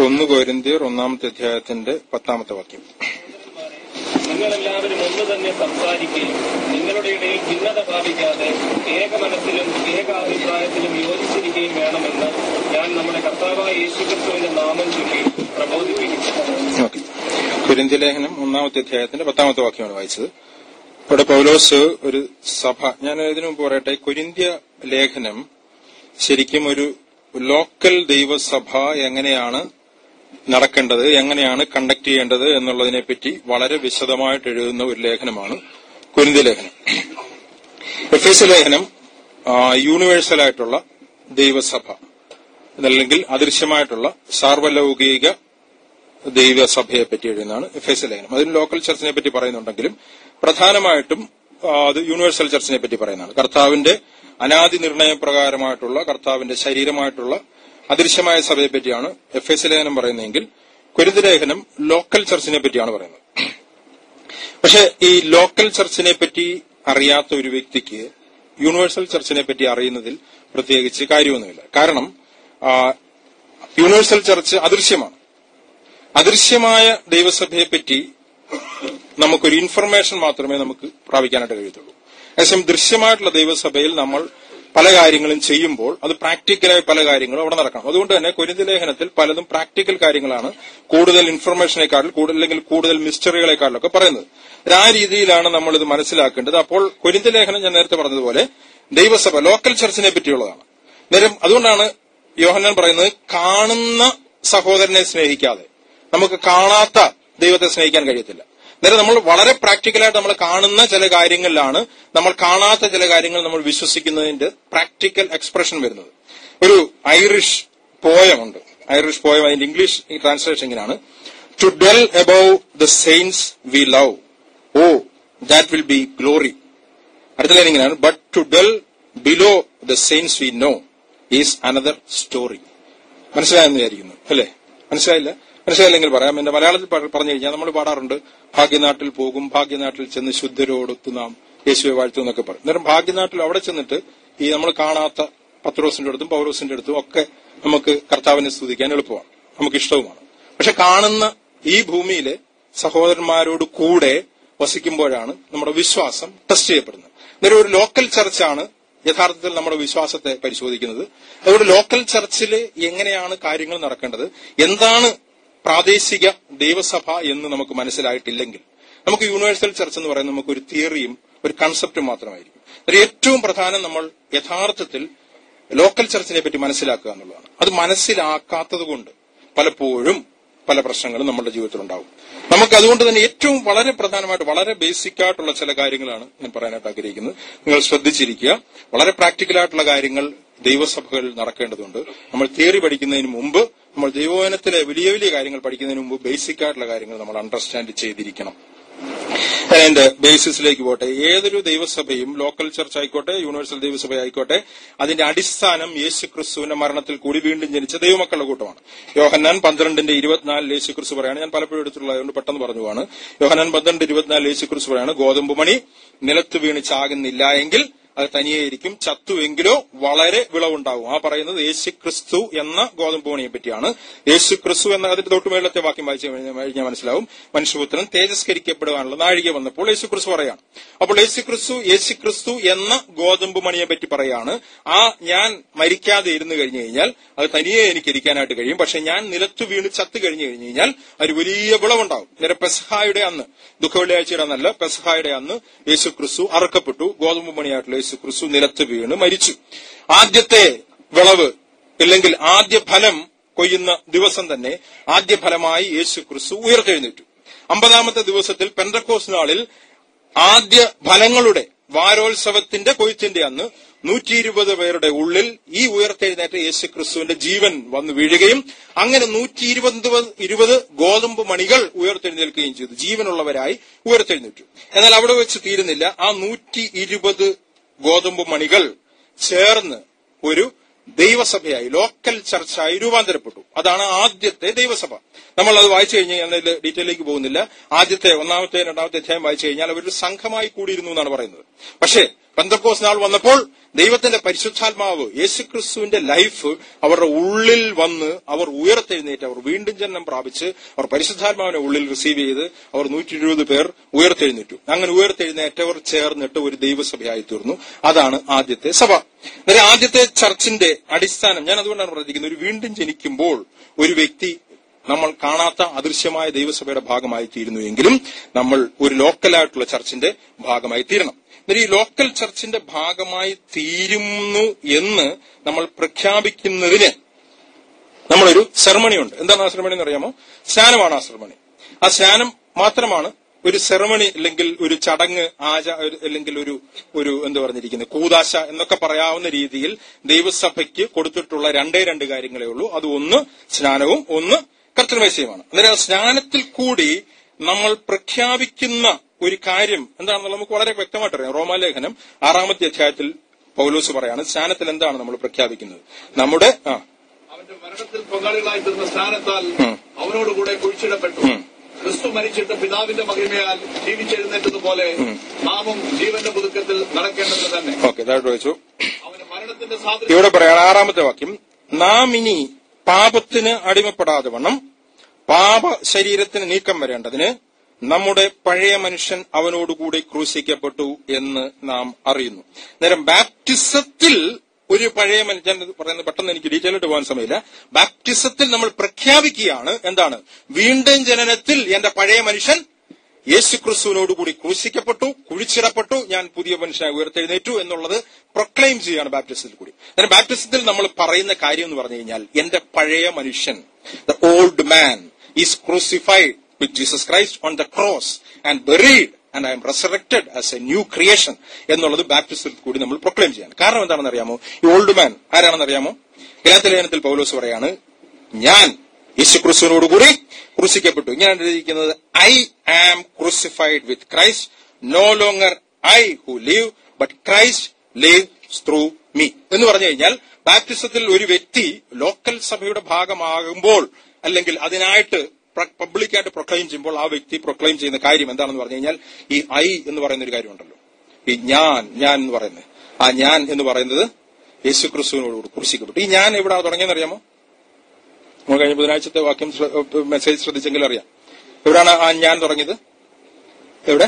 ഒന്ന് കോരിന്തിയർ ഒന്നാമത്തെ അധ്യായത്തിന്റെ പത്താമത്തെ വാക്യം നിങ്ങളെല്ലാവരും ഒന്ന് തന്നെ സംസാരിക്കുകയും നിങ്ങളുടെ ഇടയിൽ ഭിന്നത പാലിക്കാതെ ഏക മനസ്സിലും ഏകാഭിപ്രായത്തിലും യോജിച്ചിരിക്കുകയും വേണമെന്ന് ഞാൻ നമ്മുടെ കർത്താവായ യേശുക്രിസ്തുവിന്റെ നാമം ചൊല്ലി പ്രബോധിപ്പിക്കുന്നു ഓക്കെ കുരിന്തി ലേഖനം ഒന്നാമത്തെ അധ്യായത്തിന്റെ പത്താമത്തെ വാക്യമാണ് വായിച്ചത് ഇവിടെ പൗലോസ് ഒരു സഭ ഞാൻ ഇതിനു മുമ്പ് പറയട്ടെ കുരിന്ത്യ ലേഖനം ശരിക്കും ഒരു ലോക്കൽ ദൈവസഭ എങ്ങനെയാണ് നടക്കേണ്ടത് എങ്ങനെയാണ് കണ്ടക്ട് ചെയ്യേണ്ടത് എന്നുള്ളതിനെ പറ്റി വളരെ വിശദമായിട്ട് എഴുതുന്ന ഒരു ലേഖനമാണ് കുരിന്തി ലേഖനം എഫ് എസ് ലേഖനം ആ, യൂണിവേഴ്സൽ ആയിട്ടുള്ള ദൈവസഭ അതല്ലെങ്കിൽ അദൃശ്യമായിട്ടുള്ള സാർവലൗകിക ദൈവസഭയെ പറ്റി എഴുതുന്നതാണ് എഫ് എസ് ലേഖനം അതിൽ ലോക്കൽ ചർച്ചിനെ പറ്റി പറയുന്നുണ്ടെങ്കിലും പ്രധാനമായിട്ടും ആ, അത് യൂണിവേഴ്സൽ ചർച്ചിനെ പറ്റി പറയുന്നതാണ് കർത്താവിന്റെ അനാദി നിർണയപ്രകാരമായിട്ടുള്ള കർത്താവിന്റെ ശരീരമായിട്ടുള്ള അദൃശ്യമായ സഭയെ പറ്റിയാണ് എഫ് എസ് ലേഖനം പറയുന്നതെങ്കിൽ കുരുത് ലേഖനം ലോക്കൽ ചർച്ചിനെ പറ്റിയാണ് പറയുന്നത് പക്ഷെ ഈ ലോക്കൽ ചർച്ചിനെ പറ്റി അറിയാത്ത ഒരു വ്യക്തിക്ക് യൂണിവേഴ്സൽ ചർച്ചിനെ പറ്റി അറിയുന്നതിൽ പ്രത്യേകിച്ച് കാര്യമൊന്നുമില്ല കാരണം ആ, യൂണിവേഴ്സൽ ചർച്ച് അദൃശ്യമാണ് അദൃശ്യമായ ദൈവസഭയെ പറ്റി നമുക്കൊരു ഇൻഫർമേഷൻ മാത്രമേ നമുക്ക് പ്രാപിക്കാനായിട്ട് കഴിയത്തുള്ളൂ അതേസമയം ദൃശ്യമായിട്ടുള്ള ദൈവസഭയിൽ നമ്മൾ പല കാര്യങ്ങളും ചെയ്യുമ്പോൾ അത് പ്രാക്ടിക്കലായ പല കാര്യങ്ങളും അവിടെ നടക്കണം അതുകൊണ്ട് തന്നെ കുരുതി ലേഖനത്തിൽ പലതും പ്രാക്ടിക്കൽ കാര്യങ്ങളാണ് കൂടുതൽ ഇൻഫർമേഷനേക്കാളും കൂടുതൽ അല്ലെങ്കിൽ കൂടുതൽ മിസ്റ്ററികളെക്കാളിലൊക്കെ പറയുന്നത് അത് ആ രീതിയിലാണ് നമ്മൾ ഇത് മനസ്സിലാക്കേണ്ടത് അപ്പോൾ കുരുതി ലേഖനം ഞാൻ നേരത്തെ പറഞ്ഞതുപോലെ ദൈവസഭ ലോക്കൽ ചർച്ചിനെ പറ്റിയുള്ളതാണ് നേരം അതുകൊണ്ടാണ് യോഹന്നാൻ പറയുന്നത് കാണുന്ന സഹോദരനെ സ്നേഹിക്കാതെ നമുക്ക് കാണാത്ത ദൈവത്തെ സ്നേഹിക്കാൻ കഴിയത്തില്ല നേരെ നമ്മൾ വളരെ പ്രാക്ടിക്കലായിട്ട് നമ്മൾ കാണുന്ന ചില കാര്യങ്ങളിലാണ് നമ്മൾ കാണാത്ത ചില കാര്യങ്ങൾ നമ്മൾ വിശ്വസിക്കുന്നതിന്റെ പ്രാക്ടിക്കൽ എക്സ്പ്രഷൻ വരുന്നത് ഒരു ഐറിഷ് പോയമുണ്ട് ഐറിഷ് പോയം അതിന്റെ ഇംഗ്ലീഷ് ട്രാൻസ്ലേഷൻ ഇങ്ങനെയാണ് to dwell above the saints we love oh that will be glory അടുത്ത ലൈൻ ഇങ്ങനെയാണ് but to dwell below the saints we know is another story മനസ്സിലായെന്ന് വിചാരിക്കുന്നു അല്ലേ മനസ്സിലായില്ല മനസ്സിലായില്ലെങ്കിൽ പറയാം എന്റെ മലയാളത്തിൽ പ- പറഞ്ഞു കഴിഞ്ഞാൽ നമ്മൾ പാടാറുണ്ട് ഭാഗ്യനാട്ടിൽ പോകും ഭാഗ്യനാട്ടിൽ ചെന്ന് ശുദ്ധരോടൊത്ത് നാം യേശുവെ വാഴ്ത്തും എന്നൊക്കെ പറയും അന്നേരം ഭാഗ്യനാട്ടിൽ അവിടെ ചെന്നിട്ട് ഈ നമ്മൾ കാണാത്ത പത്രോസിന്റെ അടുത്തും പൗരോസിന്റെ അടുത്തും ഒക്കെ നമുക്ക് കർത്താവിനെ സ്തുതിക്കാൻ എളുപ്പമാണ് നമുക്ക് ഇഷ്ടവുമാണ് പക്ഷെ കാണുന്ന ഈ ഭൂമിയിലെ സഹോദരന്മാരോട് കൂടെ വസിക്കുമ്പോഴാണ് നമ്മുടെ വിശ്വാസം ടെസ്റ്റ് ചെയ്യപ്പെടുന്നത് അന്നേരം ഒരു ലോക്കൽ ചർച്ചാണ് യഥാർത്ഥത്തിൽ നമ്മുടെ വിശ്വാസത്തെ പരിശോധിക്കുന്നത് അതുകൊണ്ട് ലോക്കൽ ചർച്ചിൽ എങ്ങനെയാണ് കാര്യങ്ങൾ നടക്കേണ്ടത് എന്താണ് പ്രാദേശിക ദൈവസഭ എന്ന് നമുക്ക് മനസ്സിലായിട്ടില്ലെങ്കിൽ നമുക്ക് യൂണിവേഴ്സൽ ചർച്ച് എന്ന് പറയുന്നത് നമുക്ക് ഒരു തിയറിയും ഒരു കൺസെപ്റ്റും മാത്രമായിരിക്കും അതിൽ ഏറ്റവും പ്രധാനം നമ്മൾ യഥാർത്ഥത്തിൽ ലോക്കൽ ചർച്ചിനെ പറ്റി മനസ്സിലാക്കുക എന്നുള്ളതാണ് അത് മനസ്സിലാക്കാത്തത് കൊണ്ട് പലപ്പോഴും പല പ്രശ്നങ്ങളും നമ്മുടെ ജീവിതത്തിൽ ഉണ്ടാവും നമുക്ക് അതുകൊണ്ട് തന്നെ ഏറ്റവും വളരെ പ്രധാനമായിട്ട് വളരെ ബേസിക് ആയിട്ടുള്ള ചില കാര്യങ്ങളാണ് ഞാൻ പറയാനായിട്ട് ആഗ്രഹിക്കുന്നത് നിങ്ങൾ ശ്രദ്ധിച്ചിരിക്കുക വളരെ പ്രാക്ടിക്കൽ ആയിട്ടുള്ള കാര്യങ്ങൾ ദൈവസഭകളിൽ നടക്കേണ്ടതുണ്ട് നമ്മൾ തിയറി പഠിക്കുന്നതിന് മുമ്പ് നമ്മൾ ദൈവവചനത്തിലെ വലിയ വലിയ കാര്യങ്ങൾ പഠിക്കുന്നതിന് മുമ്പ് ബേസിക് ആയിട്ടുള്ള കാര്യങ്ങൾ നമ്മൾ അണ്ടർസ്റ്റാൻഡ് ചെയ്തിരിക്കണം ഞാൻ എന്റെ ബേസിസിലേക്ക് പോട്ടെ ഏതൊരു ദൈവസഭയും ലോക്കൽ ചർച്ച് ആയിക്കോട്ടെ യൂണിവേഴ്സൽ ദൈവസഭ ആയിക്കോട്ടെ അതിന്റെ അടിസ്ഥാനം യേശു ക്രിസ്തുവിന്റെ മരണത്തിൽ കൂടി വീണ്ടും ജനിച്ച ദൈവമക്കളുടെ കൂട്ടമാണ് യോഹന്നാൻ പന്ത്രണ്ടിന്റെ ഇരുപത്തിനാലിൽ യേശു ക്രിസ്തു പറയാണ് ഞാൻ പലപ്പോഴും എടുത്തുള്ളതുകൊണ്ട് പെട്ടെന്ന് പറഞ്ഞു പോവാണ് യോഹന്നാൻ പന്ത്രണ്ട് ഇരുപത്തിനാലിൽ യേശു ക്രിസ്തു പറയാണ് ഗോതമ്പ് മണി നിലത്ത് വീണ് ചാകുന്നില്ല എങ്കിൽ അത് തനിയെയിരിക്കും ചത്തുവെങ്കിലോ വളരെ വിളവുണ്ടാവും ആ പറയുന്നത് യേശു ക്രിസ്തു എന്ന ഗോതമ്പ് മണിയെ പറ്റിയാണ് യേശു ക്രിസ്തു എന്ന അതിന്റെ തൊട്ടുമേളത്തെ വാക്യം വായിച്ചു കഴിഞ്ഞാൽ മനസ്സിലാവും മനുഷ്യപുത്രൻ തേജസ്കരിക്കപ്പെടുവാനുള്ള നാഴിക വന്നപ്പോൾ യേശു ക്രിസ്തു പറയാണ് അപ്പോൾ യേശു ക്രിസ്തു യേശു ക്രിസ്തു എന്ന ഗോതമ്പ് മണിയെ പറ്റി പറയാണ് ആ ഞാൻ മരിക്കാതെ ഇരുന്ന് കഴിഞ്ഞു കഴിഞ്ഞാൽ അത് തനിയെ എനിക്ക് ഇരിക്കാനായിട്ട് കഴിയും പക്ഷെ ഞാൻ നിലത്ത് വീണ് ചത്തു കഴിഞ്ഞു കഴിഞ്ഞു കഴിഞ്ഞാൽ ഒരു വലിയ വിളവുണ്ടാവും നേരെ പെസഹായുടെ അന്ന് ദുഃഖവെള്ളിയാഴ്ചയുടെ അന്നല്ല പെസഹായുടെ അന്ന് യേശു ക്രിസ്തു അറക്കപ്പെട്ടു ഗോതമ്പ് മണിയായിട്ടുള്ള യേശു ക്രിസ്തു നിലത്ത് വീണ് മരിച്ചു ആദ്യത്തെ വിളവ് ഇല്ലെങ്കിൽ ആദ്യ ഫലം കൊയ്യുന്ന ദിവസം തന്നെ ആദ്യ ഫലമായി യേശു ക്രിസ്തു ഉയർത്തെഴുന്നേറ്റു അമ്പതാമത്തെ ദിവസത്തിൽ പെന്തക്കോസ് നാളിൽ ആദ്യ ഫലങ്ങളുടെ വാരോത്സവത്തിന്റെ കൊയ്ത്തിന്റെ അന്ന് നൂറ്റി ഇരുപത് പേരുടെ ഉള്ളിൽ ഈ ഉയർത്തെഴുന്നേറ്റ യേശു ക്രിസ്തുവിന്റെ ജീവൻ വന്നു വീഴുകയും അങ്ങനെ നൂറ്റി ഇരുപത് ഇരുപത് ഗോതമ്പ് മണികൾ ഉയർത്തെഴുന്നേൽക്കുകയും ചെയ്തു ജീവനുള്ളവരായി ഉയർത്തെഴുന്നേറ്റു എന്നാൽ അവിടെ വെച്ച് തീരുന്നില്ല ആ നൂറ്റി ഇരുപത് ഗോതമ്പ് മണികൾ ചേർന്ന് ഒരു ദൈവസഭയായി ലോക്കൽ ചർച്ചായി രൂപാന്തരപ്പെട്ടു അതാണ് ആദ്യത്തെ ദൈവസഭ നമ്മൾ അത് വായിച്ചു കഴിഞ്ഞാൽ ഞാൻ അതിൽ ഡീറ്റെയിലേക്ക് പോകുന്നില്ല ആദ്യത്തെ ഒന്നാമത്തെ രണ്ടാമത്തെ അധ്യായം വായിച്ചു കഴിഞ്ഞാൽ അവരൊരു സംഘമായി കൂടിയിരുന്നു എന്നാണ് പറയുന്നത് പക്ഷേ പന്തക്കോസ് നാൾ വന്നപ്പോൾ ദൈവത്തിന്റെ പരിശുദ്ധാത്മാവ് യേശുക്രിസ്തുവിന്റെ ലൈഫ് അവരുടെ ഉള്ളിൽ വന്ന് അവർ ഉയർത്തെഴുന്നേറ്റ് അവർ വീണ്ടും ജന്മം പ്രാപിച്ച് അവർ പരിശുദ്ധാത്മാവിനെ ഉള്ളിൽ റിസീവ് ചെയ്ത് അവർ നൂറ്റി ഇരുപത് പേർ ഉയർത്തെഴുന്നേറ്റു അങ്ങനെ ഉയർത്തെഴുന്നേറ്റവർ ചേർന്നിട്ട് ഒരു ദൈവസഭയായി തീർന്നു അതാണ് ആദ്യത്തെ സഭ അന്നേരം ആദ്യത്തെ ചർച്ചിന്റെ അടിസ്ഥാനം ഞാൻ അതുകൊണ്ടാണ് പറഞ്ഞിരിക്കുന്നത് ഒരു വീണ്ടും ജനിക്കുമ്പോൾ ഒരു വ്യക്തി നമ്മൾ കാണാത്ത അദൃശ്യമായ ദൈവസഭയുടെ ഭാഗമായി തീരുന്നുവെങ്കിലും നമ്മൾ ഒരു ലോക്കലായിട്ടുള്ള ചർച്ചിന്റെ ഭാഗമായി തീരണം എന്നാൽ ഈ ലോക്കൽ ചർച്ചിന്റെ ഭാഗമായി തീരുന്നു എന്ന് നമ്മൾ പ്രഖ്യാപിക്കുന്നതിന് നമ്മളൊരു സെറമണി ഉണ്ട് എന്താണ് ആ സെറമണി എന്ന് അറിയാമോ സ്നാനമാണ് ആ സെറമണി ആ സ്നാനം മാത്രമാണ് ഒരു സെറമണി അല്ലെങ്കിൽ ഒരു ചടങ്ങ് ആച ഒരു- അല്ലെങ്കിൽ ഒരു ഒരു എന്താ പറഞ്ഞിരിക്കുന്നത് കൂതാശ എന്നൊക്കെ പറയാവുന്ന രീതിയിൽ ദൈവസഭയ്ക്ക് കൊടുത്തിട്ടുള്ള രണ്ടേ രണ്ട് കാര്യങ്ങളേ ഉള്ളൂ അത് ഒന്ന് സ്നാനവും ഒന്ന് കർത്തൃമേശയുമാണ് അന്നേരം ആ സ്നാനത്തിൽ കൂടി നമ്മൾ പ്രഖ്യാപിക്കുന്ന ഒരു കാര്യം എന്താണെന്ന് നമുക്ക് വളരെ വ്യക്തമായിട്ട് അറിയാം റോമാലേഖനം ആറാമത്തെ അധ്യായത്തിൽ പൗലോസ് പറയാണ് സ്നാനത്തിൽ എന്താണ് നമ്മൾ പ്രഖ്യാപിക്കുന്നത് നമ്മുടെ ആ അവന്റെ മരണത്തിൽ പങ്കാളികളായി തീർന്ന സ്ഥാനത്താൽ ഉം. അവനോടുകൂടെ കുഴിച്ചിടപ്പെട്ടു ഉം. ക്രിസ്തു മരിച്ചിട്ട് പിതാവിന്റെ മഹിമയാൽ ജീവിച്ചെഴുന്നേറ്റതുപോലെ നാമും ജീവന്റെ പുതുക്കത്തിൽ നടക്കേണ്ടത് തന്നെ ഓക്കെ താഴോട്ട് വെച്ചു അവന് മരണത്തിന്റെ സാധ്യത ഇവിടെ പറയാണ് ആറാമത്തെ വാക്യം നാം ഇനി പാപത്തിന് അടിമപ്പെടാതെ വണ്ണം പാപ ശരീരത്തിന് നീക്കം വരേണ്ടതിന് നമ്മുടെ പഴയ മനുഷ്യൻ അവനോടുകൂടി ക്രൂശിക്കപ്പെട്ടു എന്ന് നാം അറിയുന്നു നേരം ബാപ്റ്റിസത്തിൽ ഒരു പഴയ മനുഷ്യൻ ഞാൻ ഇത് പറയുന്നത് പെട്ടെന്ന് എനിക്ക് ഡീറ്റെയിൽ ആയിട്ട് പോകാൻ സമയമില്ല ബാപ്റ്റിസത്തിൽ നമ്മൾ പ്രഖ്യാപിക്കുകയാണ് എന്താണ് വീണ്ടും ജനനത്തിൽ എന്റെ പഴയ മനുഷ്യൻ യേശു ക്രിസ്തുവിനോടുകൂടി ക്രൂശിക്കപ്പെട്ടു കുഴിച്ചിടപ്പെട്ടു ഞാൻ പുതിയ മനുഷ്യനായി ഉയർത്തെഴുന്നേറ്റു എന്നുള്ളത് പ്രൊക്ലെയിം ചെയ്യാണ് ബാപ്റ്റിസത്തിൽ കൂടി എന്നാൽ ബാപ്റ്റിസത്തിൽ നമ്മൾ പറയുന്ന കാര്യം എന്ന് പറഞ്ഞു കഴിഞ്ഞാൽ എന്റെ പഴയ മനുഷ്യൻ the old man is crucified with Jesus Christ on the cross and buried and I am resurrected as a new creation എന്നുള്ളത് ബാപ്റ്റിസത്തിൽ കൂടി നമ്മൾ പ്രൊക്ലെയിം ചെയ്യാണ് കാരണം എന്താണെന്ന് അറിയാമോ ഈ ഓൾഡ് മാൻ ആരാണെന്ന് അറിയാമോ ലേഖനത്തിൽ പൗലോസ് പറയാണ് ഞാൻ യേശു ക്രിസ്തുവിനോടുകൂടി ക്രൂശിക്കപ്പെട്ടു ഇങ്ങനെയാണ് എഴുതിയിരിക്കുന്നത് I am crucified with Christ no longer I who live but Christ live through me എന്ന് പറഞ്ഞു കഴിഞ്ഞാൽ ബാപ്റ്റിസത്തിൽ ഒരു വ്യക്തി ലോക്കൽ സഭയുടെ ഭാഗമാകുമ്പോൾ അല്ലെങ്കിൽ അതിനായിട്ട് പബ്ലിക്കായിട്ട് പ്രൊക്ലെയിം ചെയ്യുമ്പോൾ ആ വ്യക്തി പ്രൊക്ലെയിം ചെയ്യുന്ന കാര്യം എന്താണെന്ന് പറഞ്ഞു കഴിഞ്ഞാൽ ഈ ഐ എന്ന് പറയുന്ന ഒരു കാര്യമുണ്ടല്ലോ ഈ ഞാൻ ഞാൻ എന്ന് പറയുന്നത് ആ ഞാൻ എന്ന് പറയുന്നത് യേശു ക്രിസ്തുവിനോട് ക്രൂശിക്കപ്പെട്ടു ഈ ഞാൻ എവിടെ തുടങ്ങിയെന്ന് അറിയാമോ നമ്മൾ കഴിഞ്ഞ ബുധനാഴ്ചത്തെ വാക്യം ശ്ര- ഏഹ് മെസ്സേജ് ശ്രദ്ധിച്ചെങ്കിൽ അറിയാം എവിടെയാണ് ആ ഞാൻ തുടങ്ങിയത് എവിടെ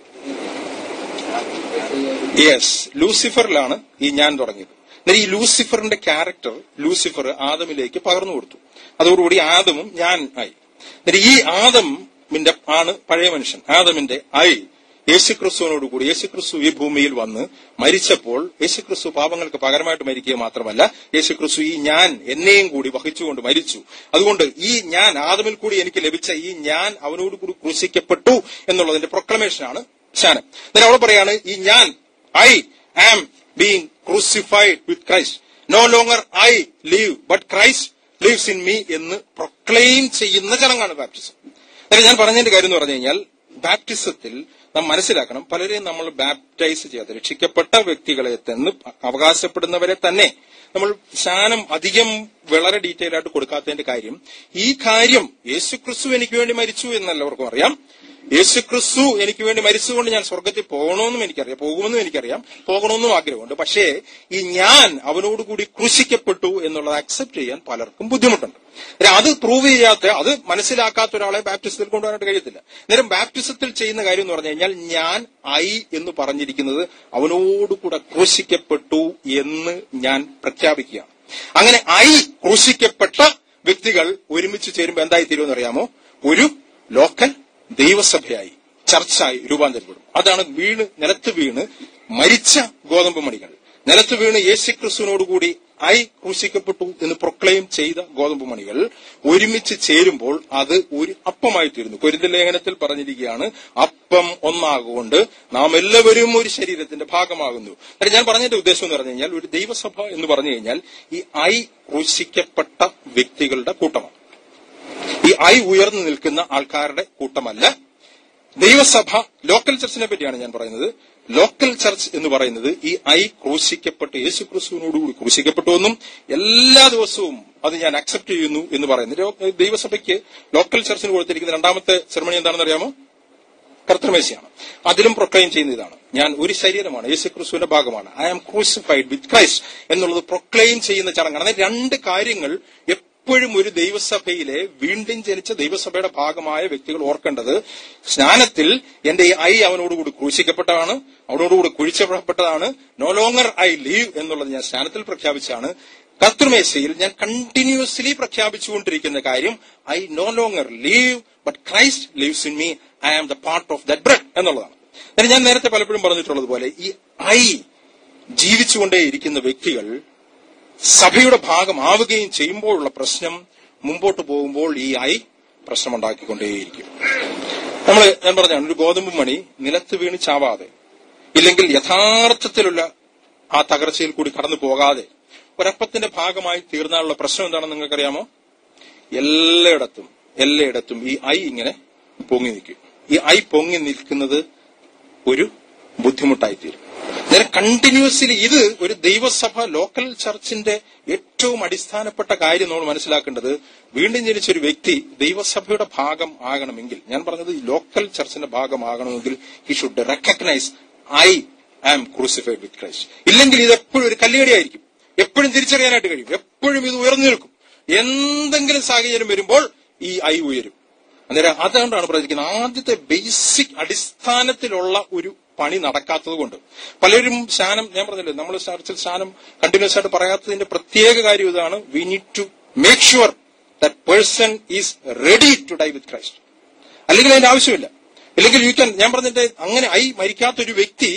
യെസ് ലൂസിഫറിലാണ് ഈ ഞാൻ തുടങ്ങിയത് എന്നാൽ ഈ ലൂസിഫറിന്റെ ക്യാരക്ടർ ലൂസിഫർ ആദമിലേക്ക് പകർന്നു കൊടുത്തു അതോടുകൂടി ആദമും ഞാൻ ആയി എന്നാൽ ഈ ആദമിന്റെ ആണ് പഴയ മനുഷ്യൻ ആദമിന്റെ ഐ യേശുക്രിസ്തുവിനോടുകൂടി യേശുക്രിസ്തു ഈ ഭൂമിയിൽ വന്ന് മരിച്ചപ്പോൾ യേശുക്രിസ്തു പാപങ്ങൾക്ക് പകരമായിട്ട് മരിക്കുക മാത്രമല്ല യേശുക്രിസ്തു ഈ ഞാൻ എന്നെയും കൂടി വഹിച്ചുകൊണ്ട് മരിച്ചു അതുകൊണ്ട് ഈ ഞാൻ ആദമിൽ കൂടി എനിക്ക് ലഭിച്ച ഈ ഞാൻ അവനോട് കൂടി ക്രൂശിക്കപ്പെട്ടു എന്നുള്ളതിന്റെ പ്രൊക്ലമേഷനാണ് ശാനം എന്നിട്ട് അവിടെ പറയാണ് ഈ ഞാൻ I am being crucified with Christ no longer I live but Christ lives in me എന്ന് പ്രൊക്ലെയിം ചെയ്യുന്ന ചടങ്ങാണ് ബാപ്റ്റിസം എന്നിട്ട് ഞാൻ പറഞ്ഞതിന്റെ കാര്യം എന്ന് പറഞ്ഞു കഴിഞ്ഞാൽ ബാപ്റ്റിസത്തിൽ നാം മനസ്സിലാക്കണം പലരെയും നമ്മൾ ബാപ്റ്റൈസ് ചെയ്യാതെ രക്ഷിക്കപ്പെട്ട വ്യക്തികളെ എന്ന് അവകാശപ്പെടുന്നവരെ തന്നെ നമ്മൾ സ്നാനം അധികം വളരെ ഡീറ്റെയിൽ ആയിട്ട് കൊടുക്കാത്തതിന്റെ കാര്യം ഈ കാര്യം യേശുക്രിസ്തു എനിക്ക് വേണ്ടി മരിച്ചു എന്നെല്ലാവർക്കും അറിയാം യേശുക്രിസ്തു എനിക്ക് വേണ്ടി മരിച്ചുകൊണ്ട് ഞാൻ സ്വർഗത്തിൽ പോകണമെന്നും എനിക്കറിയാം പോകുമെന്നും എനിക്കറിയാം പോകണമെന്നും ആഗ്രഹമുണ്ട് പക്ഷേ ഈ ഞാൻ അവനോടുകൂടി ക്രൂശിക്കപ്പെട്ടു എന്നുള്ളത് അക്സെപ്റ്റ് ചെയ്യാൻ പലർക്കും ബുദ്ധിമുട്ടുണ്ട് അന്നേരം അത് പ്രൂവ് ചെയ്യാത്ത അത് മനസ്സിലാക്കാത്ത ഒരാളെ ബാപ്റ്റിസത്തിൽ കൊണ്ടുവരാനായിട്ട് കഴിയത്തില്ല നേരം ബാപ്റ്റിസത്തിൽ ചെയ്യുന്ന കാര്യം എന്ന് പറഞ്ഞു കഴിഞ്ഞാൽ ഞാൻ ഐ എന്ന് പറഞ്ഞിരിക്കുന്നത് അവനോടുകൂടെ ക്രൂശിക്കപ്പെട്ടു എന്ന് ഞാൻ പ്രഖ്യാപിക്കുകയാണ് അങ്ങനെ ഐ ക്രൂശിക്കപ്പെട്ട വ്യക്തികൾ ഒരുമിച്ച് ചേരുമ്പോൾ എന്തായി തീരുമെന്ന് അറിയാമോ ഒരു ലോക്കൽ ദൈവസഭയായി ചർച്ചായി രൂപാന്തരപ്പെടും അതാണ് വീണ് നിലത്ത് വീണ് മരിച്ച ഗോതമ്പ് മണികൾ നിലത്ത് വീണ് യേശുക്രിസ്തുവിനോടുകൂടി ഐ ക്രൂശിക്കപ്പെട്ടു എന്ന് പ്രൊക്ലെയിം ചെയ്ത ഗോതമ്പ് മണികൾ ഒരുമിച്ച് ചേരുമ്പോൾ അത് ഒരു അപ്പമായി തീരുന്നു കൊരിന്ത ലേഖനത്തിൽ പറഞ്ഞിരിക്കുകയാണ് അപ്പം ഒന്നാകൊണ്ട് നാം എല്ലാവരും ഒരു ശരീരത്തിന്റെ ഭാഗമാകുന്നു എന്നിട്ട് ഞാൻ പറഞ്ഞതിന്റെ ഉദ്ദേശം എന്ന് പറഞ്ഞു കഴിഞ്ഞാൽ ഒരു ദൈവസഭ എന്ന് പറഞ്ഞു കഴിഞ്ഞാൽ ഈ ഐ ക്രൂശിക്കപ്പെട്ട വ്യക്തികളുടെ കൂട്ടമാണ് ഈ ഐ ഉയർന്നു നിൽക്കുന്ന ആൾക്കാരുടെ കൂട്ടമല്ല ദൈവസഭ ലോക്കൽ ചർച്ചിനെ പറ്റിയാണ് ഞാൻ പറയുന്നത് ലോക്കൽ ചർച്ച് എന്ന് പറയുന്നത് ഈ ഐ ക്രൂശിക്കപ്പെട്ട് യേശു ക്രിസ്തുവിനോടുകൂടി ക്രൂശിക്കപ്പെട്ടു എന്നും എല്ലാ ദിവസവും അത് ഞാൻ അക്സെപ്റ്റ് ചെയ്യുന്നു എന്ന് പറയുന്നത് ലോ- ദൈവസഭയ്ക്ക് ലോക്കൽ ചർച്ചിന് കൊടുത്തിരിക്കുന്ന രണ്ടാമത്തെ സെറമണി എന്താണെന്ന് അറിയാമോ കർത്തൃമേശയാണ് അതിലും പ്രൊക്ലെയിം ചെയ്യുന്ന ഇതാണ് ഞാൻ ഒരു ശരീരമാണ് യേശു ക്രിസ്തുവിന്റെ ഭാഗമാണ് I am crucified with Christ എന്നുള്ളത് പ്രൊക്ലെയിം ചെയ്യുന്ന ചടങ്ങാണ് അതായത് രണ്ട് കാര്യങ്ങൾ എപ്പോഴും ഒരു ദൈവസഭയിലെ വീണ്ടും ജനിച്ച ദൈവസഭയുടെ ഭാഗമായ വ്യക്തികൾ ഓർക്കേണ്ടത് സ്നാനത്തിൽ എന്റെ ഈ ഐ അവനോടുകൂടി ക്രൂശിക്കപ്പെട്ടതാണ് അവനോടുകൂടി കുഴിച്ചപ്പെട്ടതാണ് നോ ലോങ്ങർ ഐ ലീവ് എന്നുള്ളത് ഞാൻ സ്നാനത്തിൽ പ്രഖ്യാപിച്ചാണ് കർത്തൃമേശയിൽ ഞാൻ കണ്ടിന്യൂസ്ലി പ്രഖ്യാപിച്ചുകൊണ്ടിരിക്കുന്ന കാര്യം I no longer live but Christ lives in me I am the part of that bread എന്നുള്ളതാണ് എന്നാൽ ഞാൻ നേരത്തെ പലപ്പോഴും പറഞ്ഞിട്ടുള്ളത് പോലെ ഈ ഐ ജീവിച്ചുകൊണ്ടേയിരിക്കുന്ന വ്യക്തികൾ സഭയുടെ ഭാഗമാവുകയും ചെയ്യുമ്പോഴുള്ള പ്രശ്നം മുമ്പോട്ട് പോകുമ്പോൾ ഈ ഐ പ്രശ്നമുണ്ടാക്കിക്കൊണ്ടേയിരിക്കും നമ്മൾ ഞാൻ പറഞ്ഞാണ് ഒരു ഗോതമ്പ് മണി നിലത്ത് വീണ് ചാവാതെ ഇല്ലെങ്കിൽ യഥാർത്ഥത്തിലുള്ള ആ തകർച്ചയിൽ കൂടി കടന്നു പോകാതെ ഒരപ്പത്തിന്റെ ഭാഗമായി തീർന്നാലുള്ള പ്രശ്നം എന്താണെന്ന് നിങ്ങൾക്കറിയാമോ എല്ലായിടത്തും എല്ലായിടത്തും ഈ ഐ ഇങ്ങനെ പൊങ്ങി നിൽക്കും ഈ ഐ പൊങ്ങി നിൽക്കുന്നത് ഒരു ബുദ്ധിമുട്ടായി തീരും നേരെ കണ്ടിന്യൂസ്ലി ഇത് ഒരു ദൈവസഭ ലോക്കൽ ചർച്ചിന്റെ ഏറ്റവും അടിസ്ഥാനപ്പെട്ട കാര്യം നമ്മൾ മനസ്സിലാക്കേണ്ടത് വീണ്ടും ജനിച്ച ഒരു വ്യക്തി ദൈവസഭയുടെ ഭാഗം ആകണമെങ്കിൽ ഞാൻ പറഞ്ഞത് ഈ ലോക്കൽ ചർച്ചിന്റെ ഭാഗമാകണമെങ്കിൽ he should recognise I am crucified with Christ ഇല്ലെങ്കിൽ ഇത് എപ്പോഴും ഒരു കല്ലുകടിയായിരിക്കും എപ്പോഴും തിരിച്ചറിയാനായിട്ട് കഴിയും എപ്പോഴും ഇത് ഉയർന്നു നിൽക്കും എന്തെങ്കിലും സാഹചര്യം വരുമ്പോൾ ഈ ഐ ഉയരും അന്നേരം അതുകൊണ്ടാണ് പ്രവചിക്കുന്നത് ആദ്യത്തെ ബേസിക് അടിസ്ഥാനത്തിലുള്ള ഒരു പണി നടക്കാത്തത് കൊണ്ട് പലരും ശാനം ഞാൻ പറഞ്ഞില്ലേ നമ്മൾ ചർച്ചിൽ ശാനം കണ്ടിന്യൂസ് ആയിട്ട് പറയാത്തതിന്റെ പ്രത്യേക കാര്യം ഇതാണ് we need to make sure that person is ready to die with Christ അല്ലെങ്കിൽ അതിന്റെ ആവശ്യമില്ല ഇല്ലെങ്കിൽ യു ക്യാൻ ഞാൻ പറഞ്ഞിട്ട് അങ്ങനെ ഐ മരിക്കാത്ത ഒരു വ്യക്തി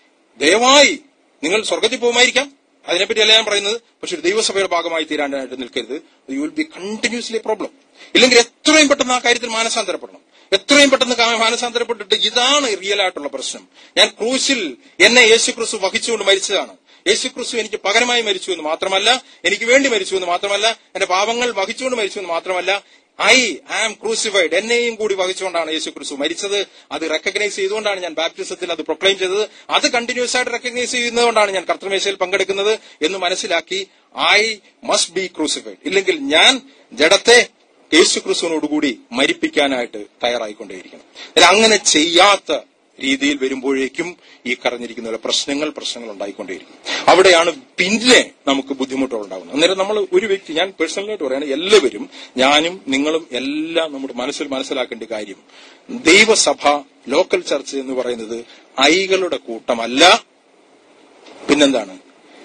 ദയവായി നിങ്ങൾ സ്വർഗത്തിൽ പോകുമായിരിക്കാം അതിനെപ്പറ്റിയല്ല ഞാൻ പറയുന്നത് പക്ഷെ ഒരു ദൈവസഭയുടെ ഭാഗമായി തീരാനായിട്ട് നിൽക്കരുത് you will be continuously problem ഇല്ലെങ്കിൽ എത്രയും പെട്ടെന്ന് ആ കാര്യത്തിൽ മാനസാന്തരപ്പെടണം എത്രയും പെട്ടെന്ന് കാ- മാനസാന്തരപ്പെട്ടിട്ട് ഇതാണ് റിയൽ ആയിട്ടുള്ള പ്രശ്നം ഞാൻ ക്രൂശിൽ എന്നെ യേശു ക്രിസ്തു വഹിച്ചുകൊണ്ട് മരിച്ചതാണ് യേശു ക്രിസ്തു എനിക്ക് പകരമായി മരിച്ചു എന്ന് മാത്രമല്ല എനിക്ക് വേണ്ടി മരിച്ചു എന്ന് മാത്രമല്ല എന്റെ പാപങ്ങൾ വഹിച്ചുകൊണ്ട് മരിച്ചു എന്ന് മാത്രമല്ല ഐ ആം ക്രൂസിഫൈഡ് എന്നെയും കൂടി വഹിച്ചുകൊണ്ടാണ് യേശു ക്രിസ്തു മരിച്ചത് അത് റെക്കഗ്നൈസ് ചെയ്തുകൊണ്ടാണ് ഞാൻ ബാപ്റ്റിസത്തിൽ അത് പ്രൊക്ലെയിം ചെയ്തത് അത് കണ്ടിന്യൂസ് ആയിട്ട് റെക്കഗ്നൈസ് ചെയ്യുന്നതുകൊണ്ടാണ് ഞാൻ കർത്തൃമേശയിൽ പങ്കെടുക്കുന്നത് എന്ന് മനസ്സിലാക്കി ഐ മസ്റ്റ് ബി ക്രൂസിഫൈഡ് ഇല്ലെങ്കിൽ ഞാൻ ജഡത്തെ യേശു ക്രിസ്തുവിനോടുകൂടി മരിപ്പിക്കാനായിട്ട് തയ്യാറായിക്കൊണ്ടേയിരിക്കണം എന്നാൽ അങ്ങനെ ചെയ്യാത്ത രീതിയിൽ വരുമ്പോഴേക്കും ഈ കറഞ്ഞിരിക്കുന്ന പോലെ പ്രശ്നങ്ങൾ പ്രശ്നങ്ങൾ ഉണ്ടായിക്കൊണ്ടേയിരിക്കും അവിടെയാണ് പിന്നെ നമുക്ക് ബുദ്ധിമുട്ടുകൾ ഉണ്ടാകുന്നത് അന്നേരം നമ്മൾ ഒരു വ്യക്തി ഞാൻ പേഴ്സണലായിട്ട് പറയുകയാണ് എല്ലാവരും ഞാനും നിങ്ങളും എല്ലാം നമ്മുടെ മനസ്സിൽ മനസ്സിലാക്കേണ്ട കാര്യം ദൈവസഭ ലോക്കൽ ചർച്ച് എന്ന് പറയുന്നത് ഐകളുടെ കൂട്ടമല്ല പിന്നെന്താണ്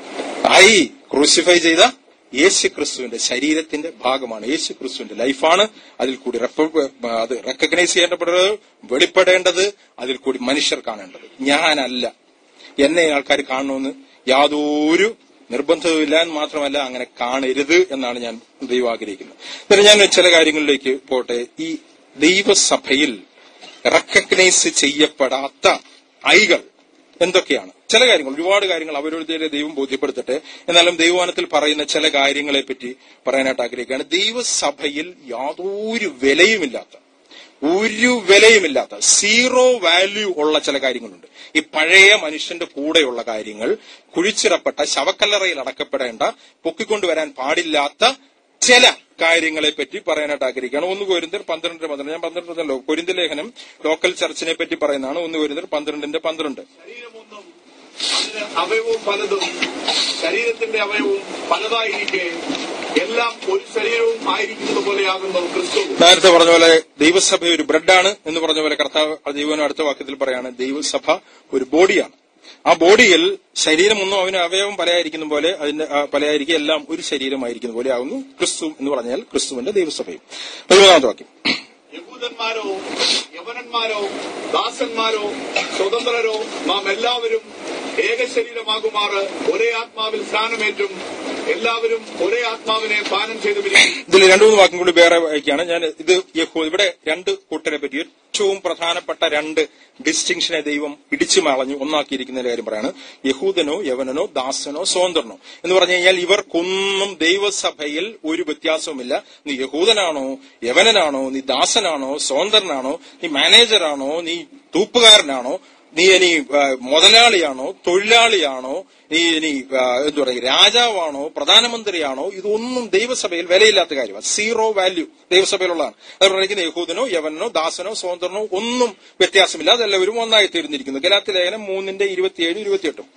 ഐ ക്രൂസിഫൈ ചെയ്ത യേശു ക്രിസ്തുവിന്റെ ശരീരത്തിന്റെ ഭാഗമാണ് യേശു ക്രിസ്തുവിന്റെ ലൈഫാണ് അതിൽ കൂടി റെപ്പ- അത് റെക്കഗ്നൈസ് ചെയ്യപ്പെടേണ്ടത് വെളിപ്പെടേണ്ടത് അതിൽ കൂടി മനുഷ്യർ കാണേണ്ടത് ഞാനല്ല എന്നെ ആൾക്കാർ കാണണമെന്ന് യാതൊരു നിർബന്ധവുമില്ല എന്ന് മാത്രമല്ല അങ്ങനെ കാണരുത് എന്നാണ് ഞാൻ ദൈവം ആഗ്രഹിക്കുന്നത് എന്നിട്ട് ഞാൻ ചില കാര്യങ്ങളിലേക്ക് പോട്ടെ ഈ ദൈവസഭയിൽ റെക്കഗ്നൈസ് ചെയ്യപ്പെടാത്ത ഐകൾ എന്തൊക്കെയാണ് ചില കാര്യങ്ങൾ ഒരുപാട് കാര്യങ്ങൾ അവരുടെ ദൈവം ബോധ്യപ്പെടുത്തട്ടെ എന്നാലും ദൈവവാനത്തിൽ പറയുന്ന ചില കാര്യങ്ങളെ പറ്റി പറയാനായിട്ട് ആഗ്രഹിക്കുകയാണ് ദൈവസഭയിൽ യാതൊരു വിലയുമില്ലാത്ത ഒരു വിലയുമില്ലാത്ത സീറോ വാല്യൂ ഉള്ള ചില കാര്യങ്ങളുണ്ട് ഈ പഴയ മനുഷ്യന്റെ കൂടെയുള്ള കാര്യങ്ങൾ കുഴിച്ചിടപ്പെട്ട ശവക്കല്ലറയിൽ അടക്കപ്പെടേണ്ട പൊക്കിക്കൊണ്ടുവരാൻ പാടില്ലാത്ത ചില കാര്യങ്ങളെ പറ്റി പറയാനായിട്ട് ആഗ്രഹിക്കുകയാണ് ഒന്ന് കോരിന്തർ പന്ത്രണ്ട് പന്ത്രണ്ട് ഞാൻ പന്ത്രണ്ടല്ലോ കൊരിന്ത ലേഖനം ലോക്കൽ ചർച്ചിനെ പറ്റി പറയുന്നതാണ് ഒന്ന് കോരിന്തർ പന്ത്രണ്ടിന്റെ പന്ത്രണ്ട് ശരീരമൊന്നും അതിന് അവയവവും പലതും ശരീരത്തിന്റെ അവയവവും പലതായിരിക്കെ എല്ലാം ഒരു ശരീരവും ആയിരിക്കുന്നത് പോലെയാകുന്നു ക്രിസ്തു നേരത്തെ പറഞ്ഞ പോലെ ദൈവസഭ ഒരു ബ്രെഡാണ് എന്ന് പറഞ്ഞ പോലെ കർത്താവ് ദൈവനും അടുത്ത വാക്യത്തിൽ പറയാണ് ദൈവസഭ ഒരു ബോഡിയാണ് ആ ബോഡിയിൽ ശരീരമൊന്നും അവന് അവയവം പലയായിരിക്കുന്ന പോലെ അതിന്റെ ആ, പലയായിരിക്കും എല്ലാം ഒരു ശരീരമായിരിക്കുന്ന പോലെ ആകുന്നു ക്രിസ്തു എന്ന് പറഞ്ഞാൽ ക്രിസ്തുവിന്റെ ദൈവസഭയും പതിമൂന്നാമത്തെ വാക്യം യഹൂദന്മാരോ യവനന്മാരോ ദാസന്മാരോ സ്വതന്ത്രരോ നാം എല്ലാവരും ഏകശരീരമാകുമാറ് ഒരേ ആത്മാവിൽ സ്നാനമേറ്റും എല്ലാവരും ഒരേ ആത്മാവിനെ പാനം ചെയ്തു പിരിക്കും ഇതിൽ രണ്ടു മൂന്ന് വാക്യം കൂടി വേറെ വായിക്കുകയാണ് ഞാൻ ഇത് യഹൂ ഇവിടെ രണ്ട് കൂട്ടരെ പറ്റി ഏറ്റവും പ്രധാനപ്പെട്ട രണ്ട് ഡിസ്റ്റിങ്ഷനെ ദൈവം ഇടിച്ചു മളഞ്ഞു ഒന്നാക്കിയിരിക്കുന്ന കാര്യം പറയാണ് യഹൂദനോ യവനനോ ദാസനോ സ്വതന്ത്രനോ എന്ന് പറഞ്ഞു കഴിഞ്ഞാൽ ഇവർക്കൊന്നും ദൈവസഭയിൽ ഒരു വ്യത്യാസവുമില്ല നീ യഹൂദനാണോ യവനനാണോ നീ ദാസനാണോ സ്വതന്ത്രനാണോ നീ മാനേജറാണോ നീ തൂപ്പുകാരനാണോ നീ ഇനി ആ, മുതലാളിയാണോ തൊഴിലാളിയാണോ നീ ഇനി ആ, എന്ത് പറയുക രാജാവാണോ പ്രധാനമന്ത്രിയാണോ ഇതൊന്നും ദൈവസഭയിൽ വിലയില്ലാത്ത കാര്യമാണ് സീറോ വാല്യൂ ദൈവസഭയിലുള്ളതാണ് അത് പറഞ്ഞിരിക്കുന്ന യഹൂദനോ യവനോ ദാസനോ സ്വതന്ത്രനോ ഒന്നും വ്യത്യാസമില്ല അതെല്ലാവരും ഒന്നായി തീർന്നിരിക്കുന്നു ഗലാത്തി ലേഖനം മൂന്നിന്റെ ഇരുപത്തിയേഴ് ഇരുപത്തിയെട്ടും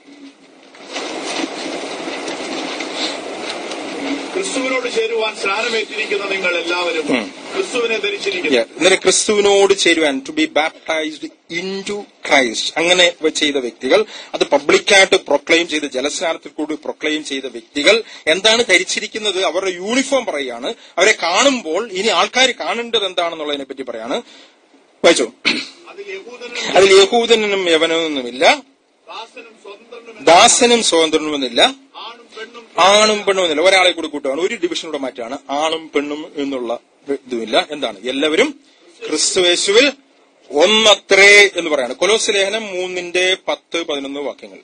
ക്രിസ്തുവിനോട് ചേരുവാൻ സ്നാനമേറ്റിരിക്കുന്ന നിങ്ങൾ എല്ലാവരും ക്രിസ്തുവിനെ ധരിച്ചിരിക്കുന്നു Yeah. ഇന്നലെ ക്രിസ്തുവിനോട് ചേരുവാൻ to be baptised into Christ അങ്ങനെ ചെയ്ത വ്യക്തികൾ അത് പബ്ലിക്കായിട്ട് പ്രൊക്ലെയിം ചെയ്ത് ജലസ്നാനത്തിൽ കൂടി പ്രൊക്ലെയിം ചെയ്ത വ്യക്തികൾ എന്താണ് ധരിച്ചിരിക്കുന്നത് അവരുടെ യൂണിഫോം പറയുകയാണ് അവരെ കാണുമ്പോൾ ഇനി ആൾക്കാർ കാണേണ്ടത് എന്താണെന്നുള്ളതിനെ പറ്റി പറയാണ് വായിച്ചോ അതിൽ യഹൂദനും അതിൽ യഹൂദനും യവനൊന്നുമില്ല ദാസനും സ്വതന്ത്രനും ദാസനും സ്വതന്ത്രനുമെന്നില്ല ആണും പെണ്ണും ആണും പെണ്ണും എന്നില്ല ഒരാളെ കൂടി കൂട്ടുകയാണ് ഒരു ഡിവിഷനൂടെ മാറ്റാണ് ആണും പെണ്ണും എന്നുള്ള ഇതുമില്ല എന്താണ് എല്ലാവരും ക്രിസ്തുവേശുവിൽ ഒന്നത്രേ എന്ന് പറയാണ് കൊലോസ് ലേഖനം മൂന്നിന്റെ പത്ത് പതിനൊന്ന് വാക്യങ്ങൾ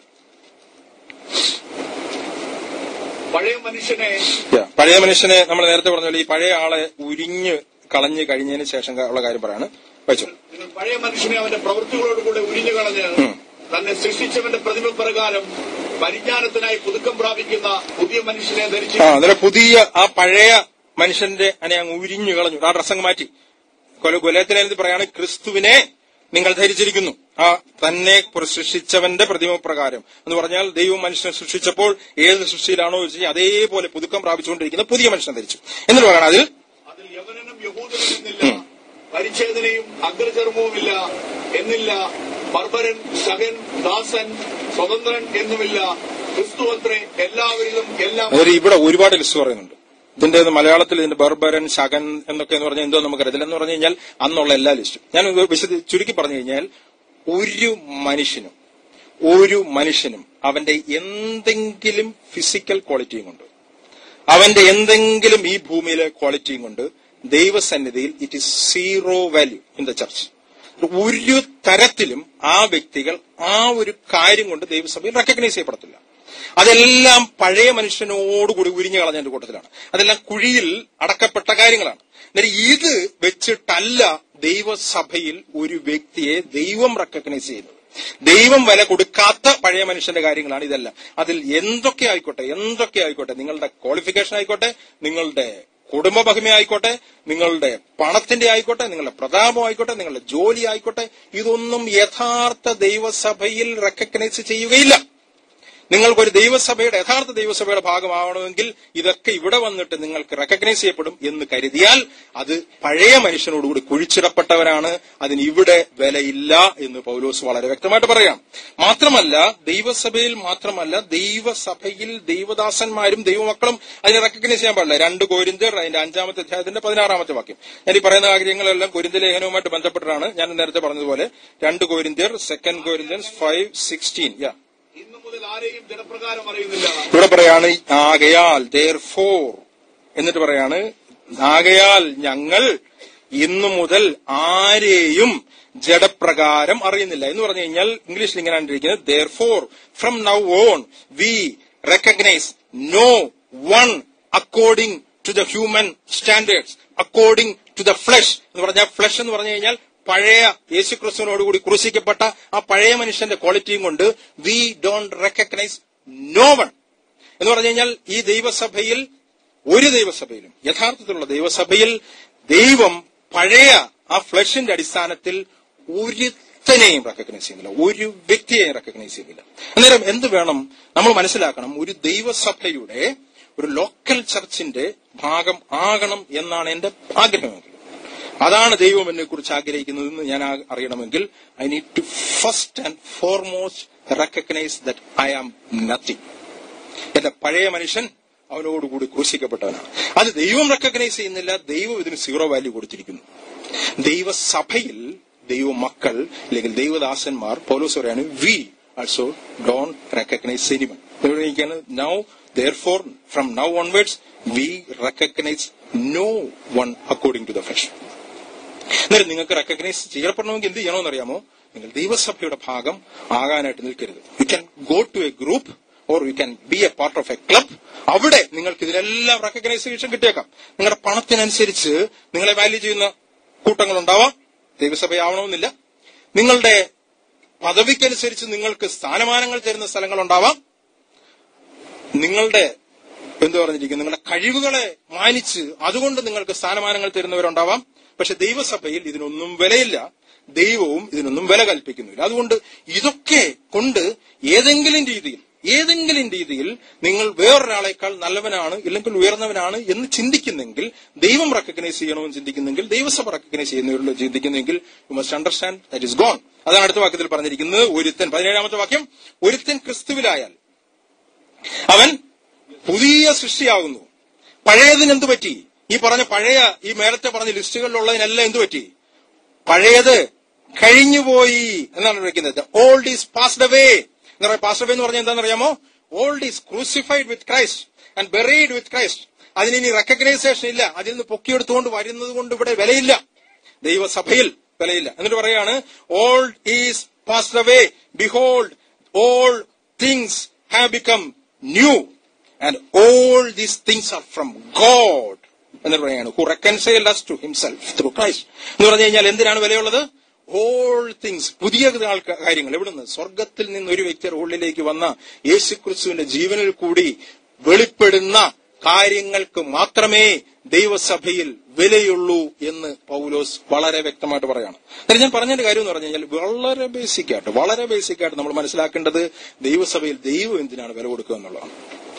പഴയ മനുഷ്യനെ Yeah. പഴയ മനുഷ്യനെ നമ്മൾ നേരത്തെ പറഞ്ഞ പോലെ ഈ പഴയ ആളെ ഉരിഞ്ഞ് കളഞ്ഞ് കഴിഞ്ഞതിന് ശേഷം ഉള്ള കാര്യം പറയാണ് വായിച്ചോ നിങ്ങൾ പഴയ മനുഷ്യനെ അവന്റെ പ്രവൃത്തികളോടുകൂടെ ഉരിഞ്ഞു കളഞ്ഞ് തന്നെ സൃഷ്ടിച്ചവന്റെ പ്രതിമ പ്രകാരം പരിജ്ഞാനത്തിനായി പുതുക്കം പ്രാപിക്കുന്ന പുതിയ മനുഷ്യനെ ധരിച്ചു ആ അതിലെ പുതിയ ആ പഴയ മനുഷ്യന്റെ അനെ അങ്ങ് ഉരിഞ്ഞു കളഞ്ഞു ആ ഡ്രസ്സങ്ങ് മാറ്റി കൊല കൊലത്തിനെഴുതി പറയാണ് ക്രിസ്തുവിനെ നിങ്ങൾ ധരിച്ചിരിക്കുന്നു ആ തന്നെ സൃഷ്ടിച്ചവന്റെ പ്രതിമ പ്രകാരം എന്ന് പറഞ്ഞാൽ ദൈവം മനുഷ്യനെ സൃഷ്ടിച്ചപ്പോൾ ഏത് സൃഷ്ടിയിലാണോ വെച്ച് അതേപോലെ പുതുക്കം പ്രാപിച്ചുകൊണ്ടിരിക്കുന്ന പുതിയ മനുഷ്യനെ ധരിച്ചു എന്നിട്ട് പറയണം അതിൽ അതിൽ യവനനും യഹൂദനും എന്നില്ല പരിച്ഛേദനയും അഗ്രചർമ്മവുമില്ല എന്നില്ല ബർബരൻ ശകൻ ദാസൻ സ്വതന്ത്രൻ എന്നുമില്ല ക്രിസ്തു അത്രേ എല്ലാവരിലും എല്ലാം അതൊരു ഇവിടെ ഒരുപാട് ലിസ്റ്റ് പറയുന്നുണ്ട് ഇതിന്റെ മലയാളത്തിൽ ഇതിന്റെ ബർബരൻ ശകൻ എന്നൊക്കെ എന്ന് പറഞ്ഞാൽ എന്തോ നമുക്കറിയത്തില്ല എന്ന് പറഞ്ഞു കഴിഞ്ഞാൽ അന്നുള്ള എല്ലാ ലിസ്റ്റും ഞാൻ ഇത് വിശദ ചുരുക്കി പറഞ്ഞു കഴിഞ്ഞാൽ ഒരു മനുഷ്യനും ഒരു മനുഷ്യനും അവന്റെ എന്തെങ്കിലും ഫിസിക്കൽ ക്വാളിറ്റിയും കൊണ്ട് അവന്റെ എന്തെങ്കിലും ഈ ഭൂമിയിലെ ക്വാളിറ്റിയും കൊണ്ട് ദൈവസന്നിധിയിൽ it is zero value in the church ഒരു തരത്തിലും ആ വ്യക്തികൾ ആ ഒരു കാര്യം കൊണ്ട് ദൈവസഭയിൽ റെക്കഗ്നൈസ് ചെയ്യപ്പെടത്തില്ല അതെല്ലാം പഴയ മനുഷ്യനോടുകൂടി ഉരിഞ്ഞു കളഞ്ഞതിന്റെ കൂട്ടത്തിലാണ് അതെല്ലാം കുഴിയിൽ അടക്കപ്പെട്ട കാര്യങ്ങളാണ് എന്നാൽ ഇത് വെച്ചിട്ടല്ല ദൈവസഭയിൽ ഒരു വ്യക്തിയെ ദൈവം റെക്കഗ്നൈസ് ചെയ്യുന്നത് ദൈവം വില കൊടുക്കാത്ത പഴയ മനുഷ്യന്റെ കാര്യങ്ങളാണ് ഇതെല്ലാം അതിൽ എന്തൊക്കെ ആയിക്കോട്ടെ എന്തൊക്കെ ആയിക്കോട്ടെ നിങ്ങളുടെ ക്വാളിഫിക്കേഷൻ ആയിക്കോട്ടെ നിങ്ങളുടെ കുടുംബ മഹിമ ആയിക്കോട്ടെ നിങ്ങളുടെ പണത്തിന്റെ ആയിക്കോട്ടെ നിങ്ങളുടെ പ്രതാപം ആയിക്കോട്ടെ നിങ്ങളുടെ ജോലി ആയിക്കോട്ടെ ഇതൊന്നും യഥാർത്ഥ ദൈവസഭയിൽ റെക്കഗ്നൈസ് ചെയ്യുകയില്ല നിങ്ങൾക്കൊരു ദൈവസഭയുടെ യഥാർത്ഥ ദൈവസഭയുടെ ഭാഗമാവണമെങ്കിൽ ഇതൊക്കെ ഇവിടെ വന്നിട്ട് നിങ്ങൾക്ക് റെക്കഗ്നൈസ് ചെയ്യപ്പെടും എന്ന് കരുതിയാൽ അത് പഴയ മനുഷ്യനോടുകൂടി കുഴിച്ചിടപ്പെട്ടവരാണ് അതിന് ഇവിടെ വിലയില്ല എന്ന് പൗലോസ് വളരെ വ്യക്തമായിട്ട് പറയാം മാത്രമല്ല ദൈവസഭയിൽ മാത്രമല്ല ദൈവസഭയിൽ ദൈവദാസന്മാരും ദൈവമക്കളും അതിനെ റെക്കഗ്നൈസ് ചെയ്യാൻ പാടില്ല രണ്ട് കോരിന്തർ അതിന്റെ അഞ്ചാമത്തെ അധ്യായത്തിന്റെ പതിനാറാമത്തെ വാക്യം ഞാൻ ഈ പറയുന്ന കാര്യങ്ങളെല്ലാം കോരിന്ത ലേഖനവുമായിട്ട് ബന്ധപ്പെട്ടിട്ടാണ് ഞാൻ നേരത്തെ പറഞ്ഞതുപോലെ രണ്ട് കോരിന്ത്യർ സെക്കൻഡ് കോരിന്ത്യൻസ് ഫൈവ് സിക്സ്റ്റീൻ യാ ഇന്നു മുതൽ ആരെയും ജനപ്രകാരം അറിയുന്നില്ല ഇവിടെ പറയാണ് ആകയാൽ ദർ ഫോർ എന്നിട്ട് പറയാണ് ആകയാൽ ഞങ്ങൾ ഇന്നു മുതൽ ആരെയും ജഡപ്രകാരം അറിയുന്നില്ല എന്ന് പറഞ്ഞു കഴിഞ്ഞാൽ ഇംഗ്ലീഷിൽ ഇങ്ങനെയാണ് ഇരിക്കുന്നത് therefore from now on we recognise no one according to the human standards according to the flesh എന്ന് പറഞ്ഞാൽ ഫ്ലഷ് എന്ന് പറഞ്ഞു കഴിഞ്ഞാൽ പഴയ യേശുക്രിസ്തുവിനോടുകൂടി ക്രൂശിക്കപ്പെട്ട ആ പഴയ മനുഷ്യന്റെ ക്വാളിറ്റിയും കൊണ്ട് we don't recognise no one എന്ന് പറഞ്ഞു കഴിഞ്ഞാൽ ഈ ദൈവസഭയിൽ ഒരു ദൈവസഭയിലും യഥാർത്ഥത്തിലുള്ള ദൈവസഭയിൽ ദൈവം പഴയ ആ ഫ്ലഷിന്റെ അടിസ്ഥാനത്തിൽ ഒരുത്തനെയും റെക്കഗ്നൈസ് ചെയ്യുന്നില്ല ഒരു വ്യക്തിയെയും റെക്കഗ്നൈസ് ചെയ്യുന്നില്ല അന്നേരം എന്ത് വേണം നമ്മൾ മനസ്സിലാക്കണം ഒരു ദൈവസഭയുടെ ഒരു ലോക്കൽ ചർച്ചിന്റെ ഭാഗം ആകണം എന്നാണ് എന്റെ ആഗ്രഹമെങ്കിൽ അതാണ് ദൈവം എന്നെ കുറിച്ച് ആഗ്രഹിക്കുന്നതെന്ന് ഞാൻ ആ- അറിയണമെങ്കിൽ I need to first and foremost recognise that I am nothing എന്റെ പഴയ മനുഷ്യൻ അവനോടുകൂടി ക്രൂശിക്കപ്പെട്ടവനാണ് അത് ദൈവം റെക്കഗ്നൈസ് ചെയ്യുന്നില്ല ദൈവം ഇതിന് സീറോ വാല്യൂ കൊടുത്തിരിക്കുന്നു ദൈവസഭയിൽ ദൈവമക്കൾ അല്ലെങ്കിൽ ദൈവദാസന്മാർ പോലോസ് പറയാണ് we also don't recognise anyone now therefore from now onwards we recognise no one according to the flesh എന്നാലും നിങ്ങൾക്ക് റെക്കഗ്നൈസ് ചെയ്യപ്പെടണമെങ്കിൽ എന്ത് ചെയ്യണമെന്ന് അറിയാമോ നിങ്ങൾ ദൈവസഭയുടെ ഭാഗം ആകാനായിട്ട് നിൽക്കരുത് you can go to a group or you can be a part of a club അവിടെ നിങ്ങൾക്ക് ഇതിലെല്ലാം റെക്കഗ്നൈസേഷൻ കിട്ടിയേക്കാം നിങ്ങളുടെ പണത്തിനനുസരിച്ച് നിങ്ങളെ വാല്യൂ ചെയ്യുന്ന കൂട്ടങ്ങൾ ഉണ്ടാവാം ദൈവസഭയാവണമെന്നില്ല നിങ്ങളുടെ പദവിക്കനുസരിച്ച് നിങ്ങൾക്ക് സ്ഥാനമാനങ്ങൾ തരുന്ന സ്ഥലങ്ങളുണ്ടാവാം നിങ്ങളുടെ എന്ത് പറഞ്ഞിരിക്കും നിങ്ങളുടെ കഴിവുകളെ മാനിച്ച് അതുകൊണ്ട് നിങ്ങൾക്ക് സ്ഥാനമാനങ്ങൾ തരുന്നവരുണ്ടാവാം പക്ഷെ ദൈവസഭയിൽ ഇതിനൊന്നും വിലയില്ല ദൈവവും ഇതിനൊന്നും വില കൽപ്പിക്കുന്നില്ല അതുകൊണ്ട് ഇതൊക്കെ കൊണ്ട് ഏതെങ്കിലും രീതിയിൽ ഏതെങ്കിലും രീതിയിൽ നിങ്ങൾ വേറൊരാളെക്കാൾ നല്ലവനാണ് ഇല്ലെങ്കിൽ ഉയർന്നവനാണ് എന്ന് ചിന്തിക്കുന്നെങ്കിൽ ദൈവം റെക്കഗ്നൈസ് ചെയ്യണമെന്ന് ചിന്തിക്കുന്നെങ്കിൽ ദൈവസഭ റെക്കഗ്നൈസ് ചെയ്യുന്നവരിൽ ചിന്തിക്കുന്നെങ്കിൽ you must understand that is gone അതാണ് അടുത്ത വാക്യത്തിൽ പറഞ്ഞിരിക്കുന്നത് ഒരുത്തൻ പതിനേഴാമത്തെ വാക്യം ഒരുത്തൻ ക്രിസ്തുവിലായാൽ അവൻ പുതിയ സൃഷ്ടിയാകുന്നു പഴയതിന് എന്തു പറ്റി ഈ പറഞ്ഞ പഴയ ഈ മേലത്തെ പറഞ്ഞ ലിസ്റ്റുകളിലുള്ളതിനെല്ലാം എന്തു പറ്റി പഴയത് കഴിഞ്ഞുപോയി എന്നാണ് വിളിക്കുന്നത് ഓൾഡ് ഈസ് പാസ്ഡ് അവേ എന്ന് പറയാം പാസ്ഡ് അവേ എന്ന് പറഞ്ഞാൽ എന്താണെന്നറിയാമോ old is crucified with Christ and buried with Christ അതിന് ഇനി റെക്കഗ്നൈസേഷൻ ഇല്ല അതിൽ നിന്ന് പൊക്കിയെടുത്തുകൊണ്ട് വരുന്നത് കൊണ്ട് ഇവിടെ വിലയില്ല ദൈവസഭയിൽ വിലയില്ല എന്നിട്ട് പറയാണ് old is passed away behold all things have become new and all these things are from God എന്നിട്ട് പറയാണ് who reconciled us to himself through Christ എന്ന് പറഞ്ഞു കഴിഞ്ഞാൽ എന്തിനാണ് വിലയുള്ളത് ഓൾ തിങ്സ് പുതിയ ആൾക്ക- കാര്യങ്ങൾ എവിടുന്ന് സ്വർഗത്തിൽ നിന്ന് ഒരു വ്യക്തിയുടെ ഉള്ളിലേക്ക് വന്ന യേശുക്രിസ്തുവിന്റെ ജീവനിൽ കൂടി വെളിപ്പെടുന്ന കാര്യങ്ങൾക്ക് മാത്രമേ ദൈവസഭയിൽ വിലയുള്ളൂ എന്ന് പൗലോസ് വളരെ വ്യക്തമായിട്ട് പറയാണ് എന്നാൽ ഞാൻ പറഞ്ഞതിന്റെ കാര്യം എന്ന് പറഞ്ഞു കഴിഞ്ഞാൽ വളരെ ബേസിക് ആയിട്ട് വളരെ ബേസിക് ആയിട്ട് നമ്മൾ മനസ്സിലാക്കേണ്ടത് ദൈവസഭയിൽ ദൈവം എന്തിനാണ് വില കൊടുക്കുക എന്നുള്ളതാണ്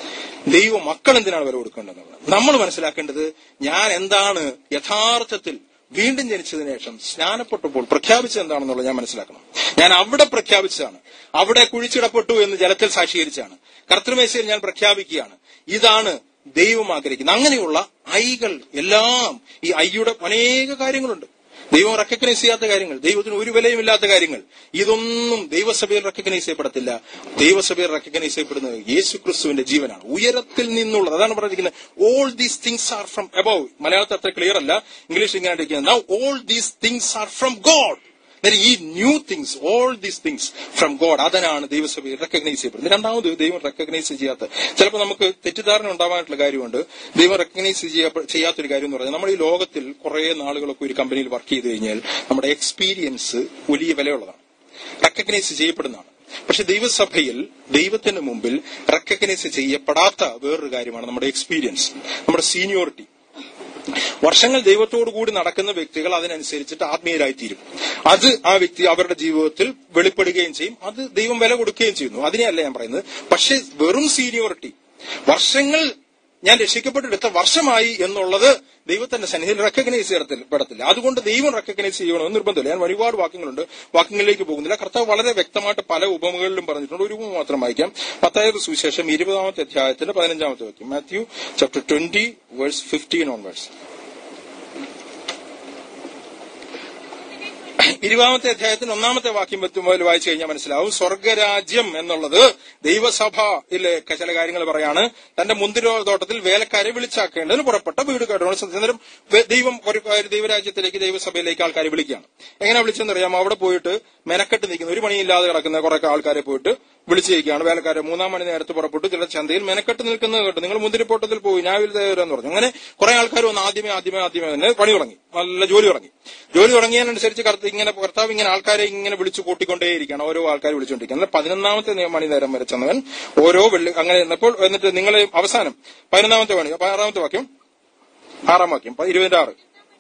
ദൈവ മക്കൾ എന്തിനാണ് വില കൊടുക്കേണ്ടതെന്നുള്ളത് നമ്മൾ മനസ്സിലാക്കേണ്ടത് ഞാൻ എന്താണ് യഥാർത്ഥത്തിൽ വീണ്ടും ജനിച്ചതിന് ശേഷം സ്നാനപ്പെട്ടപ്പോൾ പ്രഖ്യാപിച്ചത് എന്താണെന്നുള്ളത് ഞാൻ മനസ്സിലാക്കണം ഞാൻ അവിടെ പ്രഖ്യാപിച്ചതാണ് അവിടെ കുഴിച്ചിടപ്പെട്ടു എന്ന് ജലത്തിൽ സാക്ഷീകരിച്ചാണ് കർത്തൃമേശയിൽ ഞാൻ പ്രഖ്യാപിക്കുകയാണ് ഇതാണ് ദൈവം ആഗ്രഹിക്കുന്നത് അങ്ങനെയുള്ള ഐകൾ എല്ലാം ഈ ഐയുടെ അനേക കാര്യങ്ങളുണ്ട് ദൈവം റെക്കഗ്നൈസ് ചെയ്യാത്ത കാര്യങ്ങൾ ദൈവത്തിന് ഒരു വിലയുമില്ലാത്ത കാര്യങ്ങൾ ഇതൊന്നും ദൈവസഭയിൽ റെക്കഗ്നൈസ് ചെയ്യപ്പെടത്തില്ല ദൈവസഭയിൽ റെക്കഗ്നൈസ് ചെയ്യപ്പെടുന്നത് യേശു ക്രിസ്തുവിന്റെ ജീവനാണ് ഉയരത്തിൽ നിന്നുള്ളത് അതാണ് പറഞ്ഞിരിക്കുന്നത് all these things are from above മലയാളത്തിൽ അത്ര ക്ലിയർ അല്ല ഇംഗ്ലീഷ് ഇങ്ങനെ ഇരിക്കുന്നത് now all these things are from God അന്നേരം ഈ new things all these things from God അതിനാണ് ദൈവസഭയിൽ റെക്കഗ്നൈസ് ചെയ്യപ്പെടുന്നത് രണ്ടാമത് ദൈവം റെക്കഗ്നൈസ് ചെയ്യാത്ത ചിലപ്പോൾ നമുക്ക് തെറ്റിദ്ധാരണ ഉണ്ടാവാനായിട്ടുള്ള കാര്യമുണ്ട് ദൈവം റെക്കഗ്നൈസ് ചെയ്യാത്തൊരു കാര്യം എന്ന് പറഞ്ഞാൽ നമ്മൾ ഈ ലോകത്തിൽ കുറെ നാളുകളൊക്കെ ഒരു കമ്പനിയിൽ വർക്ക് ചെയ്ത് കഴിഞ്ഞാൽ നമ്മുടെ എക്സ്പീരിയൻസ് വലിയ വിലയുള്ളതാണ് റെക്കഗ്നൈസ് ചെയ്യപ്പെടുന്നതാണ് പക്ഷെ ദൈവസഭയിൽ ദൈവത്തിന് മുമ്പിൽ റെക്കഗ്നൈസ് ചെയ്യപ്പെടാത്ത വേറൊരു കാര്യമാണ് നമ്മുടെ എക്സ്പീരിയൻസ് നമ്മുടെ സീനിയോറിറ്റി വർഷങ്ങൾ ദൈവത്തോടു കൂടി നടക്കുന്ന വ്യക്തികൾ അതിനനുസരിച്ചിട്ട് ആത്മീയരായിത്തീരും അത് ആ വ്യക്തി അവരുടെ ജീവിതത്തിൽ വെളിപ്പെടുകയും ചെയ്യും അത് ദൈവം വില കൊടുക്കുകയും ചെയ്യുന്നു അതിനെയല്ല ഞാൻ പറയുന്നത് പക്ഷെ വെറും സീനിയോറിറ്റി വർഷങ്ങൾ ഞാൻ രക്ഷിക്കപ്പെട്ടെടുത്ത വർഷമായി എന്നുള്ളത് ദൈവത്തിന്റെ സന്നിധിയിൽ റെക്കഗ്നൈസ് ചെയ്യപ്പെടത്തില്ല അതുകൊണ്ട് ദൈവം റെക്കഗ്നൈസ് ചെയ്യണമെന്ന് നിർബന്ധമില്ല ഞാൻ ഒരുപാട് വാക്യങ്ങളുണ്ട് വാക്യങ്ങളിലേക്ക് പോകുന്നില്ല കർത്താവ് വളരെ വ്യക്തമായിട്ട് പല ഉപമകളിലും പറഞ്ഞിട്ടുണ്ട് ഒരു ഉപമ മാത്രം വായിക്കാം പത്തായത് സുവിശേഷം ഇരുപതാമത്തെ അധ്യായത്തിന്റെ പതിനഞ്ചാമത്തെ വാക്യം Matthew chapter twenty verse fifteen on verse ഇരുപതാമത്തെ അധ്യായത്തിന് ഒന്നാമത്തെ വാക്യം മുതൽ വായിച്ചു കഴിഞ്ഞാൽ മനസ്സിലാവും സ്വർഗരാജ്യം എന്നുള്ളത് ദൈവസഭയിലെ ചില കാര്യങ്ങൾ പറയാണ് തന്റെ മുന്തിരിത്തോട്ടത്തിൽ വേലക്കാരെ വിളിച്ചാക്കേണ്ടതിന് പുറപ്പെട്ട വീട് കേട്ടോണം അന്നേരം വെ- ദൈവം ഒരു ഒരു ദൈവരാജ്യത്തിലേക്ക് ദൈവസഭയിലേക്ക് ആൾക്കാരെ വിളിക്കുകയാണ് എങ്ങനെ വിളിച്ചെന്ന് അറിയാമോ അവിടെ പോയിട്ട് മെനക്കെട്ട് നിൽക്കുന്ന ഒരു പണിയില്ലാതെ കിടക്കുന്ന കുറെ ആൾക്കാരെ പോയിട്ട് വിളിച്ചിരിക്കുകയാണ് വേലക്കാരെ മൂന്നാം മണി നേരത്ത് പുറപ്പെട്ടു ചില ചന്തയിൽ മെനക്കെട്ട് നിൽക്കുന്നത് കേട്ടു നിങ്ങൾ മുന്തിരിപ്പോട്ടത്തിൽ പോയി ഞാവിൽ എന്ന് പറഞ്ഞു അങ്ങനെ കുറെ ആൾക്കാർ വന്ന് ആദ്യമേ ആദ്യമേ ആദ്യമേ തന്നെ പണി തുടങ്ങി നല്ല ജോലി തുടങ്ങി ജോലി തുടങ്ങിയതിനനുസരിച്ച് കർത്ത- ഇങ്ങനെ കർത്താവ് ഇങ്ങനെ ആൾക്കാരെ ഇങ്ങനെ വിളിച്ചു കൂട്ടിക്കൊണ്ടേയിരിക്കുകയാണ് ഓരോ ആൾക്കാരെ വിളിച്ചുകൊണ്ടിരിക്കുകയാണ് എന്നാൽ പതിനൊന്നാമത്തെ നേ- മണി നേരം വരെ ചെന്നവൻ ഓരോ വെള്ളി അങ്ങനെ ഇരുന്നപ്പോൾ എന്നിട്ട് നിങ്ങൾ അവസാനം പതിനൊന്നാമത്തെ മണി അപ്പൊ ആറാമത്തെ വാക്യം ആറാം വാക്യം പ- ഇരുപതിന്റെ ആറ്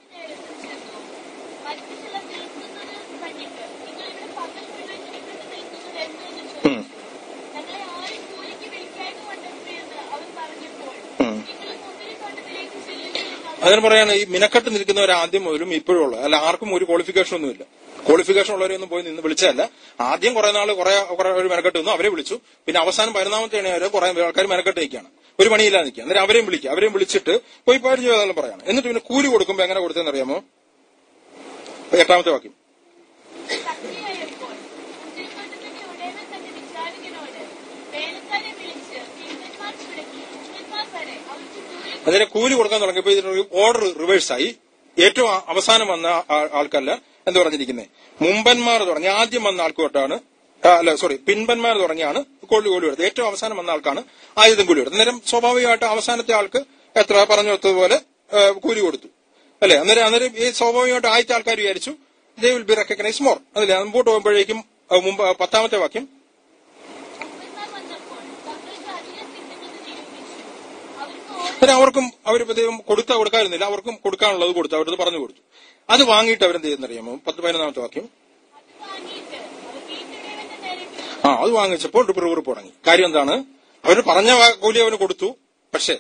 മറ്റു ചിലർ നിൽക്കുന്നത് കണ്ടിട്ട് നിങ്ങളിവിടെ പകൽ മുഴുവൻ ഇവിടെ നിൽക്കുന്നത് എന്തെന്ന് ചോദിച്ചു ഞങ്ങളെ ആരും കൂലിക്ക് വിളിക്കാതെ കൊണ്ടെന്ന് അവൻ പറഞ്ഞപ്പോൾ ഉം. നിങ്ങൾ മുന്തിരിത്തോട്ടത്തിലേക്ക് ചെല്ലുകയും അതിന് പറയാണ് ഈ മിനക്കെട്ട് നിൽക്കുന്നവർ ആദ്യം മുതലും ഇപ്പോഴും ഉള്ളത് അല്ല ആർക്കും ഒരു ക്വാളിഫിക്കേഷൻ ഒന്നുമില്ല ക്വാളിഫിക്കേഷൻ ഉള്ളവരെയൊന്നും പോയി നിന്ന് വിളിച്ചതല്ല ആദ്യം കുറെ നാൾ കുറെ കുറെ ഒരു മെനക്കെട്ട് നിന്നു അവരെ വിളിച്ചു പിന്നെ അവസാനം പതിനൊന്നാമത്തെ വരെ കുറെ ആൾക്കാർ മെനക്കെട്ട് നിൽക്കുകയാണ് ഒരു പണിയില്ലാതെ നിൽക്കുക അന്നേരം അവരെയും വിളിക്കുക അവരെയും വിളിച്ചിട്ട് പോയി പരിചയം ചെയ്താലും പറയാണ് എന്നിട്ട് പിന്നെ കൂലി കൊടുക്കുമ്പോൾ എങ്ങനെ കൊടുത്തതെന്ന് അറിയാമോ എട്ടാമത്തെ വാക്യം ശക്തിയായപ്പോൾ മുന്തിരിത്തോട്ടത്തിന്റെ ഉടയവൻ തന്റെ വിചാരകനോട് വേലക്കാരെ വിളിച്ച് ഭീമന്മാർ ചുടക്കി ഭീമന്മാർ വരെ അവർക്ക് കൂലി അതിന് കൂലി കൊടുക്കാൻ തുടങ്ങിയപ്പോൾ ഇതിനൊരു ഓർഡർ റിവേഴ്സ് ആയി ഏറ്റവും ആ- അവസാനം വന്ന ആ- ആൾക്കല്ല എന്ത് പറഞ്ഞിരിക്കുന്നത് മുമ്പന്മാർ തുടങ്ങി ആദ്യം വന്ന ആൾക്ക് തൊട്ടാണ് ആ, അല്ല സോറി പിൻപന്മാർ തുടങ്ങിയാണ് കൂലി കൂലി കൊടുത്തത് ഏറ്റവും അവസാനം വന്ന ആൾക്കാണ് ആയുധം കൂലി കൊടുത്തത് അന്നേരം സ്വാഭാവികമായിട്ട് അവസാനത്തെ ആൾക്ക് എത്ര പറഞ്ഞു കൊടുത്തതുപോലെ ആ, കൂലി കൊടുത്തു അല്ലെ അന്നേരം അന്നേരം ഈ സ്വാഭാവികമായിട്ട് ആദ്യത്തെ ആൾക്കാർ വിചാരിച്ചു they will be recognise more അതിലെ മുമ്പോട്ട് പോകുമ്പോഴേക്കും ആ, മുമ്പ് ആ, പത്താമത്തെ വാക്യം അപ്പന്മാർ വന്നപ്പോൾ തങ്ങൾക്ക് അധികം കിട്ടുമെന്ന് നിരൂപിച്ചു അവർക്ക് ഓരോ പിന്നെ അവർക്കും അവർ ദൈവം കൊടുത്താ കൊടുക്കാതിരുന്നില്ല അവർക്കും കൊടുക്കാനുള്ളത് കൊടുത്തു അവരത് പറഞ്ഞു കൊടുത്തു അത് വാങ്ങിയിട്ട് അവരെന്ത് ചെയ്യുന്നറിയാമോ പത്ത് പതിനൊന്നാമത്തെ വാക്യം അത് വാങ്ങിയിട്ട് അവർ വീട്ടിടവന്റെ നേരെ ആ അത് വാങ്ങിച്ചപ്പോൾ ഒരു പിറുപിറുപ്പ് തുടങ്ങി കാര്യം എന്താണ് അവര് പറഞ്ഞ വാ- കൂലി അവന് കൊടുത്തു പക്ഷേ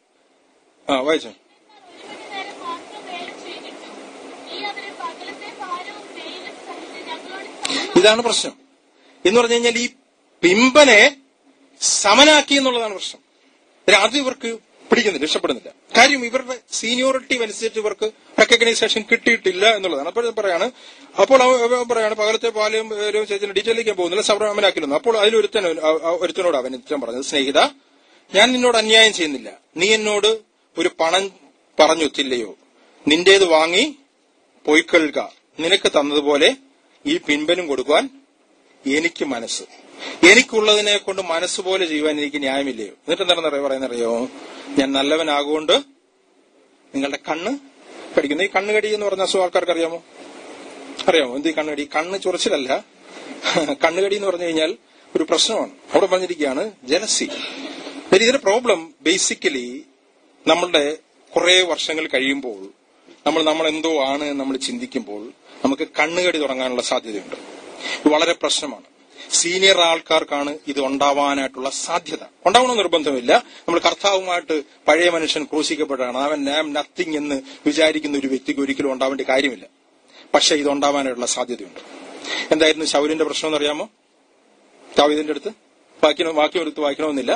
ആ വായിച്ചോ ഒരു മണി നേരം മാത്രം വേല ചെയ്തിട്ടു നീ അവരെ പകലത്തെ ഭാരവും വെയിലും സഹിച്ച് ഞങ്ങളോട് സമം ഇതാണ് പ്രശ്നം എന്ന് പറഞ്ഞു കഴിഞ്ഞാൽ ഈ പിമ്പനെ സമനാക്കി എന്നുള്ളതാണ് പ്രശ്നം ഇത് അത് ഇവർക്ക് പിടിക്കുന്നില്ല ഇഷ്ടപ്പെടുന്നില്ല കാര്യം ഇവരുടെ സീനിയോറിറ്റി അനുസരിച്ച് ഇവർക്ക് റെക്കഗ്നൈസേഷൻ കിട്ടിയിട്ടില്ല എന്നുള്ളതാണ് അപ്പോൾ ഇത് പറയാണ് അപ്പോൾ അവ- അവൻ പറയാണ് പകലത്തെ പാലയും ഏരും ചേച്ചിന്റെ ഡീറ്റെയിലേക്ക് ഞാൻ പോകുന്നില്ല സമനാക്കിയിരുന്നു അപ്പോൾ അതിലൊരുത്തൻ ഒരുത്തനോട് അവൻ ഇത്തരം പറഞ്ഞത് സ്നേഹിത ഞാൻ നിന്നോട് അന്യായം ചെയ്യുന്നില്ല നീ എന്നോട് ഒരു പണം പറഞ്ഞൊത്തില്ലയോ നിന്റേത് വാങ്ങി പൊയ്ക്കൊള്ളുക നിനക്ക് തന്നതുപോലെ ഈ പിൻപനും കൊടുക്കുവാൻ എനിക്ക് മനസ്സ് എനിക്കുള്ളതിനെ കൊണ്ട് മനസ്സുപോലെ ചെയ്യുവാൻ എനിക്ക് ന്യായമില്ലയോ എന്നിട്ട് എന്താണെന്ന് പറയുന്നറിയോ ഞാൻ നല്ലവനാകൊണ്ട് നിങ്ങളുടെ കണ്ണ് കടിക്കുന്നു ഈ കണ്ണുകടി എന്ന് പറഞ്ഞ അസുഖം ആൾക്കാർക്ക് അറിയാമോ അറിയാമോ എന്ത് ഈ കണ്ണുകടി കണ്ണ് ചൊറിച്ചിലല്ല കണ്ണുകടി എന്ന് പറഞ്ഞു കഴിഞ്ഞാൽ ഒരു പ്രശ്നമാണ് അവിടെ പറഞ്ഞിരിക്കുകയാണ് ജലസി ഇതിന്റെ പ്രോബ്ലം ബേസിക്കലി നമ്മളുടെ കുറെ വർഷങ്ങൾ കഴിയുമ്പോൾ നമ്മൾ നമ്മൾ എന്തോ ആണ് എന്ന് നമ്മൾ ചിന്തിക്കുമ്പോൾ നമുക്ക് കണ്ണുകടി തുടങ്ങാനുള്ള സാധ്യതയുണ്ട് ഇത് വളരെ പ്രശ്നമാണ് സീനിയർ ആൾക്കാർക്കാണ് ഇത് ഉണ്ടാവാനായിട്ടുള്ള സാധ്യത ഉണ്ടാവണം നിർബന്ധമില്ല നമ്മൾ കർത്താവുമായിട്ട് പഴയ മനുഷ്യൻ ക്രൂശിക്കപ്പെട്ടാണ് അവൻ നാം നത്തിങ് എന്ന് വിചാരിക്കുന്ന ഒരു വ്യക്തിക്ക് ഒരിക്കലും ഉണ്ടാവേണ്ട കാര്യമില്ല പക്ഷെ ഇത് ഉണ്ടാവാനായിട്ടുള്ള സാധ്യതയുണ്ട് എന്തായിരുന്നു ശൗലിന്റെ പ്രശ്നം എന്നറിയാമോ ദാവീദിന്റെ അടുത്ത് വാക്യം വാക്യം എടുത്ത് വായിക്കണമെന്നില്ല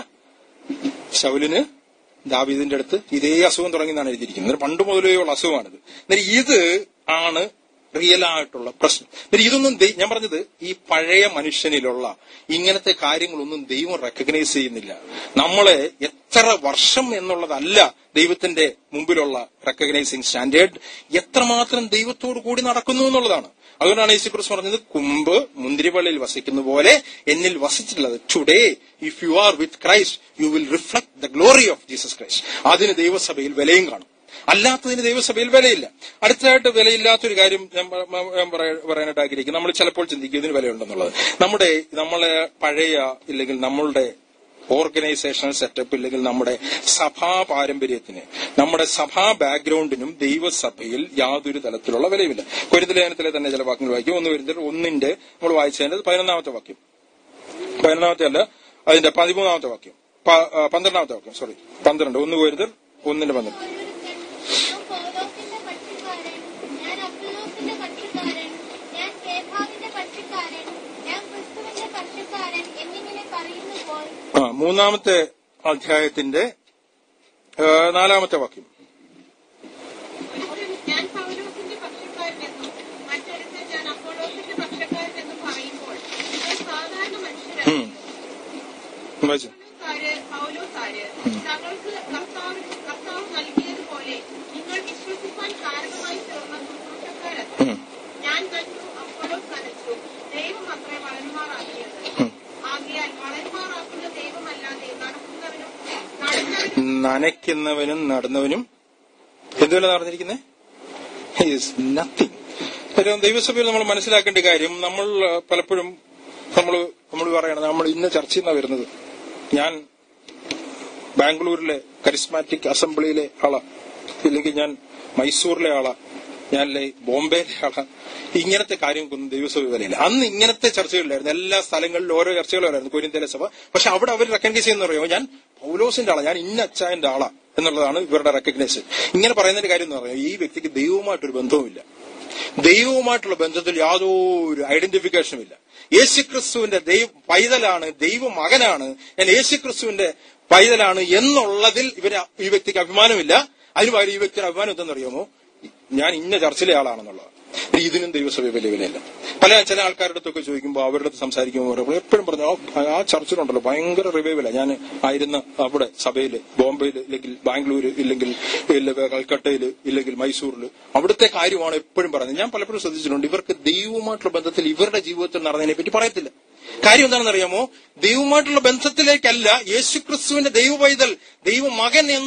ശൗലിന് ദാവീദിന്റെ അടുത്ത് ഇതേ അസുഖം തുടങ്ങിയെന്നാണ് എഴുതിയിരിക്കുന്നത് എന്നിട്ട് പണ്ട് മുതലേ ഉള്ള അസുഖമാണിത് എന്നിട്ട് ഇത് ആണ് റിയൽ ആയിട്ടുള്ള പ്രശ്നം എന്നിട്ട് ഇതൊന്നും ദൈ- ഞാൻ പറഞ്ഞത് ഈ പഴയ മനുഷ്യനിലുള്ള ഇങ്ങനത്തെ കാര്യങ്ങളൊന്നും ദൈവം റെക്കഗ്നൈസ് ചെയ്യുന്നില്ല നമ്മളെ എത്ര വർഷം എന്നുള്ളതല്ല ദൈവത്തിന്റെ മുമ്പിലുള്ള റെക്കഗ്നൈസിങ് സ്റ്റാൻഡേർഡ് എത്രമാത്രം ദൈവത്തോട് കൂടി നടക്കുന്നു എന്നുള്ളതാണ് അതുകൊണ്ടാണ് യേശു ക്രിസ്തു പറഞ്ഞത് കുമ്പ് മുന്തിരിവള്ളിയിൽ വസിക്കുന്ന പോലെ എന്നിൽ വസിച്ചിട്ടുള്ളത് today if you are with Christ you will reflect the glory of Jesus Christ അതിന് ദൈവസഭയിൽ വിലയും കാണും അല്ലാത്തതിന് ദൈവസഭയിൽ വിലയില്ല അടുത്തതായിട്ട് വിലയില്ലാത്തൊരു കാര്യം ഞാൻ പ- മ- ഞാൻ പറയ- പറയാനായിട്ട് ആഗ്രഹിക്കും നമ്മൾ ചിലപ്പോൾ ചിന്തിക്കും ഇതിന് വിലയുണ്ടെന്നുള്ളത് നമ്മുടെ നമ്മളെ പഴയ ഇല്ലെങ്കിൽ നമ്മളുടെ ഓർഗനൈസേഷണൽ സെറ്റപ്പ് ഇല്ലെങ്കിൽ നമ്മുടെ സഭാ പാരമ്പര്യത്തിന് നമ്മുടെ സഭാ ബാക്ക്ഗ്രൗണ്ടിനും ദൈവസഭയിൽ യാതൊരു തലത്തിലുള്ള വിലയുമില്ല കൊരിന്തലേഖനത്തിലെ തന്നെ ചില വാക്യങ്ങൾ വായിക്കും ഒന്ന് വരുന്നത് ഒന്നിന്റെ നമ്മൾ വായിച്ചതിന്റെ പതിനൊന്നാമത്തെ വാക്യം പതിനൊന്നാമത്തെ അല്ല അതിന്റെ പതിമൂന്നാമത്തെ വാക്യം പ- ആ, പന്ത്രണ്ടാമത്തെ വാക്യം സോറി പന്ത്രണ്ട് ഒന്ന് വരുന്നത് ഒന്നിന്റെ പന്ത്രണ്ട് ഞാൻ പൗലോസിന്റെ പക്ഷിക്കാരൻ ഞാൻ അബ്ദുലോസിന്റെ പക്ഷിക്കാരൻ ഞാൻ കേഫാവിന്റെ പക്ഷിക്കാരൻ ഞാൻ ക്രിസ്തുവിന്റെ പക്ഷിക്കാരൻ എന്നിങ്ങനെ പറയുമ്പോൾ ആ മൂന്നാമത്തെ അധ്യായത്തിന്റെ ആ, നാലാമത്തെ വാക്യം ഞാൻ പൗലോസിന്റെ പക്ഷക്കാരനെന്നും മറ്റൊരുത്തൻ ഞാൻ അപ്പോളോസിന്റെ പക്ഷക്കാരനെന്നും പറയുമ്പോൾ നിങ്ങൾ സാധാരണ മനുഷ്യരാണ് ഉം. വായിച്ചോ. പൗലോസാര് പൗലോസാര് തങ്ങൾക്ക് കർത്താവ് കർത്താവ് നൽകിയതുപോലെ നിങ്ങൾ വിശ്വസിക്കാൻ കാരണമായി തീർന്ന ശുശ്രൂഷക്കാരല്ല ഉം. ഞാൻ നട്ടു അപ്പോളോസ് നനച്ചു ദൈവം അത്രേ വളന്മാറാക്കിയത് ഉം. ആകിയാൽ വളന്മാറാക്കുന്ന ദൈവമല്ലാതെ നടക്കുന്നവനും നടന്നവനും നനയ്ക്കുന്നവനും നടുന്നവനും എന്തുവല്ല നടന്നിരിക്കുന്നേ ഈസ് നത്തിങ് കാര്യം ദൈവസഭയിൽ നമ്മൾ മനസ്സിലാക്കേണ്ട കാര്യം നമ്മൾ ആ, പലപ്പോഴും നമ്മൾ നമ്മൾ പറയണം നമ്മൾ ഇന്ന് ചർച്ചയിൽ നിന്നാണ് വരുന്നത് ഞാൻ ബാംഗ്ലൂരിലെ കരിസ്മാറ്റിക് അസംബ്ലിയിലെ ആളാ ഇല്ലെങ്കിൽ ഞാൻ മൈസൂരിലെ ആളാ ഞാൻ ബോംബെയിലെ ആളാ ഇങ്ങനത്തെ കാര്യങ്ങൾക്കൊന്നും ദൈവസഭ വിലയില്ല അന്ന് ഇങ്ങനത്തെ ചർച്ചകളിലായിരുന്നു എല്ലാ സ്ഥലങ്ങളിലും ഓരോ ചർച്ചകളായിരുന്നു കൊരിന്തേലെ സഭ പക്ഷെ അവിടെ അവർ റെക്കഗ്നൈസ് ചെയ്യുന്ന പറയുമ്പോൾ ഞാൻ പൗലോസിന്റെ ആളാ ഞാൻ ഇന്ന അച്ചായന്റെ ആളാ എന്നുള്ളതാണ് ഇവരുടെ റെക്കഗ്നൈസ് ഇങ്ങനെ പറയുന്നതിന്റെ കാര്യം എന്ന് പറയുന്നത് ഈ വ്യക്തിക്ക് ദൈവവുമായിട്ടൊരു ബന്ധവുമില്ല ദൈവവുമായിട്ടുള്ള ബന്ധത്തിൽ യാതൊരു ഐഡന്റിഫിക്കേഷനും ഇല്ല യേശുക്രിസ്തുവിന്റെ ദൈവ പൈതലാണ് ദൈവ മകനാണ് ഞാൻ യേശുക്രിസ്തുവിന്റെ പൈതലാണ് എന്നുള്ളതിൽ ഇവര് ഈ വ്യക്തിക്ക് അഭിമാനമില്ല അതിന് പകരം ഈ വ്യക്തിയുടെ അഭിമാനം എന്തെന്നറിയാമോ ഞാൻ ഇന്ന ചർച്ചിലെ ആളാണെന്നുള്ളത് ഇതിനും ദൈവസഭ വലിയ വിലയില്ല പല ചില ആൾക്കാരുടെ അടുത്തൊക്കെ ചോദിക്കുമ്പോൾ അവരുടെ അടുത്ത് സംസാരിക്കുമ്പോൾ പറയുമ്പോൾ എപ്പോഴും പറഞ്ഞു "ആ, ആ ചർച്ചിലുണ്ടല്ലോ ഭയങ്കര റിവൈവല ഞാൻ ആയിരുന്ന അവിടെ സഭയിൽ ബോംബെയിൽ ഇല്ലെങ്കിൽ ബാംഗ്ലൂര് ഇല്ലെങ്കിൽ ഇല്ല, കൽക്കട്ടയിൽ ഇല്ലെങ്കിൽ മൈസൂരിൽ അവിടുത്തെ കാര്യമാണ് എപ്പോഴും പറയുന്നത് ഞാൻ പലപ്പോഴും ശ്രദ്ധിച്ചിട്ടുണ്ട് ഇവർക്ക് ദൈവവുമായിട്ടുള്ള ബന്ധത്തിൽ ഇവരുടെ ജീവിതത്തിൽ നടന്നതിനെ പറ്റി പറയത്തില്ല കാര്യം എന്താണെന്ന് അറിയാമോ ദൈവവുമായിട്ടുള്ള ബന്ധത്തിലേക്കല്ല യേശുക്രിസ്തുവിന്റെ ദൈവ പൈതൽ ദൈവമകൻ എന്നുള്ള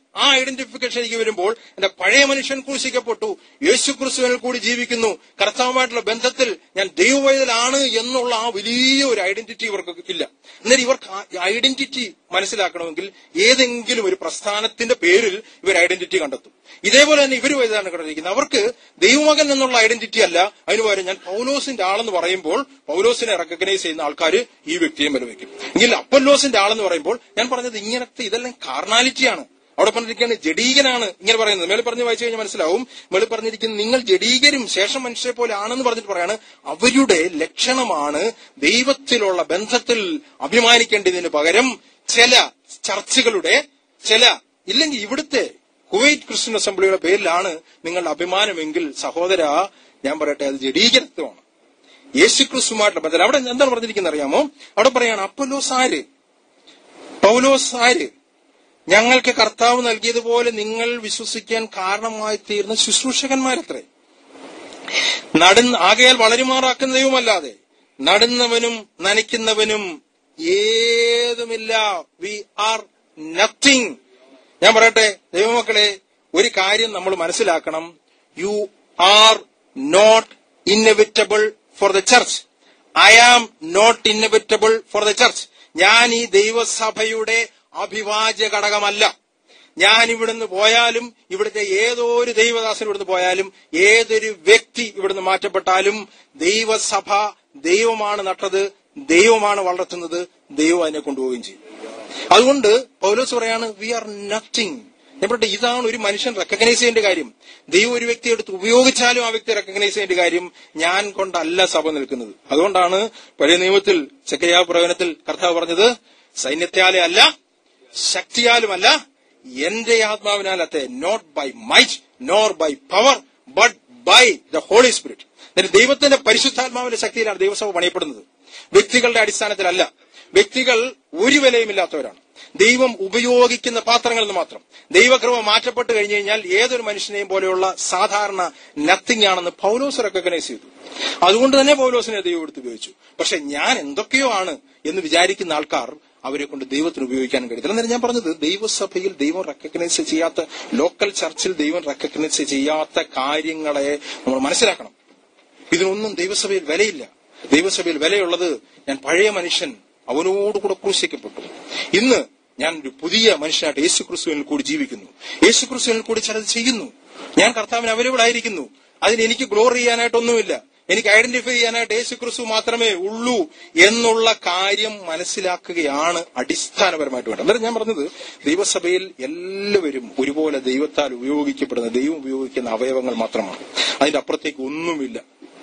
ആ ഐഡന്റിഫിക്കേഷൻ എനിക്ക് വരുമ്പോൾ എന്റെ പഴയ മനുഷ്യൻ ക്രൂശിക്കപ്പെട്ടു യേശു ക്രിസ്തുവിനിൽ കൂടി ജീവിക്കുന്നു കർത്താവുമായിട്ടുള്ള ബന്ധത്തിൽ ഞാൻ ദൈവവൈതലാണ് എന്നുള്ള ആ വലിയ ഒരു ഐഡന്റിറ്റി ഇവർക്ക് ഇല്ല എന്നാൽ ഇവർക്ക് ഐഡന്റിറ്റി മനസ്സിലാക്കണമെങ്കിൽ ഏതെങ്കിലും ഒരു പ്രസ്ഥാനത്തിന്റെ പേരിൽ ഇവർ ഐഡന്റിറ്റി കണ്ടെത്തും ഇതേപോലെ തന്നെ ഇവർ വൈതാണ് കണ്ടിരിക്കുന്നത് അവർക്ക് ദൈവമകൻ എന്നുള്ള ഐഡന്റിറ്റി അല്ല അതിന് പകരം ഞാൻ പൗലോസിന്റെ ആളെന്ന് പറയുമ്പോൾ പൗലോസിനെ റെക്കഗ്നൈസ് ചെയ്യുന്ന ആൾക്കാർ ഈ വ്യക്തിയെ വിലവെക്കും എങ്കിൽ അപ്പല്ലോസിന്റെ ആളെന്ന് പറയുമ്പോൾ ഞാൻ പറഞ്ഞത് ഇങ്ങനത്തെ ഇതെല്ലാം കാർണാലിറ്റിയാണ് അവിടെ പറഞ്ഞിരിക്കുകയാണ് ജഡീകനാണ് ഇങ്ങനെ പറയുന്നത് മേളിൽ പറഞ്ഞ് വായിച്ചു കഴിഞ്ഞാൽ മനസ്സിലാവും മേളിൽ പറഞ്ഞിരിക്കുന്നത് നിങ്ങൾ ജഡീകരും ശേഷം മനുഷ്യരെ പോലെ ആണെന്ന് പറഞ്ഞിട്ട് പറയാണ് അവരുടെ ലക്ഷണമാണ് ദൈവത്തിലുള്ള ബന്ധത്തിൽ അഭിമാനിക്കേണ്ടതിന് പകരം ചില ചർച്ചകളുടെ ചില ഇല്ലെങ്കിൽ ഇവിടുത്തെ കുവൈറ്റ് ക്രിസ്ത്യൻ അസംബ്ലിയുടെ പേരിലാണ് നിങ്ങളുടെ അഭിമാനമെങ്കിൽ സഹോദര ഞാൻ പറയട്ടെ അത് ജഡീകരത്വമാണ് യേശു ക്രിസ്തുമായിട്ടുള്ള ബന്ധം അവിടെ എന്താണ് പറഞ്ഞിരിക്കുന്നത് അറിയാമോ അവിടെ പറയാണ് അപ്പലോസ് ആര് പൗലോസ് ആര് ഞങ്ങൾക്ക് കർത്താവ് നൽകിയതുപോലെ നിങ്ങൾ വിശ്വസിക്കാൻ കാരണമായി തീർന്ന ശുശ്രൂഷകന്മാരത്രേ നടുന്ന ആകയാൽ വളരുമാറാക്കുന്ന ദൈവമല്ലാതെ നടുന്നവനും നനയ്ക്കുന്നവനും ഏതുമില്ല വി ആർ നത്തിങ് ഞാൻ പറയട്ടെ ദൈവമക്കളെ ഒരു കാര്യം നമ്മൾ മനസ്സിലാക്കണം you are not inevitable for the church I am not inevitable for the church ഞാൻ ഈ ദൈവസഭയുടെ അഭിവാജ്യ ഘടകമല്ല ഞാൻ ഇവിടുന്ന് പോയാലും ഇവിടുത്തെ ഏതോ ഒരു ദൈവദാസൻ ഇവിടുന്ന് പോയാലും ഏതൊരു വ്യക്തി ഇവിടുന്ന് മാറ്റപ്പെട്ടാലും ദൈവസഭ ദൈവമാണ് നട്ടത് ദൈവമാണ് വളർത്തുന്നത് ദൈവം അതിനെ കൊണ്ടുപോവുകയും ചെയ്യും അതുകൊണ്ട് പൗലോസ് പറയാണ് വി ആർ നത്തിങ് ഞാൻ പറയട്ടെ ഇതാണ് ഒരു മനുഷ്യൻ റെക്കഗ്നൈസ് ചെയ്യേണ്ട കാര്യം ദൈവം ഒരു വ്യക്തി എടുത്ത് ഉപയോഗിച്ചാലും ആ വ്യക്തി റെക്കഗ്നൈസ് ചെയ്യേണ്ട കാര്യം ഞാൻ കൊണ്ടല്ല സഭ നിൽക്കുന്നത് അതുകൊണ്ടാണ് പഴയ നിയമത്തിൽ ചെക്കയാ പ്രവചനത്തിൽ കർത്താവ് പറഞ്ഞത് സൈന്യത്താലെ അല്ല ശക്തിയാലുമല്ല എന്റെ ആത്മാവിനാലത്തെ not by might nor by power but by the Holy Spirit എന്നിട്ട് ദൈവത്തിന്റെ പരിശുദ്ധാത്മാവിന്റെ ശക്തിയിലാണ് ദൈവസഭ പണിയപ്പെടുന്നത് വ്യക്തികളുടെ അടിസ്ഥാനത്തിലല്ല വ്യക്തികൾ ഒരു വിലയുമില്ലാത്തവരാണ് ദൈവം ഉപയോഗിക്കുന്ന പാത്രങ്ങളിൽ നിന്ന് മാത്രം ദൈവകൃപ മാറ്റപ്പെട്ട് കഴിഞ്ഞു കഴിഞ്ഞാൽ ഏതൊരു മനുഷ്യനെയും പോലെയുള്ള സാധാരണ നത്തിങ് ആണെന്ന് പൗലോസ് റെക്കഗ്നൈസ് ചെയ്തു അതുകൊണ്ട് തന്നെ പൗലോസിനെ ദൈവം എടുത്ത് ഉപയോഗിച്ചു പക്ഷെ ഞാൻ എന്തൊക്കെയോ ആണ് എന്ന് വിചാരിക്കുന്ന ആൾക്കാർ അവരെ കൊണ്ട് ദൈവത്തിന് ഉപയോഗിക്കാൻ കഴിയത്തില്ല എന്നാലും ഞാൻ പറഞ്ഞത് ദൈവസഭയിൽ ദൈവം റെക്കഗ്നൈസ് ചെയ്യാത്ത ലോക്കൽ ചർച്ചിൽ ദൈവം റെക്കഗ്നൈസ് ചെയ്യാത്ത കാര്യങ്ങളെ നമ്മൾ മനസ്സിലാക്കണം ഇതിനൊന്നും ദൈവസഭയിൽ വിലയില്ല ദൈവസഭയിൽ വിലയുള്ളത് ഞാൻ പഴയ മനുഷ്യൻ അവനോടുകൂടെ ക്രൂശിക്കപ്പെട്ടു ഇന്ന് ഞാൻ ഒരു പുതിയ മനുഷ്യനായിട്ട് യേശു ക്രിസ്തുവിൽ കൂടി ജീവിക്കുന്നു യേശു ക്രിസ്തുവിൽ കൂടി ചിലത് ചെയ്യുന്നു ഞാൻ കർത്താവിന് അവൈലബിൾ ആയിരിക്കുന്നു അതിന് എനിക്ക് ഗ്ലോറി ചെയ്യാനായിട്ടൊന്നുമില്ല എനിക്ക് ഐഡന്റിഫൈ ചെയ്യാനായിട്ട് യേശു ക്രിസ്തു മാത്രമേ ഉള്ളൂ എന്നുള്ള കാര്യം മനസ്സിലാക്കുകയാണ് അടിസ്ഥാനപരമായിട്ട് വേണ്ടത് അന്നേരം ഞാൻ പറഞ്ഞത് ദൈവസഭയിൽ എല്ലാവരും ഒരുപോലെ ദൈവത്താൽ ഉപയോഗിക്കപ്പെടുന്ന ദൈവം ഉപയോഗിക്കുന്ന അവയവങ്ങൾ മാത്രമാണ് അതിന്റെ അപ്പുറത്തേക്ക് ഒന്നുമില്ല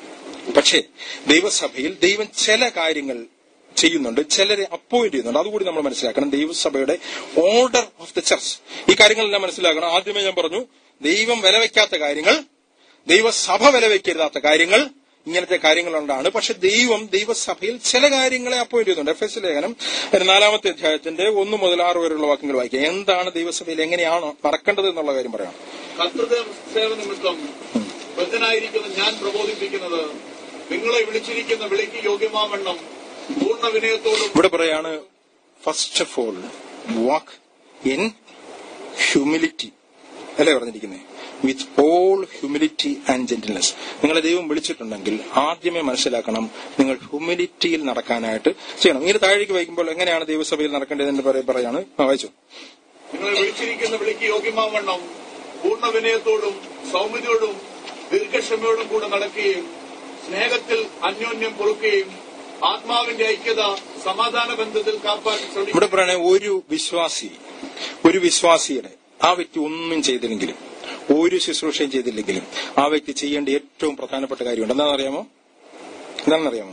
പക്ഷേ ദൈവസഭയിൽ ദൈവം ചില കാര്യങ്ങൾ ചെയ്യുന്നുണ്ട് ചിലരെ അപ്പോയിന്റ് ചെയ്യുന്നുണ്ട് അതുകൂടി നമ്മൾ മനസ്സിലാക്കണം ദൈവസഭയുടെ ഓർഡർ ഓഫ് ദ ചർച്ച് ഈ കാര്യങ്ങളെല്ലാം മനസ്സിലാക്കണം ആദ്യമേ ഞാൻ പറഞ്ഞു ദൈവം വിലവെക്കാത്ത കാര്യങ്ങൾ ദൈവസഭ വിലവെക്കരുതാത്ത കാര്യങ്ങൾ ഇങ്ങനത്തെ കാര്യങ്ങളുണ്ടാണ് പക്ഷെ ദൈവം ദൈവസഭയിൽ ചില കാര്യങ്ങളെ അപ്പോയിന്റ് ചെയ്യുന്നുണ്ട് എഫ് എസ് ലേഖനം നാലാമത്തെ അധ്യായത്തിന്റെ ഒന്ന് മുതൽ ആറ് വരെയുള്ള വാക്യങ്ങൾ വായിക്കുക എന്താണ് ദൈവസഭയിൽ എങ്ങനെയാണോ നടക്കേണ്ടത് എന്നുള്ള കാര്യം പറയാം കർത്തൃദേവ സേവ നിമിത്തം ബദ്ധനായിരിക്കുന്ന ഞാൻ പ്രബോധിപ്പിക്കുന്നത് നിങ്ങളെ വിളിച്ചിരിക്കുന്ന വിളിക്ക് യോഗ്യമാവണ്ണം പൂർണ്ണ വിനയത്തോടും ഇവിടെ പറയാണ് first of all walk in humility അല്ലേ പറഞ്ഞിരിക്കുന്നത് with all humility and gentleness നിങ്ങളെ ദൈവം വിളിച്ചിട്ടുണ്ടെങ്കിൽ ആദ്യമേ മനസ്സിലാക്കണം നിങ്ങൾ ഹ്യൂമിലിറ്റിയിൽ നടക്കാനായിട്ട് ചെയ്യണം ഇങ്ങനെ താഴേക്ക് വായിക്കുമ്പോൾ എങ്ങനെയാണ് ദൈവസഭയിൽ നടക്കേണ്ടതെന്ന് പറയ- പറയാണ് ആ, വായിച്ചു നിങ്ങളെ വിളിച്ചിരിക്കുന്ന വിളിക്ക് യോഗ്യമാവണ്ണം പൂർണ്ണ വിനയത്തോടും സൗമ്യതയോടും ദീർഘക്ഷമയോടും കൂടെ നടക്കുകയും സ്നേഹത്തിൽ അന്യോന്യം പൊറുക്കുകയും ആത്മാവിന്റെ ഐക്യത സമാധാന ബന്ധത്തിൽ കാപ്പാൻ ശ്രമിക്കും ഇവിടെ പറയണേ ഒരു വിശ്വാസി ഒരു വിശ്വാസിയുടെ ആ വ്യക്തി ഒന്നും ചെയ്തില്ലെങ്കിലും ഒരു ശുശ്രൂഷയും ചെയ്തില്ലെങ്കിലും ആ വ്യക്തി ചെയ്യേണ്ട ഏറ്റവും പ്രധാനപ്പെട്ട കാര്യമുണ്ട് എന്താണെന്നറിയാമോ എന്താണെന്നറിയാമോ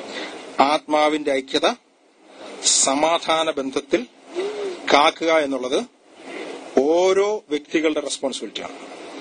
ആത്മാവിന്റെ ഐക്യത സമാധാന ബന്ധത്തിൽ കാക്കുക എന്നുള്ളത് ഓരോ വ്യക്തികളുടെ റെസ്പോൺസിബിലിറ്റിയാണ്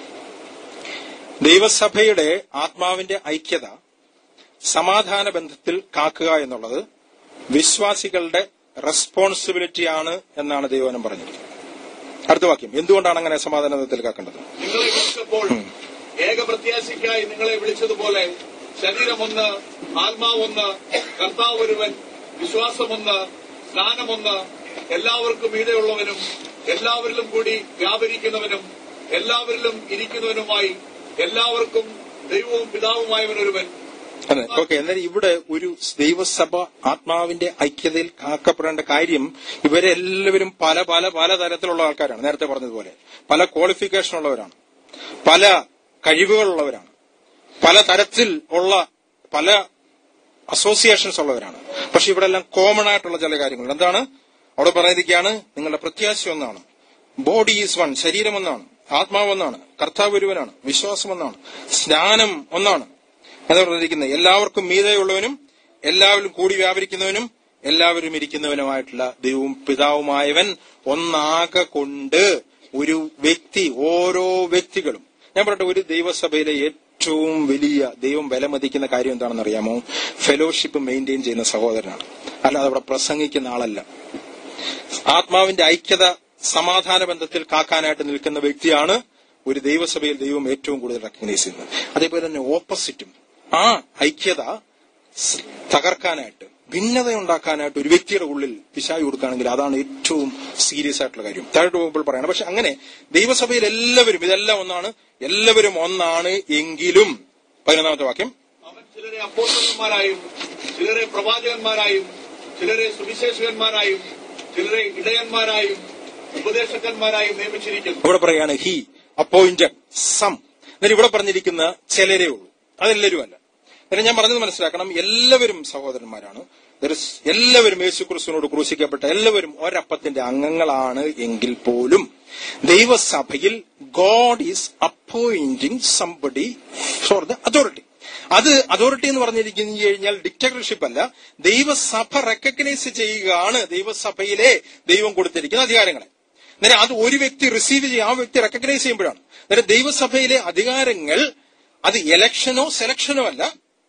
ദൈവസഭയുടെ ആത്മാവിന്റെ ഐക്യത സമാധാന ബന്ധത്തിൽ കാക്കുക എന്നുള്ളത് വിശ്വാസികളുടെ റെസ്പോൺസിബിലിറ്റിയാണ് എന്നാണ് ദൈവനം പറഞ്ഞിരിക്കുന്നത് അടുത്ത വാക്യം എന്തുകൊണ്ടാണ് അങ്ങനെ സമാധാന ബന്ധത്തിൽ കാക്കേണ്ടത് നിങ്ങളെ വിളിച്ചപ്പോൾ ഏക പ്രത്യാശയ്ക്കായി നിങ്ങളെ വിളിച്ചതുപോലെ ശരീരമൊന്ന് ആത്മാവൊന്ന് കർത്താവ് ഒരുവൻ വിശ്വാസമൊന്ന് സ്നാനമൊന്ന് എല്ലാവർക്കും മീതെയുള്ളവനും എല്ലാവരിലും കൂടി വ്യാപരിക്കുന്നവനും എല്ലാവരിലും ഇരിക്കുന്നവനുമായി എല്ലാവർക്കും ദൈവവും പിതാവുമായവൻ ഒരുവൻ അതെ ഓക്കെ എന്നാൽ ഇവിടെ ഒരു ദൈവസഭ ആത്മാവിന്റെ ഐക്യതയിൽ കാക്കപ്പെടേണ്ട കാര്യം ഇവരെല്ലാവരും പല പല പല തരത്തിലുള്ള ആൾക്കാരാണ് നേരത്തെ പറഞ്ഞതുപോലെ പല ക്വാളിഫിക്കേഷൻ ഉള്ളവരാണ് പല കഴിവുകളുള്ളവരാണ് പല തരത്തിൽ ഉള്ള പല അസോസിയേഷൻസ് ഉള്ളവരാണ് പക്ഷെ ഇവിടെ എല്ലാം കോമൺ ആയിട്ടുള്ള ചില കാര്യങ്ങൾ എന്താണ് അവിടെ പറഞ്ഞിരിക്കുകയാണ് നിങ്ങളുടെ പ്രത്യാശ ഒന്നാണ് ബോഡി ഈസ് വൺ ശരീരം ഒന്നാണ് ആത്മാവ് ഒന്നാണ് കർത്താവ് ഒരുവനാണ് വിശ്വാസം ഒന്നാണ് സ്നാനം ഒന്നാണ് എന്ന് പറഞ്ഞിരിക്കുന്നത് എല്ലാവർക്കും മീതയുള്ളവനും എല്ലാവരും കൂടി വ്യാപരിക്കുന്നവനും എല്ലാവരും ഇരിക്കുന്നവനുമായിട്ടുള്ള ദൈവവും പിതാവുമായവൻ ഒന്നാകെ കൊണ്ട് ഒരു വ്യക്തി ഓരോ വ്യക്തികളും ഞാൻ പറയട്ടെ ഒരു ദൈവസഭയിലെ ഏറ്റവും വലിയ ദൈവം വിലമതിക്കുന്ന കാര്യം എന്താണെന്ന് അറിയാമോ ഫെലോഷിപ്പ് മെയിൻറ്റെയിൻ ചെയ്യുന്ന സഹോദരനാണ് അല്ലാതെ അവിടെ പ്രസംഗിക്കുന്ന ആളല്ല ആത്മാവിന്റെ ഐക്യത സമാധാന ബന്ധത്തിൽ കാക്കാനായിട്ട് നിൽക്കുന്ന വ്യക്തിയാണ് ഒരു ദൈവസഭയിൽ ദൈവം ഏറ്റവും കൂടുതൽ റെക്കഗ്നൈസ് ചെയ്യുന്നത് അതേപോലെ തന്നെ ഓപ്പോസിറ്റും ആ ഐക്യത സ് തകർക്കാനായിട്ട് ഭിന്നത ഉണ്ടാക്കാനായിട്ട് ഒരു വ്യക്തിയുടെ ഉള്ളിൽ പിശായി കൊടുക്കുകയാണെങ്കിൽ അതാണ് ഏറ്റവും സീരിയസ് ആയിട്ടുള്ള കാര്യം താഴോട്ട് പോകുമ്പോൾ പറയണം പക്ഷെ അങ്ങനെ ദൈവസഭയിൽ എല്ലാവരും ഇതെല്ലാം ഒന്നാണ് എല്ലാവരും ഒന്നാണ് എങ്കിലും പതിനൊന്നാമത്തെ വാക്യം അവൻ ചിലരെ അപ്പോസ്തലന്മാരായും ചിലരെ പ്രവാചകന്മാരായും ചിലരെ സുവിശേഷകന്മാരായും ചിലരെ ഇടയന്മാരായും ഉപദേശകന്മാരായും നിയമിച്ചിരിക്കുന്നു ഇവിടെ പറയാണ് ഹി അപ്പോയിന്റഡ് സം എന്നാൽ ഇവിടെ പറഞ്ഞിരിക്കുന്ന ചിലരേ ഉള്ളൂ അതെല്ലാവരും അല്ല എന്നാൽ ഞാൻ പറഞ്ഞത് മനസ്സിലാക്കണം എല്ലാവരും സഹോദരന്മാരാണ് There is- എല്ലാവരും യേശു ക്രിസ്തുവിനോട് ക്രൂശിക്കപ്പെട്ട എല്ലാവരും ഒരപ്പത്തിന്റെ അംഗങ്ങളാണ് എങ്കിൽ പോലും ദൈവസഭയിൽ God is appointing somebody for the authority അത് അതോറിറ്റി എന്ന് പറഞ്ഞിരിക്കുന്നു കഴിഞ്ഞാൽ ഡിക്റ്റേറ്റർഷിപ്പ് അല്ല ദൈവസഭ റെക്കഗ്നൈസ് ചെയ്യുകയാണ് ദൈവസഭയിലെ ദൈവം കൊടുത്തിരിക്കുന്ന അധികാരങ്ങളെ അന്നേരം അത് ഒരു വ്യക്തി റിസീവ് ചെയ്യും ആ വ്യക്തി റെക്കഗ്നൈസ് ചെയ്യുമ്പോഴാണ് അന്നേരം ദൈവസഭയിലെ അധികാരങ്ങൾ അത് എലക്ഷനോ സെലക്ഷനോ അല്ല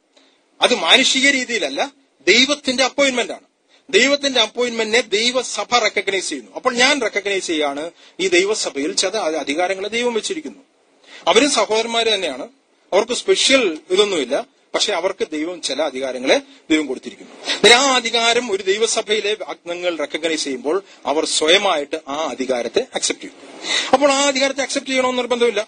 അത് മാനുഷിക രീതിയിലല്ല ദൈവത്തിന്റെ അപ്പോയിന്റ്മെന്റ് ആണ് ദൈവത്തിന്റെ അപ്പോയിന്റ്മെന്റിനെ ദൈവസഭ റെക്കഗ്നൈസ് ചെയ്യുന്നു അപ്പോൾ ഞാൻ റെക്കഗ്നൈസ് ചെയ്യാണ് ഈ ദൈവസഭയിൽ ചില അധികാരങ്ങളെ ദൈവം വെച്ചിരിക്കുന്നു അവരും സഹോദരന്മാര് തന്നെയാണ് അവർക്ക് സ്പെഷ്യൽ ഇതൊന്നുമില്ല പക്ഷെ അവർക്ക് ദൈവം ചില അധികാരങ്ങളെ ദൈവം കൊടുത്തിരിക്കുന്നു അന്നേരം ആ അധികാരം ഒരു ദൈവസഭയിലെ അംഗങ്ങൾ റെക്കഗ്നൈസ് ചെയ്യുമ്പോൾ അവർ സ്വയമായിട്ട് ആ അധികാരത്തെ അക്സെപ്റ്റ് ചെയ്യും അപ്പോൾ ആ അധികാരത്തെ അക്സെപ്റ്റ് ചെയ്യണമെന്ന് നിർബന്ധമില്ല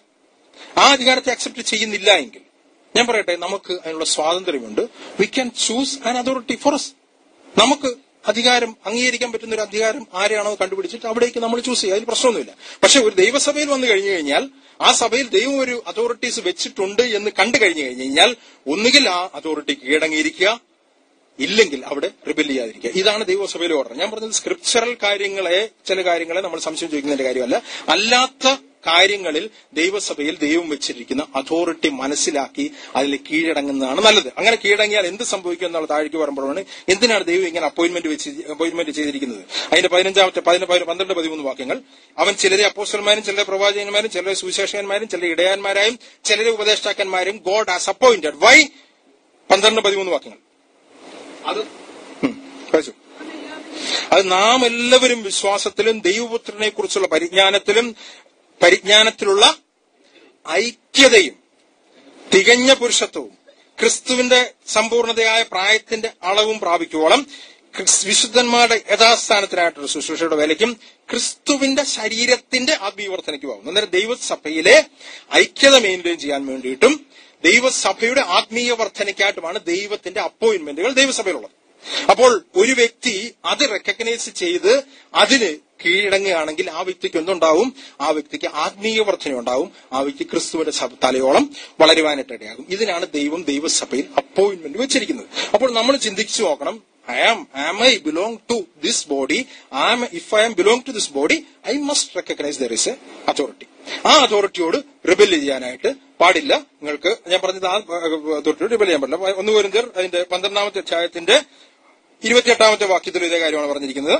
ആ അധികാരത്തെ അക്സെപ്റ്റ് ചെയ്യുന്നില്ല എങ്കിൽ ഞാൻ പറയട്ടെ നമുക്ക് അതിനുള്ള സ്വാതന്ത്ര്യമുണ്ട് we can choose an authority for us നമുക്ക് അധികാരം അംഗീകരിക്കാൻ പറ്റുന്ന ഒരു അധികാരം ആരെയാണോ കണ്ടുപിടിച്ചിട്ട് അവിടേക്ക് നമ്മൾ ചൂസ് ചെയ്യുക അതിൽ പ്രശ്നമൊന്നുമില്ല പക്ഷെ ഒരു ദൈവസഭയിൽ വന്നു കഴിഞ്ഞു കഴിഞ്ഞാൽ ആ സഭയിൽ ദൈവം ഒരു അതോറിറ്റീസ് വെച്ചിട്ടുണ്ട് എന്ന് കണ്ടു കഴിഞ്ഞു കഴിഞ്ഞു കഴിഞ്ഞാൽ ഒന്നുകിൽ ആ അതോറിറ്റി കീഴടങ്ങിയിരിക്കുക ഇല്ലെങ്കിൽ അവിടെ റിബൽ ചെയ്യാതിരിക്കുക ഇതാണ് ദൈവസഭയിലെ ഓർഡർ ഞാൻ പറഞ്ഞത് സ്ക്രിപ്ചറൽ കാര്യങ്ങളെ ചില കാര്യങ്ങളെ നമ്മൾ സംശയം ചോദിക്കുന്നതിന്റെ കാര്യമല്ല അല്ലാത്ത കാര്യങ്ങളിൽ ദൈവസഭയിൽ ദൈവം വെച്ചിരിക്കുന്ന അതോറിറ്റി മനസ്സിലാക്കി അതിൽ കീഴടങ്ങുന്നതാണ് നല്ലത് അങ്ങനെ കീഴടങ്ങിയാൽ എന്ത് സംഭവിക്കും എന്നുള്ള താഴേക്ക് പറയുമ്പോഴാണ് എന്തിനാണ് ദൈവം ഇങ്ങനെ അപ്പോയിന്റ്മെന്റ് വെച്ച് അപ്പോയിന്റ്മെന്റ് ചെയ്തിരിക്കുന്നത് അതിന്റെ പതിനഞ്ചാമത്തെ പതിന പന്ത്രണ്ട് പതിമൂന്ന് വാക്യങ്ങൾ അവൻ ചിലരെ അപ്പോസ്റ്റന്മാരും ചിലരെ പ്രവാചകന്മാരും ചിലരെ സുവിശേഷകന്മാരും ചിലരെ ഇടയന്മാരായും ചിലരെ ഉപദേഷ്ടാക്കന്മാരും ഗോഡ് ആസ് അപ്പോയിന്റഡ് വൈ പന്ത്രണ്ട് പതിമൂന്ന് വാക്യങ്ങൾ അത് ഉം, വായിച്ചു. അത് നാം എല്ലാവരും വിശ്വാസത്തിലും ദൈവപുത്രനെ കുറിച്ചുള്ള പരിജ്ഞാനത്തിലും പരിജ്ഞാനത്തിലുള്ള ഐക്യതയും തികഞ്ഞ പുരുഷത്വവും ക്രിസ്തുവിന്റെ സമ്പൂർണതയായ പ്രായത്തിന്റെ അളവും പ്രാപിക്കുവോളം ക്രിസ്- വിശുദ്ധന്മാരുടെ യഥാസ്ഥാനത്തിനായിട്ടുള്ള ശുശ്രൂഷയുടെ വേലയ്ക്കും ക്രിസ്തുവിന്റെ ശരീരത്തിന്റെ ആത്മീയവർദ്ധനയ്ക്കുമാവും അന്നേരം ദൈവസഭയിലെ ഐക്യത മെയിൻറ്റെയിൻ ചെയ്യാൻ വേണ്ടിയിട്ടും ദൈവസഭയുടെ ആത്മീയ വർധനയ്ക്കായിട്ടുമാണ് ദൈവത്തിന്റെ അപ്പോയിന്റ്മെന്റുകൾ ദൈവസഭയിലുള്ളത് അപ്പോൾ ഒരു വ്യക്തി അത് റെക്കഗ്നൈസ് ചെയ്ത് അതിന് കീഴടങ്ങുകയാണെങ്കിൽ ആ വ്യക്തിക്ക് എന്തുണ്ടാവും ആ വ്യക്തിക്ക് ആത്മീയ വർധന ഉണ്ടാവും ആ വ്യക്തി ക്രിസ്തുവിന്റെ സഭ തലയോളം വളരുവാനായിട്ട് ഇടയാകും ഇതിനാണ് ദൈവം ദൈവസഭയിൽ അപ്പോയിന്റ്മെന്റ് വെച്ചിരിക്കുന്നത് അപ്പോൾ നമ്മൾ ചിന്തിച്ചു നോക്കണം I am am I belong to this body am if I am belong to this body I must recognise there is a authority ആ അതോറിറ്റിയോട് റിബൽ ചെയ്യാനായിട്ട് പാടില്ല നിങ്ങൾക്ക് ഞാൻ പറഞ്ഞത് ആ അതോറിറ്റിയോട് റിബൽ ചെയ്യാൻ പാടില്ല ഒന്ന് വരുന്നർ അതിന്റെ പന്ത്രണ്ടാമത്തെ അധ്യായത്തിന്റെ ഇരുപത്തിയെട്ടാമത്തെ വാക്യത്തിൽ ഇതേ കാര്യമാണ് പറഞ്ഞിരിക്കുന്നത്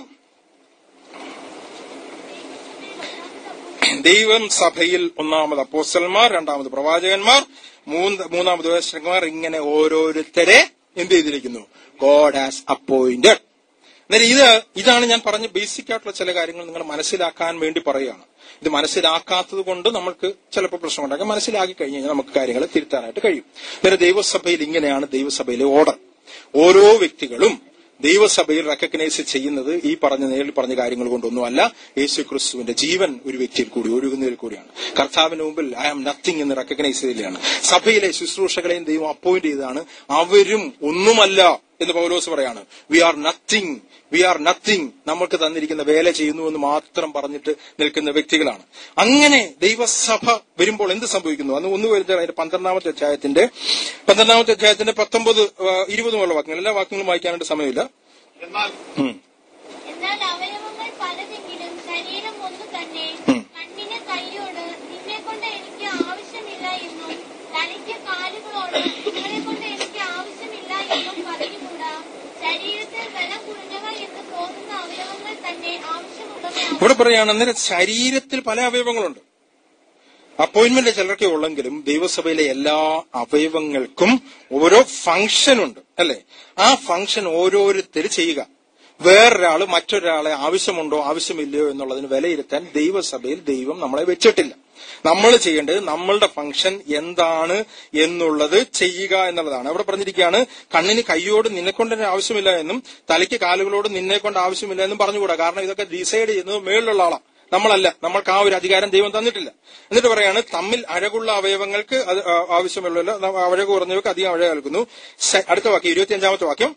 ദൈവം സഭയിൽ ഒന്നാമത് അപ്പോസ്റ്റലന്മാർ രണ്ടാമത് പ്രവാചകന്മാർ മൂന്ന് മൂന്നാമത് ഉപദേശകന്മാർ ഇങ്ങനെ ഓരോരുത്തരെ എന്ത് ചെയ്തിരിക്കുന്നു ഗോഡ് ഹാസ് അപ്പോയിന്റഡ് അന്നേരം ഇത് ഇതാണ് ഞാൻ പറഞ്ഞ ബേസിക് ആയിട്ടുള്ള ചില കാര്യങ്ങൾ നിങ്ങൾ മനസ്സിലാക്കാൻ വേണ്ടി പറയുകയാണ് ഇത് മനസ്സിലാക്കാത്തത് കൊണ്ട് നമുക്ക് ചിലപ്പോൾ പ്രശ്നമുണ്ടാക്കാം മനസ്സിലാക്കി കഴിഞ്ഞ് കഴിഞ്ഞാൽ നമുക്ക് കാര്യങ്ങൾ തിരുത്താനായിട്ട് കഴിയും അന്നേരം ദൈവസഭയിൽ ഇങ്ങനെയാണ് ദൈവസഭയിലെ ഓർഡർ ഓരോ വ്യക്തികളും ദൈവസഭയിൽ റെക്കഗ്നൈസ് ചെയ്യുന്നത് ഈ പറഞ്ഞ നേരിൽ പറഞ്ഞ കാര്യങ്ങൾ കൊണ്ടൊന്നുമല്ല യേശു ക്രിസ്തുവിന്റെ ജീവൻ ഒരു വ്യക്തിയിൽ കൂടി ഒഴുകുന്നതിൽ കൂടിയാണ് കർത്താവിന് മുമ്പിൽ ഐ ആം നത്തിങ് എന്ന് റെക്കഗ്നൈസ് ചെയ്തില്ലാണ് സഭയിലെ ശുശ്രൂഷകളെയും ദൈവം അപ്പോയിന്റ് ചെയ്തതാണ് അവരും ഒന്നുമല്ല എന്ന് പൗലോസ് പറയാണ് we are nothing we are nothing നമ്മൾക്ക് തന്നിരിക്കുന്ന വേല ചെയ്യുന്നു എന്ന് മാത്രം പറഞ്ഞിട്ട് നിൽക്കുന്ന വ്യക്തികളാണ് അങ്ങനെ ദൈവസഭ വരുമ്പോൾ എന്ത് സംഭവിക്കുന്നു അന്ന് ഒന്ന് വരുന്നത് അതിന്റെ പന്ത്രണ്ടാമത്തെ അധ്യായത്തിന്റെ പന്ത്രണ്ടാമത്തെ അധ്യായത്തിന്റെ പത്തൊമ്പത് ആ, ഇരുപതുമുള്ള വാക്യങ്ങൾ എല്ലാ വാക്യങ്ങളും വായിക്കാനായിട്ട് സമയമില്ല എന്നാൽ ഉം. എന്നാൽ അവയവങ്ങൾ പലതെങ്കിലും ശരീരം ഒന്ന് തന്നെ ഉം. കണ്ണിന് കൈയോട് നിന്നെ കൊണ്ട് എനിക്ക് ആവശ്യമില്ല എന്നും തലയ്ക്ക് കാലുകളോട് നിങ്ങളെ കൊണ്ട് എനിക്ക് ആവശ്യമില്ല എന്നും പറഞ്ഞുകൂടാ ശരീരത്തിൽ ബലം കുറഞ്ഞവ എന്ന് തോന്നുന്ന അവയവങ്ങൾ തന്നെ ആവശ്യമുള്ളവയാണ് ഇവിടെ പറയാണ് അന്നേരം ശരീരത്തിൽ പല അവയവങ്ങളുണ്ട് അപ്പോയിന്റ്മെന്റ് ചിലർക്കേ ഉള്ളെങ്കിലും ദൈവസഭയിലെ എല്ലാ അവയവങ്ങൾക്കും ഓരോ ഫംഗ്ഷൻ ഉണ്ട് അല്ലെ ആ ഫംഗ്ഷൻ ഓരോരുത്തർ ചെയ്യുക വേറൊരാള് മറ്റൊരാളെ ആവശ്യമുണ്ടോ ആവശ്യമില്ലയോ എന്നുള്ളതിന് വിലയിരുത്താൻ ദൈവസഭയിൽ ദൈവം നമ്മളെ വെച്ചിട്ടില്ല നമ്മൾ ചെയ്യേണ്ടത് നമ്മളുടെ ഫംഗ്ഷൻ എന്താണ് എന്നുള്ളത് ചെയ്യുക എന്നുള്ളതാണ് അവിടെ പറഞ്ഞിരിക്കുകയാണ് കണ്ണിന് കൈയോട് നിന്നെക്കൊണ്ട് തന്നെ ആവശ്യമില്ല എന്നും തലയ്ക്ക് കാലുകളോട് നിന്നെ കൊണ്ട് ആവശ്യമില്ല എന്നും പറഞ്ഞുകൂടാ കാരണം ഇതൊക്കെ ഡിസൈഡ് ചെയ്യുന്നത് മേളിലുള്ള ആളാണ് നമ്മളല്ല നമ്മൾക്ക് ആ ഒരു അധികാരം ദൈവം തന്നിട്ടില്ല എന്നിട്ട് പറയാണ് തമ്മിൽ അഴകുള്ള അവയവങ്ങൾക്ക് അത് ആ, ആവശ്യമുള്ളല്ലോ ന- അഴക് കുറഞ്ഞവർക്ക് അധികം അഴക് നൽകുന്നു ശ- അടുത്ത വാക്യം ഇരുപത്തിയഞ്ചാമത്തെ വാക്യം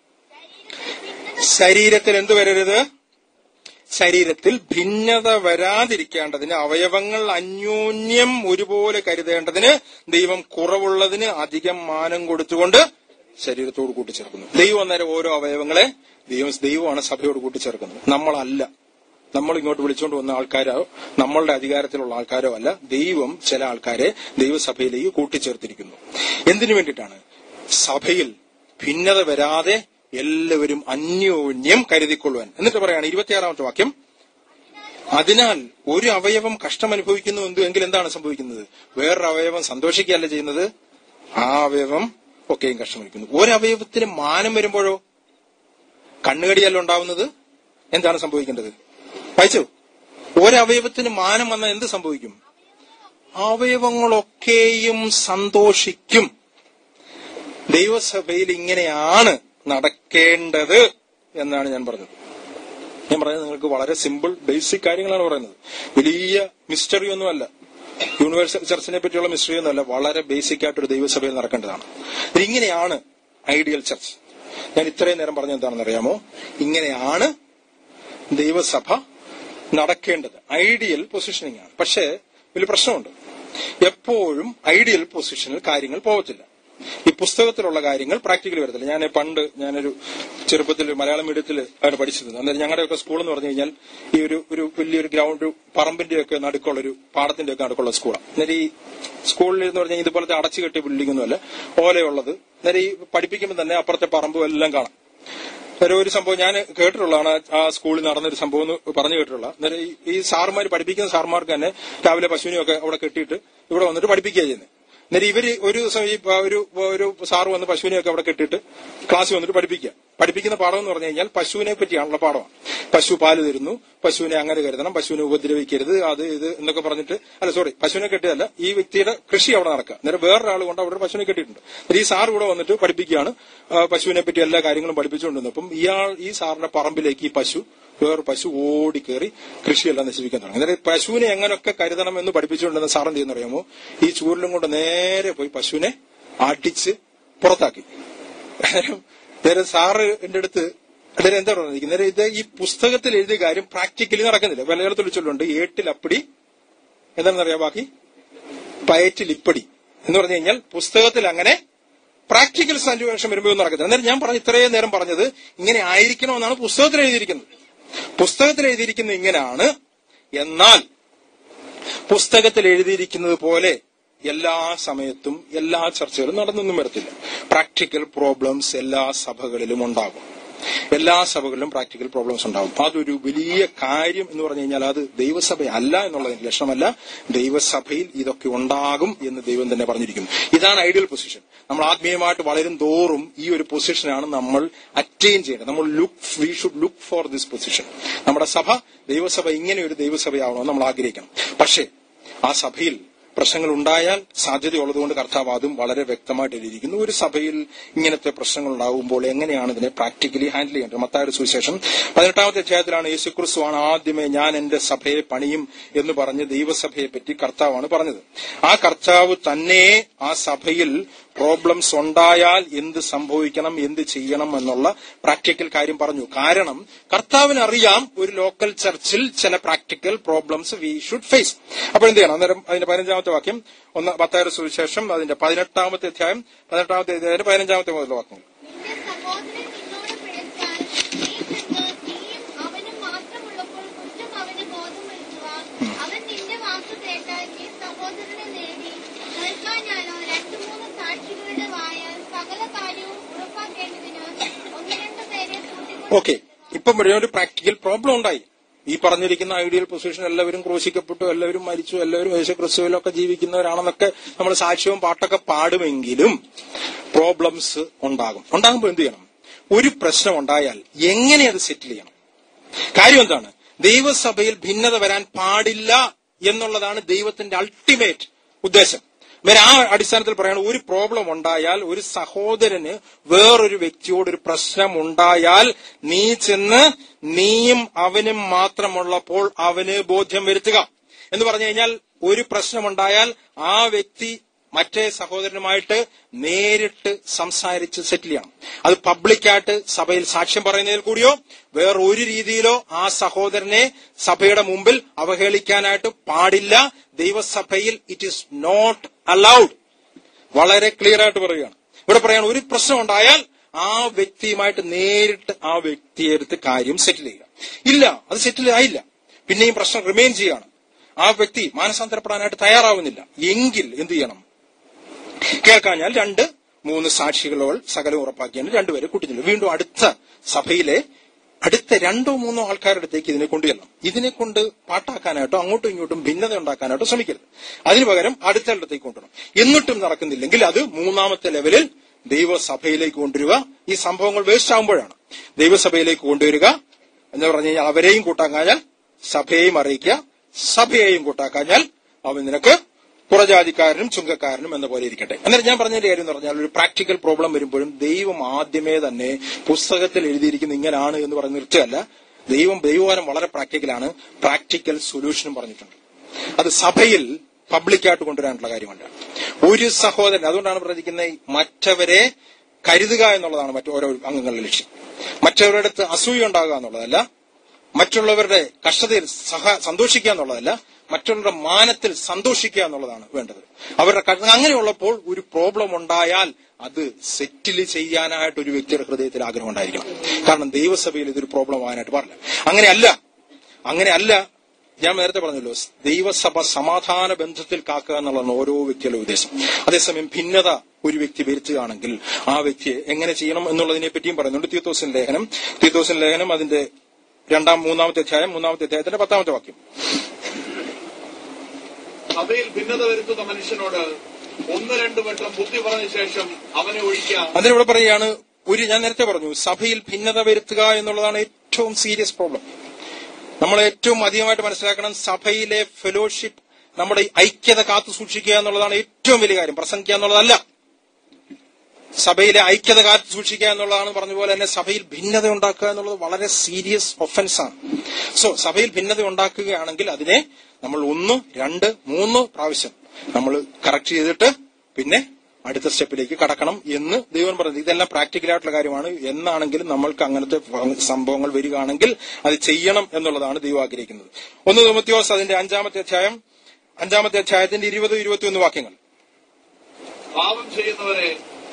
ശരീരത്തിൽ എന്ത് വരരുത് ശരീരത്തിൽ ഭിന്നത വരാതിരിക്കേണ്ടതിന് അവയവങ്ങൾ അന്യോന്യം ഒരുപോലെ കരുതേണ്ടതിന് ദൈവം കുറവുള്ളതിന് അധികം മാനം കൊടുത്തുകൊണ്ട് ശരീരത്തോട് കൂട്ടിച്ചേർക്കുന്നു ദൈവം അന്നേരം ഓരോ അവയവങ്ങളെ ദൈവം ദൈവമാണ് സഭയോട് കൂട്ടിച്ചേർക്കുന്നത് നമ്മളല്ല നമ്മൾ ഇങ്ങോട്ട് വിളിച്ചുകൊണ്ട് വന്ന ആൾക്കാരോ നമ്മളുടെ അധികാരത്തിലുള്ള ആൾക്കാരോ അല്ല ദൈവം ചില ആൾക്കാരെ ദൈവസഭയിലേക്ക് കൂട്ടിച്ചേർത്തിരിക്കുന്നു എന്തിനു വേണ്ടിയിട്ടാണ് സഭയിൽ ഭിന്നത വരാതെ എല്ലാവരും അന്യോന്യം കരുതിക്കൊള്ളുവാൻ എന്നിട്ട് പറയാണ് ഇരുപത്തിയാറാമത്തെ വാക്യം അതിനാൽ ഒരു അവയവം കഷ്ടം അനുഭവിക്കുന്നു എന്ത് എങ്കിൽ എന്താണ് സംഭവിക്കുന്നത് വേറൊരു അവയവം സന്തോഷിക്കുകയല്ല ചെയ്യുന്നത് ആ അവയവം ഒക്കെയും കഷ്ടമനുഭവിക്കുന്നു ഒരവയവത്തിന് മാനം വരുമ്പോഴോ കണ്ണുകടിയല്ല ഉണ്ടാവുന്നത് എന്താണ് സംഭവിക്കേണ്ടത് വായിച്ചു ഒരവയവത്തിന് മാനം വന്നാൽ എന്ത് സംഭവിക്കും അവയവങ്ങളൊക്കെയും സന്തോഷിക്കും ദൈവസഭയിൽ ഇങ്ങനെയാണ് നടക്കേണ്ടത് എന്നാണ് ഞാൻ പറഞ്ഞത് ഞാൻ പറയുന്നത് നിങ്ങൾക്ക് വളരെ സിമ്പിൾ ബേസിക് കാര്യങ്ങളാണ് പറയുന്നത് വലിയ മിസ്റ്ററി ഒന്നുമല്ല യൂണിവേഴ്സൽ ചർച്ചിനെ പറ്റിയുള്ള മിസ്റ്ററി ഒന്നുമല്ല വളരെ ബേസിക് ആയിട്ട് ഒരു ദൈവസഭയിൽ നടക്കേണ്ടതാണ് ഇത് ഇങ്ങനെയാണ് ഐഡിയൽ ചർച്ച് ഞാൻ ഇത്രയും നേരം പറഞ്ഞ എന്താണെന്ന് അറിയാമോ ഇങ്ങനെയാണ് ദൈവസഭ നടക്കേണ്ടത് ഐഡിയൽ പൊസിഷനിങ് ആണ് പക്ഷേ വലിയ പ്രശ്നമുണ്ട് എപ്പോഴും ഐഡിയൽ പൊസിഷനിൽ കാര്യങ്ങൾ പോകത്തില്ല ഈ പുസ്തകത്തിലുള്ള കാര്യങ്ങൾ പ്രാക്ടിക്കലി വരത്തില്ല ഞാൻ പണ്ട് ഞാനൊരു ചെറുപ്പത്തിൽ മലയാളം മീഡിയത്തിൽ ആണ് പഠിച്ചത് അന്നേരം ഞങ്ങളുടെയൊക്കെ സ്കൂൾ എന്ന് പറഞ്ഞു കഴിഞ്ഞാൽ ഈ ഒരു ഒരു വലിയൊരു ഗ്രൗണ്ട് പറമ്പിന്റെ ഒക്കെ നടുക്കുള്ള ഒരു പാടത്തിന്റെ ഒക്കെ നടുക്കുള്ള സ്കൂളാണ് അന്നേരം ഈ സ്കൂളിൽ എന്ന് പറഞ്ഞാൽ ഇതുപോലത്തെ അടച്ചു കെട്ടിയ ബിൽഡിംഗ് ഒന്നുമല്ല ഓലയുള്ളത് അന്നേരം ഈ പഠിപ്പിക്കുമ്പോൾ തന്നെ അപ്പുറത്തെ പറമ്പും എല്ലാം കാണാം ഒരു ഒരു സംഭവം ഞാൻ കേട്ടിട്ടുള്ളതാണ് ആ സ്കൂളിൽ നടന്നൊരു സംഭവം എന്ന് പറഞ്ഞു കേട്ടിട്ടുള്ള അന്നേരം ഈ- ഈ സാറുമാർ പഠിപ്പിക്കുന്ന സാറുമാർക്ക് തന്നെ രാവിലെ പശുവിനെയൊക്കെ അവിടെ കെട്ടിയിട്ട് ഇവിടെ വന്നിട്ട് പഠിപ്പിക്കുക ചെയ്യുന്നത് അന്നേരം ഇവര് ഒരു ദിവസം ഈ പ- ഒരു ഒരു സാറ് വന്ന് പശുവിനെയൊക്കെ അവിടെ കെട്ടിയിട്ട് ക്ലാസ് വന്നിട്ട് പഠിപ്പിക്കുക പഠിപ്പിക്കുന്ന പാഠം എന്ന് പറഞ്ഞു കഴിഞ്ഞാൽ പശുവിനെ പറ്റിയാണുള്ള പാഠമാണ് പശു പാല് തരുന്നു പശുവിനെ അങ്ങനെ കരുതണം പശുവിനെ ഉപദ്രവിക്കരുത് അത് ഇത് എന്നൊക്കെ പറഞ്ഞിട്ട് അല്ല സോറി പശുവിനെ കെട്ടിയതല്ല ഈ വ്യക്തിയുടെ കൃഷി അവിടെ നടക്കുക അന്നേരം വേറൊരാൾ കൊണ്ട് അവിടെ ഒരു പശുവിനെ കെട്ടിയിട്ടുണ്ട് എന്നിട്ട് ഈ സാർ ഇവിടെ വന്നിട്ട് പഠിപ്പിക്കുകയാണ് ആ, പശുവിനെ പറ്റി എല്ലാ കാര്യങ്ങളും പഠിപ്പിച്ചുകൊണ്ടിരുന്നത് അപ്പം ഇയാൾ ഈ സാറിന്റെ പറമ്പിലേക്ക് ഈ പശു വേറെ പശു ഓടി കയറി കൃഷിയെല്ലാം നശിപ്പിക്കാൻ തുടങ്ങി അന്നേരം പശുവിനെ എങ്ങനെയൊക്കെ കരുതണം എന്ന് പഠിപ്പിച്ചുകൊണ്ടിരുന്ന സാറെന്ത് ചെയ്യുന്ന അറിയാമോ ഈ ചൂരിലും കൊണ്ട് നേരെ പോയി പശുവിനെ അടിച്ച് പുറത്താക്കി അന്നേരം നേരെ സാറ് എന്റെ അടുത്ത് അന്നേരം എന്താ പറയുന്നത് നേരെ ഇത് ഈ പുസ്തകത്തിൽ എഴുതിയ കാര്യം പ്രാക്ടിക്കലി നടക്കുന്നില്ല മലയാളത്തിൽ ചൊല്ലുണ്ട് ഏട്ടിൽ അപ്പടി എന്താണെന്നറിയാം ബാക്കി പയറ്റിൽ ഇപ്പടി എന്ന് പറഞ്ഞു കഴിഞ്ഞാൽ പുസ്തകത്തിൽ അങ്ങനെ പ്രാക്ടിക്കൽ സാൻറ്റുവേഷൻ വരുമ്പോൾ ഒന്നും നടക്കത്തില്ല അന്നേരം ഞാൻ പറഞ്ഞ ഇത്രയും നേരം പറഞ്ഞത് ഇങ്ങനെ ആയിരിക്കണമെന്നാണ് പുസ്തകത്തിൽ എഴുതിയിരിക്കുന്നത് പുസ്തകത്തിൽ എഴുതിയിരിക്കുന്നത് ഇങ്ങനെയാണ് എന്നാൽ പുസ്തകത്തിൽ എഴുതിയിരിക്കുന്നത് പോലെ എല്ലാ സമയത്തും എല്ലാ ചർച്ചകളും നടന്നൊന്നും വരത്തില്ല പ്രാക്ടിക്കൽ പ്രോബ്ലംസ് എല്ലാ സഭകളിലും ഉണ്ടാകും എല്ലാ സഭകളിലും പ്രാക്ടിക്കൽ പ്രോബ്ലംസ് ഉണ്ടാകും അതൊരു വലിയ കാര്യം എന്ന് പറഞ്ഞു കഴിഞ്ഞാൽ അത് ദൈവസഭ അല്ല എന്നുള്ളതിന്റെ ലക്ഷണമല്ല ദൈവസഭയിൽ ഇതൊക്കെ ഉണ്ടാകും എന്ന് ദൈവം തന്നെ പറഞ്ഞിരിക്കുന്നു ഇതാണ് ഐഡിയൽ പൊസിഷൻ നമ്മൾ ആത്മീയമായിട്ട് വളരും തോറും ഈ ഒരു പൊസിഷനാണ് നമ്മൾ അറ്റൈൻ ചെയ്യേണ്ടത് നമ്മൾ look we should look for this position നമ്മുടെ സഭ ദൈവസഭ ഇങ്ങനെ ഒരു ദൈവസഭയാവണമെന്ന് നമ്മൾ ആഗ്രഹിക്കണം പക്ഷേ ആ സഭയിൽ പ്രശ്നങ്ങൾ ഉണ്ടായാൽ സാധ്യതയുള്ളതുകൊണ്ട് കർത്താവ് അതും വളരെ വ്യക്തമായിട്ട് എഴുതിയിരിക്കുന്നു ഒരു സഭയിൽ ഇങ്ങനത്തെ പ്രശ്നങ്ങൾ ഉണ്ടാകുമ്പോൾ എങ്ങനെയാണ് ഇതിനെ പ്രാക്ടിക്കലി ഹാൻഡിൽ ചെയ്യേണ്ടത് മത്തായുടെ സുവിശേഷം പതിനെട്ടാമത്തെ അധ്യായത്തിലാണ് യേശുക്രിസ്തുവാണ് ആദ്യമേ ഞാൻ എന്റെ സഭയെ പണിയും എന്ന് പറഞ്ഞ് ദൈവസഭയെ പറ്റി കർത്താവാണ് പറഞ്ഞത് ആ കർത്താവ് തന്നെ ആ സഭയിൽ പ്രോബ്ലംസ് ഉണ്ടായാൽ എന്ത് സംഭവിക്കണം എന്ത് ചെയ്യണം എന്നുള്ള പ്രാക്ടിക്കൽ കാര്യം പറഞ്ഞു കാരണം കർത്താവിന് അറിയാം ഒരു ലോക്കൽ ചർച്ചിൽ ചില practical problems we should face അപ്പോൾ എന്ത് ചെയ്യണം അന്നേരം അതിന്റെ പതിനഞ്ചാമത്തെ വാക്യം ഒന്ന് പത്തായിരം സുവിശേഷം അതിന്റെ പതിനെട്ടാമത്തെ അധ്യായം പതിനെട്ടാമത്തെ അധ്യായം പതിനഞ്ചാമത്തെ മുതലുള്ള വാക്യങ്ങൾ നിന്റെ സഹോദരൻ നിന്നോട് പിഴച്ചാൽ നീ ചെന്ന് നീയും അവനും മാത്രമുള്ളപ്പോൾ കുറ്റം അവന് ബോധം വരുത്തുക അവൻ നിന്റെ വാക്ക് കേട്ടാൽ നീ സഹോദരനെ നേടി കേൾക്കാൻ ഞാനോ രണ്ടു മൂന്ന് സാക്ഷികളുടെ വായാൽ സകല കാര്യവും ഉറപ്പാക്കേണ്ടതിന് ഒന്ന് രണ്ട് പേരെ കൂട്ടിക്കൊണ്ട് ഓക്കെ ഇപ്പം ഇവിടെ ഒരു പ്രാക്ടിക്കൽ പ്രോബ്ലം ഉണ്ടായി ഈ പറഞ്ഞിരിക്കുന്ന ഐഡിയൽ പൊസിഷൻ എല്ലാവരും ക്രൂശിക്കപ്പെട്ടു എല്ലാവരും മരിച്ചു എല്ലാവരും യേശു ക്രിസ്തുവിലൊക്കെ ജീവിക്കുന്നവരാണെന്നൊക്കെ നമ്മൾ സാക്ഷ്യവും പാട്ടൊക്കെ പാടുമെങ്കിലും പ്രോബ്ലംസ് ഉണ്ടാകും ഉണ്ടാകുമ്പോൾ എന്ത് ചെയ്യണം ഒരു പ്രശ്നം ഉണ്ടായാൽ എങ്ങനെ അത് സെറ്റിൽ ചെയ്യണം കാര്യം എന്താണ് ദൈവസഭയിൽ ഭിന്നത വരാൻ പാടില്ല എന്നുള്ളതാണ് ദൈവത്തിന്റെ അൾട്ടിമേറ്റ് ഉദ്ദേശം ഇവർ ആ അടിസ്ഥാനത്തിൽ പറയുന്നത് ഒരു പ്രോബ്ലം ഉണ്ടായാൽ ഒരു സഹോദരന് വേറൊരു വ്യക്തിയോട് ഒരു പ്രശ്നം ഉണ്ടായാൽ നീ ചെന്ന് നീയും അവനും മാത്രമുള്ളപ്പോൾ അവന് ബോധ്യം വരുത്തുക എന്ന് പറഞ്ഞു കഴിഞ്ഞാൽ ഒരു പ്രശ്നമുണ്ടായാൽ ആ വ്യക്തി മറ്റേ സഹോദരനുമായിട്ട് നേരിട്ട് സംസാരിച്ച് സെറ്റിൽ ചെയ്യണം അത് പബ്ലിക്കായിട്ട് സഭയിൽ സാക്ഷ്യം പറയുന്നതിൽ കൂടിയോ വേറെ ഒരു രീതിയിലോ ആ സഹോദരനെ സഭയുടെ മുമ്പിൽ അവഹേളിക്കാനായിട്ട് പാടില്ല ദൈവസഭയിൽ ഇറ്റ് ഈസ് നോട്ട് അലൗഡ് വളരെ ക്ലിയർ ആയിട്ട് പറയുകയാണ് ഇവിടെ പറയാണ് ഒരു പ്രശ്നം ഉണ്ടായാൽ ആ വ്യക്തിയുമായിട്ട് നേരിട്ട് ആ വ്യക്തിയെ എടുത്ത് കാര്യം സെറ്റിൽ ചെയ്യുക ഇല്ല അത് സെറ്റിൽ ആയില്ല പിന്നെയും പ്രശ്നം റിമെയിൻ ചെയ്യുകയാണ് ആ വ്യക്തി മാനസാന്തരപ്പെടാനായിട്ട് തയ്യാറാവുന്നില്ല എങ്കിൽ എന്ത് ചെയ്യണം കേൾക്കാഞ്ഞാൽ രണ്ട് മൂന്ന് സാക്ഷികളോൾ സകലം ഉറപ്പാക്കിയാണ് രണ്ടുപേരെ കൂട്ടിച്ചെല്ലും വീണ്ടും അടുത്ത സഭയിലെ അടുത്ത രണ്ടോ മൂന്നോ ആൾക്കാരുടെ അടുത്തേക്ക് ഇതിനെ കൊണ്ടുചെല്ലണം ഇതിനെ കൊണ്ട് പാട്ടാക്കാനായിട്ടോ അങ്ങോട്ടും ഇങ്ങോട്ടും ഭിന്നത ഉണ്ടാക്കാനായിട്ടോ ശ്രമിക്കരുത് അതിനു പകരം അടുത്ത അടുത്തേക്ക് കൊണ്ടുവരണം എന്നിട്ടും നടക്കുന്നില്ലെങ്കിൽ അത് മൂന്നാമത്തെ ലെവലിൽ ദൈവസഭയിലേക്ക് കൊണ്ടുവരിക ഈ സംഭവങ്ങൾ വേസ്റ്റ് ആകുമ്പോഴാണ് ദൈവസഭയിലേക്ക് കൊണ്ടുവരിക എന്ന് പറഞ്ഞു കഴിഞ്ഞാൽ അവരെയും കൂട്ടാക്കാഞ്ഞാൽ സഭയെയും അറിയിക്കുക സഭയെയും കൂട്ടാക്കാഞ്ഞാൽ അവൻ നിനക്ക് പുറജാതിക്കാരനും ചുങ്കക്കാരനും എന്ന പോലെ ഇരിക്കട്ടെ അന്നേരം ഞാൻ പറഞ്ഞതിന്റെ കാര്യം എന്ന് പറഞ്ഞാൽ ഒരു പ്രാക്ടിക്കൽ പ്രോബ്ലം വരുമ്പോഴും ദൈവം ആദ്യമേ തന്നെ പുസ്തകത്തിൽ എഴുതിയിരിക്കുന്ന ഇങ്ങനാണ് എന്ന് പറഞ്ഞ് നിർത്തുകയല്ല ദൈവം ദൈവവാരം വളരെ പ്രാക്ടിക്കലാണ് പ്രാക്ടിക്കൽ സൊല്യൂഷനും പറഞ്ഞിട്ടുണ്ട് അത് സഭയിൽ പബ്ലിക്കായിട്ട് കൊണ്ടുവരാനുള്ള കാര്യമല്ല ഒരു സഹോദരൻ അതുകൊണ്ടാണ് പറഞ്ഞിരിക്കുന്നത് മറ്റവരെ കരുതുക എന്നുള്ളതാണ് മറ്റു ഓരോ അംഗങ്ങളുടെ ലക്ഷ്യം മറ്റവരുടെ അടുത്ത് അസൂയ ഉണ്ടാകുക എന്നുള്ളതല്ല മറ്റുള്ളവരുടെ കഷ്ടതയിൽ സഹ സന്തോഷിക്കുക എന്നുള്ളതല്ല മറ്റുള്ളവരുടെ മാനത്തിൽ സന്തോഷിക്കുക എന്നുള്ളതാണ് വേണ്ടത് അവരുടെ ക- അങ്ങനെയുള്ളപ്പോൾ ഒരു പ്രോബ്ലം ഉണ്ടായാൽ അത് സെറ്റിൽ ചെയ്യാനായിട്ട് ഒരു വ്യക്തിയുടെ ഹൃദയത്തിൽ ആഗ്രഹം ഉണ്ടായിരിക്കണം കാരണം ദൈവസഭയിൽ ഇതൊരു പ്രോബ്ലം ആകാനായിട്ട് പാടില്ല അങ്ങനെയല്ല അങ്ങനെയല്ല ഞാൻ നേരത്തെ പറഞ്ഞല്ലോ ദൈവസഭ സമാധാന ബന്ധത്തിൽ കാക്കുക എന്നുള്ളതാണ് ഓരോ വ്യക്തിയുടെ ഉദ്ദേശം അതേസമയം ഭിന്നത ഒരു വ്യക്തി വരുത്തുകയാണെങ്കിൽ ആ വ്യക്തിയെ എങ്ങനെ ചെയ്യണം എന്നുള്ളതിനെ പറ്റിയും പറയുന്നുണ്ട് തീത്തോസിൻ ലേഖനം തീത്തോസിൻ ലേഖനം അതിന്റെ രണ്ടാം മൂന്നാമത്തെ അധ്യായം മൂന്നാമത്തെ അധ്യായത്തിന്റെ പത്താമത്തെ വാക്യം സഭയിൽ ഭിന്നത വരുത്തുന്ന മനുഷ്യനോട് ഒന്ന് രണ്ട് വട്ടം ബുദ്ധി പറഞ്ഞ ശേഷം അവനെ ഒഴിക്കാം അതിനിവിടെ പറയുകയാണ് ഒരു ഞാൻ നേരത്തെ പറഞ്ഞു സഭയിൽ ഭിന്നത വരുത്തുക എന്നുള്ളതാണ് ഏറ്റവും സീരിയസ് പ്രോബ്ലം നമ്മൾ ഏറ്റവും അധികമായിട്ട് മനസ്സിലാക്കണം സഭയിലെ ഫെലോഷിപ്പ് നമ്മുടെ ഐക്യത കാത്തു സൂക്ഷിക്കുക എന്നുള്ളതാണ് ഏറ്റവും വലിയ കാര്യം പ്രസംഗിക്കുക എന്നുള്ളതല്ല സഭയിലെ ഐക്യത കാത്തു സൂക്ഷിക്കുക എന്നുള്ളതാണ് പറഞ്ഞ പോലെ തന്നെ സഭയിൽ ഭിന്നത ഉണ്ടാക്കുക എന്നുള്ളത് വളരെ സീരിയസ് ഒഫൻസ് ആണ് സോ സഭയിൽ ഭിന്നത ഉണ്ടാക്കുകയാണെങ്കിൽ അതിനെ നമ്മൾ ഒന്ന് രണ്ട് മൂന്ന് പ്രാവശ്യം നമ്മൾ കറക്റ്റ് ചെയ്തിട്ട് പിന്നെ അടുത്ത സ്റ്റെപ്പിലേക്ക് കടക്കണം എന്ന് ദൈവം പറഞ്ഞത് ഇതെല്ലാം പ്രാക്ടിക്കൽ ആയിട്ടുള്ള കാര്യമാണ് എന്നാണെങ്കിലും നമ്മൾക്ക് അങ്ങനത്തെ സംഭവങ്ങൾ വരികയാണെങ്കിൽ അത് ചെയ്യണം എന്നുള്ളതാണ് ദൈവം ആഗ്രഹിക്കുന്നത് ഒന്ന് തോമത്യോസ് അതിന്റെ അഞ്ചാമത്തെ അധ്യായം അഞ്ചാമത്തെ അധ്യായത്തിന്റെ ഇരുപത് ഇരുപത്തിയൊന്ന് വാക്യങ്ങൾ പാപം ചെയ്യുന്നവരെ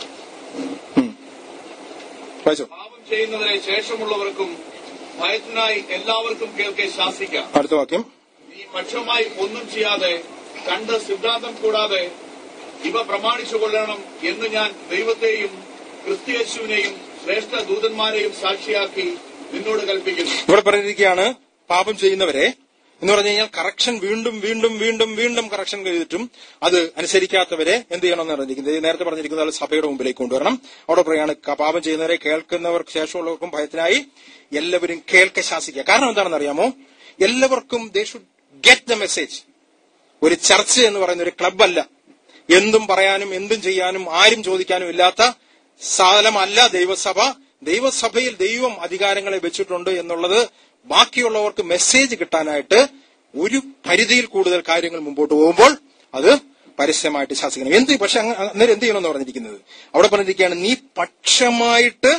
വായിച്ചോ പാപം ചെയ്യുന്നവരെ ശേഷമുള്ളവർക്കും ഭയത്തിനായി എല്ലാവർക്കും കേൾക്കെ ശാസിക്കാം അടുത്ത വാക്യം നീ പക്ഷമായി ഒന്നും ചെയ്യാതെ കണ്ട് സിദ്ധാന്തം കൂടാതെ ഇവ പ്രമാണിച്ചു കൊള്ളണം എന്ന് ഞാൻ ദൈവത്തെയും ക്രിസ്തിയേശുവിനെയും ശ്രേഷ്ഠ ദൂതന്മാരെയും സാക്ഷിയാക്കി നിന്നോട് കൽപ്പിക്കുന്നു ഇവിടെ പറഞ്ഞിരിക്കുകയാണ് പാപം ചെയ്യുന്നവരെ എന്ന് പറഞ്ഞു കഴിഞ്ഞാൽ കറക്ഷൻ വീണ്ടും വീണ്ടും വീണ്ടും വീണ്ടും കറക്ഷൻ ചെയ്തിട്ടും അത് അനുസരിക്കാത്തവരെ എന്ത് ചെയ്യണമെന്ന് പറഞ്ഞിരിക്കുന്നത് ഇത് നേരത്തെ പറഞ്ഞിരിക്കുന്ന പോലെ സഭയുടെ മുമ്പിലേക്ക് കൊണ്ടുവരണം അവിടെ പറയാണ് ക- പാപം ചെയ്യുന്നവരെ കേൾക്കുന്നവർക്ക് ശേഷമുള്ളവർക്കും ഭയത്തിനായി എല്ലാവരും കേൾക്കെ ശാസിക്കുക കാരണം എന്താണെന്ന് അറിയാമോ എല്ലാവർക്കും they should get the message ഒരു ചർച്ച് എന്ന് പറയുന്ന ഒരു ക്ലബല്ല എന്തും പറയാനും എന്തും ചെയ്യാനും ആരും ചോദിക്കാനും ഇല്ലാത്ത സ്ഥലമല്ല ദൈവസഭ ദൈവസഭയിൽ ദൈവം അധികാരങ്ങളെ വെച്ചിട്ടുണ്ട് എന്നുള്ളത് ബാക്കിയുള്ളവർക്ക് മെസ്സേജ് കിട്ടാനായിട്ട് ഒരു പരിധിയിൽ കൂടുതൽ കാര്യങ്ങൾ മുമ്പോട്ട് പോകുമ്പോൾ അത് പരസ്യമായിട്ട് ശാസിക്കണം എന്ത് പക്ഷെ അങ്ങ- അന്നേരം എന്ത് ചെയ്യണമെന്ന് പറഞ്ഞിരിക്കുന്നത് അവിടെ പറഞ്ഞിരിക്കുകയാണ് നീ പക്ഷമായിട്ട്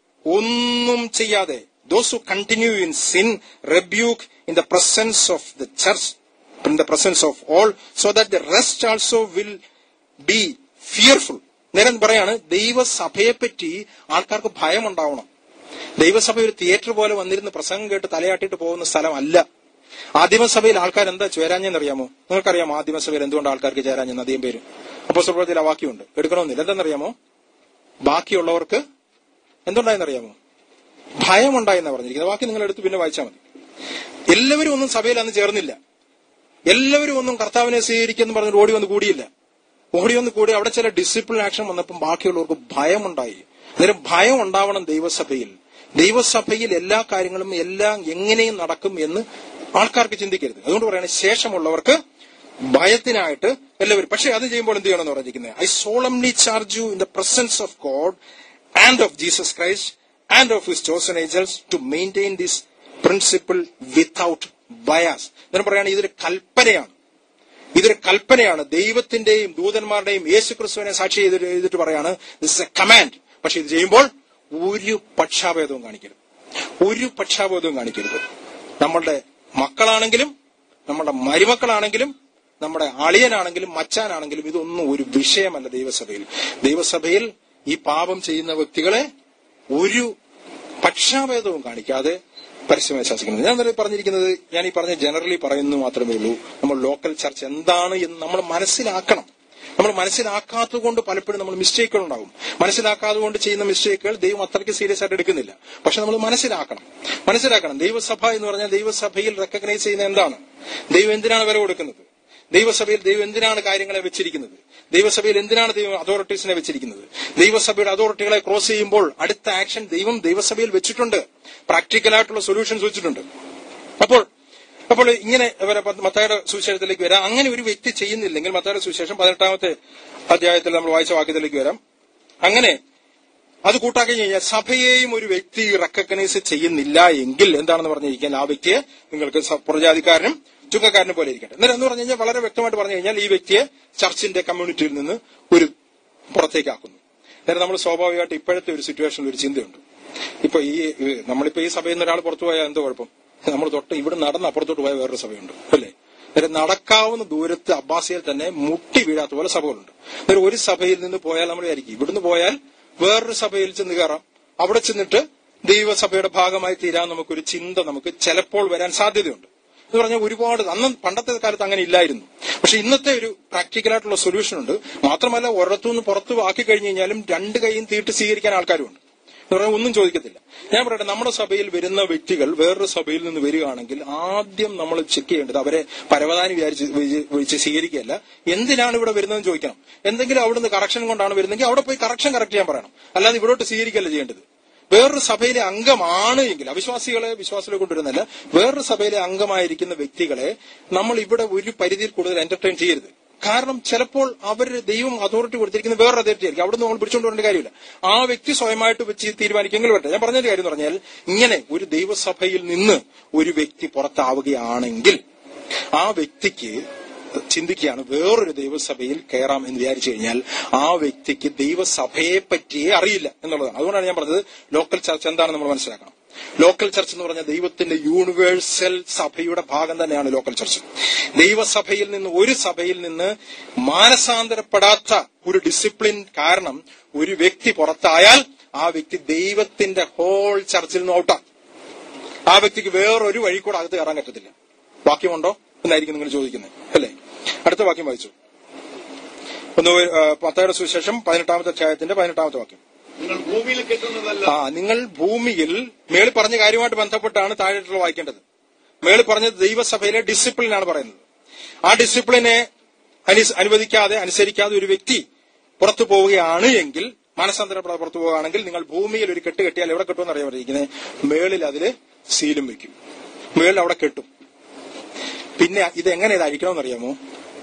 ഒന്നും ചെയ്യാതെ those who continue in sin rebuke in the presence of the church in the presence of all so that the rest also will be fearful നേരം പറയാണ് ദൈവസഭയെ പറ്റി ആൾക്കാർക്ക് ഭയം ഉണ്ടാവണം ദൈവസഭ ഒരു തിയേറ്റർ പോലെ വന്നിരുന്ന് പ്രസംഗം കേട്ട് തലയാട്ടിട്ട് പോകുന്ന സ്ഥലമല്ല ആദിമസഭയിൽ ആൾക്കാർ എന്താ ചേരാഞ്ഞെന്ന് അറിയാമോ നിങ്ങൾക്കറിയാമോ ആദിമസഭയിൽ എന്തുകൊണ്ട് ആൾക്കാർക്ക് ചേരാഞ്ഞെന്ന് അധികം പേര് അപ്പോ സുപ്രത്തിൽ ആ വാക്യമുണ്ട് എടുക്കണമെന്നില്ല എന്തെന്നറിയാമോ ബാക്കിയുള്ളവർക്ക് എന്തുണ്ടായെന്നറിയാമോ ഭയം ഉണ്ടായെന്നാ പറഞ്ഞിരിക്കുന്നത് ബാക്കി നിങ്ങൾ എടുത്ത് പിന്നെ വായിച്ചാൽ മതി എല്ലാവരും ഒന്നും സഭയിൽ അന്ന് ചേർന്നില്ല എല്ലാവരും ഒന്നും കർത്താവിനെ സ്വീകരിക്കുന്നു പറഞ്ഞിട്ട് ഓടി വന്ന് കൂടിയില്ല ഓടി വന്ന് കൂടി അവിടെ ചില ഡിസിപ്ലിൻ ആക്ഷൻ വന്നപ്പം ബാക്കിയുള്ളവർക്ക് ഭയമുണ്ടായി അന്നേരം ഭയം ഉണ്ടാവണം ദൈവസഭയിൽ ദൈവസഭയിൽ എല്ലാ കാര്യങ്ങളും എല്ലാം എങ്ങനെയും നടക്കും എന്ന് ആൾക്കാർക്ക് ചിന്തിക്കരുത് അതുകൊണ്ട് പറയാണ് ശേഷമുള്ളവർക്ക് ഭയത്തിനായിട്ട് എല്ലാവരും പക്ഷെ അത് ചെയ്യുമ്പോൾ എന്ത് ചെയ്യണമെന്ന് പറഞ്ഞിരിക്കുന്നത് I solemnly charge you in the presence of God and of Jesus Christ and of his chosen angels to maintain this principle without bias എന്ന് പറയുകയാണ് ഇതൊരു കൽപ്പനയാണ് ഇതൊരു കൽപ്പനയാണ് ദൈവത്തിന്റെയും ദൂതന്മാരുടെയും യേശു ക്രിസ്തുവിനെ സാക്ഷി ചെയ്തിട്ട് ചെയ്തിട്ട് പറയാണ് ദിസ് എ കമാൻഡ് പക്ഷെ ഇത് ചെയ്യുമ്പോൾ ഒരു പക്ഷാഭേദവും കാണിക്കരുത് ഒരു പക്ഷാഭേദവും കാണിക്കരുത് നമ്മളുടെ മക്കളാണെങ്കിലും നമ്മുടെ മരുമക്കളാണെങ്കിലും നമ്മുടെ അളിയനാണെങ്കിലും മച്ചാനാണെങ്കിലും ഇതൊന്നും ഒരു വിഷയമല്ല ദൈവസഭയിൽ ദൈവസഭയിൽ ഈ പാപം ചെയ്യുന്ന വ്യക്തികളെ ഒരു പക്ഷാഭേദവും കാണിക്കാതെ പരസ്യമായി ശാസിക്കുന്നത് ഞാൻ ഇന്നലെ പറഞ്ഞിരിക്കുന്നത് ഞാൻ ഈ പറഞ്ഞ ജനറലി പറയുന്നു മാത്രമേ ഉള്ളൂ നമ്മൾ ലോക്കൽ ചർച്ച് എന്താണ് എന്ന് നമ്മൾ മനസ്സിലാക്കണം നമ്മൾ മനസ്സിലാക്കാത്തത് കൊണ്ട് പലപ്പോഴും നമ്മൾ മിസ്റ്റേക്കുകൾ ഉണ്ടാകും മനസ്സിലാക്കാതെ കൊണ്ട് ചെയ്യുന്ന മിസ്റ്റേക്കുകൾ ദൈവം അത്രയ്ക്ക് സീരിയസ് ആയിട്ട് എടുക്കുന്നില്ല പക്ഷെ നമ്മൾ മനസ്സിലാക്കണം മനസ്സിലാക്കണം ദൈവസഭ എന്ന് പറഞ്ഞാൽ ദൈവസഭയിൽ റെക്കഗ്നൈസ് ചെയ്യുന്ന എന്താണ് ദൈവം എന്തിനാണ് വില കൊടുക്കുന്നത് ദൈവസഭയിൽ ദൈവം എന്തിനാണ് കാര്യങ്ങളെ വെച്ചിരിക്കുന്നത് ദൈവസഭയിൽ എന്തിനാണ് ദൈവം അതോറിറ്റീസിനെ വെച്ചിരിക്കുന്നത് ദൈവസഭയുടെ അതോറിറ്റികളെ ക്രോസ് ചെയ്യുമ്പോൾ അടുത്ത ആക്ഷൻ ദൈവം ദൈവസഭയിൽ വെച്ചിട്ടുണ്ട് പ്രാക്ടിക്കലായിട്ടുള്ള സൊല്യൂഷൻസ് വെച്ചിട്ടുണ്ട് അപ്പോൾ അപ്പോൾ ഇങ്ങനെ ഇവരെ പത്ത് മത്തായുടെ സുവിശേഷത്തിലേക്ക് വരാം അങ്ങനെ ഒരു വ്യക്തി ചെയ്യുന്നില്ലെങ്കിൽ മത്തായുടെ സുവിശേഷം പതിനെട്ടാമത്തെ അധ്യായത്തിൽ നമ്മൾ വായിച്ച വാക്യത്തിലേക്ക് വരാം അങ്ങനെ അത് കൂട്ടാക്കി കഴിഞ്ഞാൽ സഭയെയും ഒരു വ്യക്തി റെക്കഗ്നൈസ് ചെയ്യുന്നില്ല എങ്കിൽ എന്താണെന്ന് പറഞ്ഞിരിക്കാൻ ആ വ്യക്തിയെ നിങ്ങൾക്ക് സ- പുറജാതിക്കാരനും ചുങ്കക്കാരനും പോലെ ഇരിക്കട്ടെ എന്നിട്ട് എന്ന് പറഞ്ഞു കഴിഞ്ഞാൽ വളരെ വ്യക്തമായിട്ട് പറഞ്ഞു കഴിഞ്ഞാൽ ഈ വ്യക്തിയെ ചർച്ചിന്റെ കമ്മ്യൂണിറ്റിയിൽ നിന്ന് ഒരു പുറത്തേക്കാക്കുന്നു നേരെ നമ്മൾ സ്വാഭാവികമായിട്ട് ഇപ്പോഴത്തെ ഒരു സിറ്റുവേഷനിൽ ഒരു ചിന്തയുണ്ട് ഇപ്പൊ ഈ ഈ- നമ്മളിപ്പോ ഈ സഭയിൽ നിന്ന് ഒരാൾ പുറത്തു പോയാൽ എന്ത് കുഴപ്പം നമ്മൾ തൊട്ട് ഇവിടെ നടന്ന് അപ്പുറത്തോട്ട് പോയ വേറൊരു സഭയുണ്ട് അല്ലേ നേരെ നടക്കാവുന്ന ദൂരത്ത് അബ്ബാസിയിൽ തന്നെ മുട്ടി വീഴാത്ത പോലെ സഭകളുണ്ട് നേരെ ഒരു സഭയിൽ നിന്ന് പോയാൽ നമ്മൾ വിചാരിക്കും ഇവിടുന്ന് പോയാൽ വേറൊരു സഭയിൽ ചെന്ന് കയറാം അവിടെ ചെന്നിട്ട് ദൈവസഭയുടെ ഭാഗമായി തീരാൻ നമുക്കൊരു ചിന്ത നമുക്ക് ചിലപ്പോൾ വരാൻ സാധ്യതയുണ്ട് എന്ന് പറഞ്ഞാൽ ഒരുപാട് അന്ന് പണ്ടത്തെ കാലത്ത് അങ്ങനെ ഇല്ലായിരുന്നു പക്ഷെ ഇന്നത്തെ ഒരു പ്രാക്ടിക്കലായിട്ടുള്ള സൊല്യൂഷൻ ഉണ്ട് മാത്രമല്ല ഒരിടത്തുനിന്ന് പുറത്ത് ആക്കി കഴിഞ്ഞു കഴിഞ്ഞാലും രണ്ട് കൈയും തീട്ട് സ്വീകരിക്കാൻ ആൾക്കാരുമുണ്ട് എന്ന് പറഞ്ഞാൽ ഒന്നും ചോദിക്കത്തില്ല ഞാൻ പറയട്ടെ നമ്മുടെ സഭയിൽ വരുന്ന വ്യക്തികൾ വേറൊരു സഭയിൽ നിന്ന് വരികയാണെങ്കിൽ ആദ്യം നമ്മൾ ചെക്ക് ചെയ്യേണ്ടത് അവരെ പരവതാനി വിചാരിച്ച് വിച- വിളിച്ച് സ്വീകരിക്കുകയല്ല എന്തിനാണ് ഇവിടെ വരുന്നതെന്ന് ചോദിക്കണം എന്തെങ്കിലും അവിടുന്ന് കറക്ഷൻ കൊണ്ടാണ് വരുന്നതെങ്കിൽ അവിടെ പോയി കറക്ഷൻ കറക്റ്റ് ചെയ്യാൻ പറയണം അല്ലാതെ ഇവിടോട്ട് സ്വീകരിക്കല്ല ചെയ്യേണ്ടത് വേറൊരു സഭയിലെ അംഗമാണ് എങ്കിൽ അവിശ്വാസികളെ വിശ്വാസത്തിലേക്ക് കൊണ്ടുവരുന്നല്ല വേറൊരു സഭയിലെ അംഗമായിരിക്കുന്ന വ്യക്തികളെ നമ്മൾ ഇവിടെ ഒരു പരിധിയിൽ കൂടുതൽ എന്റർടൈൻ ചെയ്യരുത് കാരണം ചിലപ്പോൾ അവർ ദൈവം അതോറിറ്റി കൊടുത്തിരിക്കുന്ന വേറൊരു അതോറിറ്റി ആയിരിക്കും അവിടുന്ന് നമ്മൾ പിടിച്ചുകൊണ്ട് വരേണ്ട കാര്യമില്ല ആ വ്യക്തി സ്വയമായിട്ട് വെച്ച് തീരുമാനിക്കെങ്കിൽ വരട്ടെ ഞാൻ പറഞ്ഞൊരു കാര്യം എന്ന് പറഞ്ഞാൽ ഇങ്ങനെ ഒരു ദൈവസഭയിൽ നിന്ന് ഒരു വ്യക്തി പുറത്താവുകയാണെങ്കിൽ ആ വ്യക്തിക്ക് ചിന്തിക്കുകയാണ് വേറൊരു ദൈവസഭയിൽ കയറാം എന്ന് വിചാരിച്ചു കഴിഞ്ഞാൽ ആ വ്യക്തിക്ക് ദൈവസഭയെ പറ്റിയേ അറിയില്ല എന്നുള്ളതാണ് അതുകൊണ്ടാണ് ഞാൻ പറഞ്ഞത് ലോക്കൽ ചർച്ച് എന്താണെന്ന് നമ്മൾ മനസ്സിലാക്കണം ലോക്കൽ ചർച്ച് എന്ന് പറഞ്ഞാൽ ദൈവത്തിന്റെ യൂണിവേഴ്സൽ സഭയുടെ ഭാഗം തന്നെയാണ് ലോക്കൽ ചർച്ച് ദൈവസഭയിൽ നിന്ന് ഒരു സഭയിൽ നിന്ന് മാനസാന്തരപ്പെടാത്ത ഒരു ഡിസിപ്ലിൻ കാരണം ഒരു വ്യക്തി പുറത്തായാൽ ആ വ്യക്തി ദൈവത്തിന്റെ ഹോൾ ചർച്ചിൽ നിന്ന് ഔട്ടാണ് ആ വ്യക്തിക്ക് വേറൊരു വഴി കൂടെ അകത്ത് കയറാൻ പറ്റത്തില്ല വാക്യമുണ്ടോ എന്നായിരിക്കും നിങ്ങൾ ചോദിക്കുന്നത് അല്ലേ അടുത്ത വാക്യം വായിച്ചു ഒന്ന് ആ, പത്തായുടെ സുവിശേഷം പതിനെട്ടാമത്തെ അധ്യായത്തിന്റെ പതിനെട്ടാമത്തെ വാക്യം നിങ്ങൾ ഭൂമിയിൽ കെട്ടുന്നതല്ല ആ നിങ്ങൾ ഭൂമിയിൽ മേളിൽ പറഞ്ഞ കാര്യമായിട്ട് ബന്ധപ്പെട്ടാണ് താഴെട്ടുള്ള വായിക്കേണ്ടത് മേളിൽ പറഞ്ഞത് ദൈവസഭയിലെ ഡിസിപ്ലിനാണ് പറയുന്നത് ആ ഡിസിപ്ലിനെ അനു- അനുവദിക്കാതെ അനുസരിക്കാതെ ഒരു വ്യക്തി പുറത്തു പോവുകയാണ് എങ്കിൽ മനസാന്തരപ്പെടാതെ പുറത്തു പോവുകയാണെങ്കിൽ നിങ്ങൾ ഭൂമിയിൽ ഒരു കെട്ട് കെട്ടിയാൽ എവിടെ കെട്ടുമെന്ന് അറിയാൻ പറഞ്ഞിരിക്കുന്നത് മേളിൽ അതില് സീലും വെക്കും മേളിൽ അവിടെ കെട്ടും പിന്നെ ഇത് എങ്ങനെ ഇത് അഴിക്കണമെന്ന് അറിയാമോ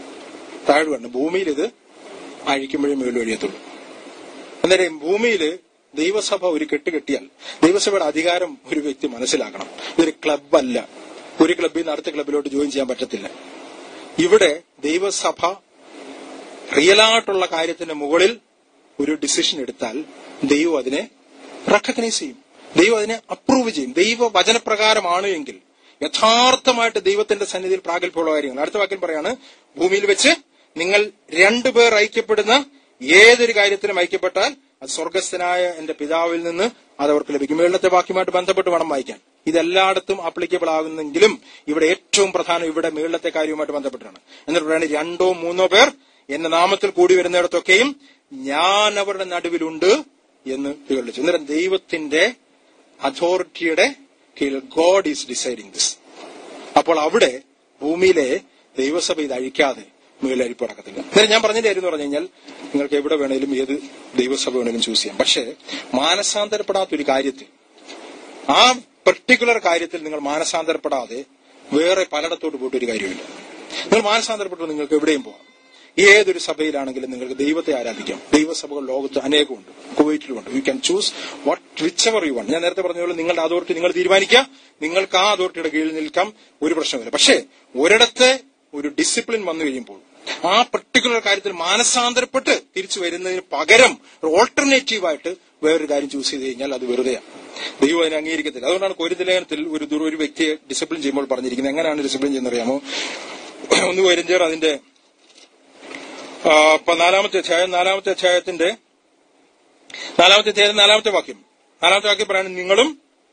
താഴ്വാണ് ഭൂമിയിൽ ഇത് അഴിക്കുമ്പോഴേ മേളിൽ ഒഴിയത്തുള്ളൂ അന്നേരം ഭൂമിയിൽ ദൈവസഭ ഒരു കെട്ട് കെട്ടിയാൽ ദൈവസഭയുടെ അധികാരം ഒരു വ്യക്തി മനസ്സിലാക്കണം ഇതൊരു ക്ലബ്ബല്ല ഒരു ക്ലബ്ബിൽ നിന്ന് അടുത്ത ക്ലബിലോട്ട് ജോയിൻ ചെയ്യാൻ പറ്റത്തില്ല ഇവിടെ ദൈവസഭ റിയലായിട്ടുള്ള കാര്യത്തിന്റെ മുകളിൽ ഒരു ഡിസിഷൻ എടുത്താൽ ദൈവം അതിനെ റെക്കഗ്നൈസ് ചെയ്യും ദൈവം അതിനെ അപ്രൂവ് ചെയ്യും ദൈവ വചനപ്രകാരമാണ് എങ്കിൽ യഥാർത്ഥമായിട്ട് ദൈവത്തിന്റെ സന്നിധിയിൽ പ്രാഗൽഭ്യമുള്ള കാര്യങ്ങൾ അടുത്ത വാക്കിൽ പറയാണ് ഭൂമിയിൽ വെച്ച് നിങ്ങൾ രണ്ടുപേർ ഐക്യപ്പെടുന്ന ഏതൊരു കാര്യത്തിലും ഐക്യപ്പെട്ടാൽ അത് സ്വർഗസ്ഥനായ എന്റെ പിതാവിൽ നിന്ന് അത് അവർക്ക് ലഭിക്കും മേളത്തെ വാക്യമായിട്ട് ബന്ധപ്പെട്ട് വേണം വായിക്കാൻ ഇതെല്ലായിടത്തും ആപ്ലിക്കബിൾ ആകുന്നെങ്കിലും ഇവിടെ ഏറ്റവും പ്രധാനം ഇവിടെ മേളത്തെ കാര്യവുമായിട്ട് ബന്ധപ്പെട്ടാണ് എന്നിട്ട് പറയുന്നത് രണ്ടോ മൂന്നോ പേർ എന്റെ നാമത്തിൽ കൂടി വരുന്നിടത്തൊക്കെയും ഞാൻ അവരുടെ നടുവിലുണ്ട് എന്ന് വിവരിച്ചു അന്നേരം ദൈവത്തിന്റെ അതോറിറ്റിയുടെ കീഴിൽ ഗോഡ് ഈസ് ഡിസൈഡിങ് ദിസ് അപ്പോൾ അവിടെ ഭൂമിയിലെ ദൈവസഭ ഇത് അഴിക്കാതെ മുകളിലരിപ്പ് നടക്കത്തില്ല അന്നേരം ഞാൻ പറഞ്ഞതിന്റെ കാര്യം എന്ന് പറഞ്ഞു കഴിഞ്ഞാൽ നിങ്ങൾക്ക് എവിടെ വേണേലും ഏത് ദൈവസഭ വേണേലും ചൂസ് ചെയ്യാം പക്ഷേ മാനസാന്തരപ്പെടാത്തൊരു കാര്യത്തിൽ ആ പെർട്ടിക്കുലർ കാര്യത്തിൽ നിങ്ങൾ മാനസാന്തരപ്പെടാതെ വേറെ പലയിടത്തോട്ട് പോയിട്ട് ഒരു കാര്യമില്ല നിങ്ങൾ മാനസാന്തരപ്പെട്ടു നിങ്ങൾക്ക് എവിടെയും പോകാം ഏതൊരു സഭയിലാണെങ്കിലും നിങ്ങൾക്ക് ദൈവത്തെ ആരാധിക്കാം ദൈവസഭകൾ ലോകത്ത് അനേകമുണ്ട് കുവൈറ്റിലുമുണ്ട് you can choose what whichever you one ഞാൻ നേരത്തെ പറഞ്ഞ പോലെ നിങ്ങളുടെ അതോറിറ്റി നിങ്ങൾ തീരുമാനിക്കുക നിങ്ങൾക്ക് ആ അതോറിറ്റിയുടെ കീഴിൽ നിൽക്കാം ഒരു പ്രശ്നമില്ല പക്ഷേ ഒരിടത്ത് ഒരു ഡിസിപ്ലിൻ വന്നു കഴിയുമ്പോൾ ആ പെർട്ടിക്കുലർ കാര്യത്തിൽ മാനസാന്തരപ്പെട്ട് തിരിച്ചു വരുന്നതിന് പകരം ഒരു ഓൾട്ടർനേറ്റീവായിട്ട് വേറൊരു കാര്യം ചൂസ് ചെയ്ത് കഴിഞ്ഞാൽ അത് വെറുതെയാണ് ദൈവം അതിനെ അംഗീകരിക്കത്തില്ല അതുകൊണ്ടാണ് കൊരിന്തലേഖനത്തിൽ ഒരു ദുർ- ഒരു വ്യക്തിയെ ഡിസിപ്ലിൻ ചെയ്യുമ്പോൾ പറഞ്ഞിരിക്കുന്നത് എങ്ങനെയാണ് ഡിസിപ്ലിൻ ചെയ്യുന്നറിയാമോ ഒന്ന് കൊരിന്തിയർ അതിന്റെ ആ, ഇപ്പൊ നാലാമത്തെ അധ്യായം നാലാമത്തെ അധ്യായത്തിന്റെ നാലാമത്തെ അധ്യായം നാലാമത്തെ വാക്യം നാലാമത്തെ വാക്യം പറയുന്നത് നിങ്ങളും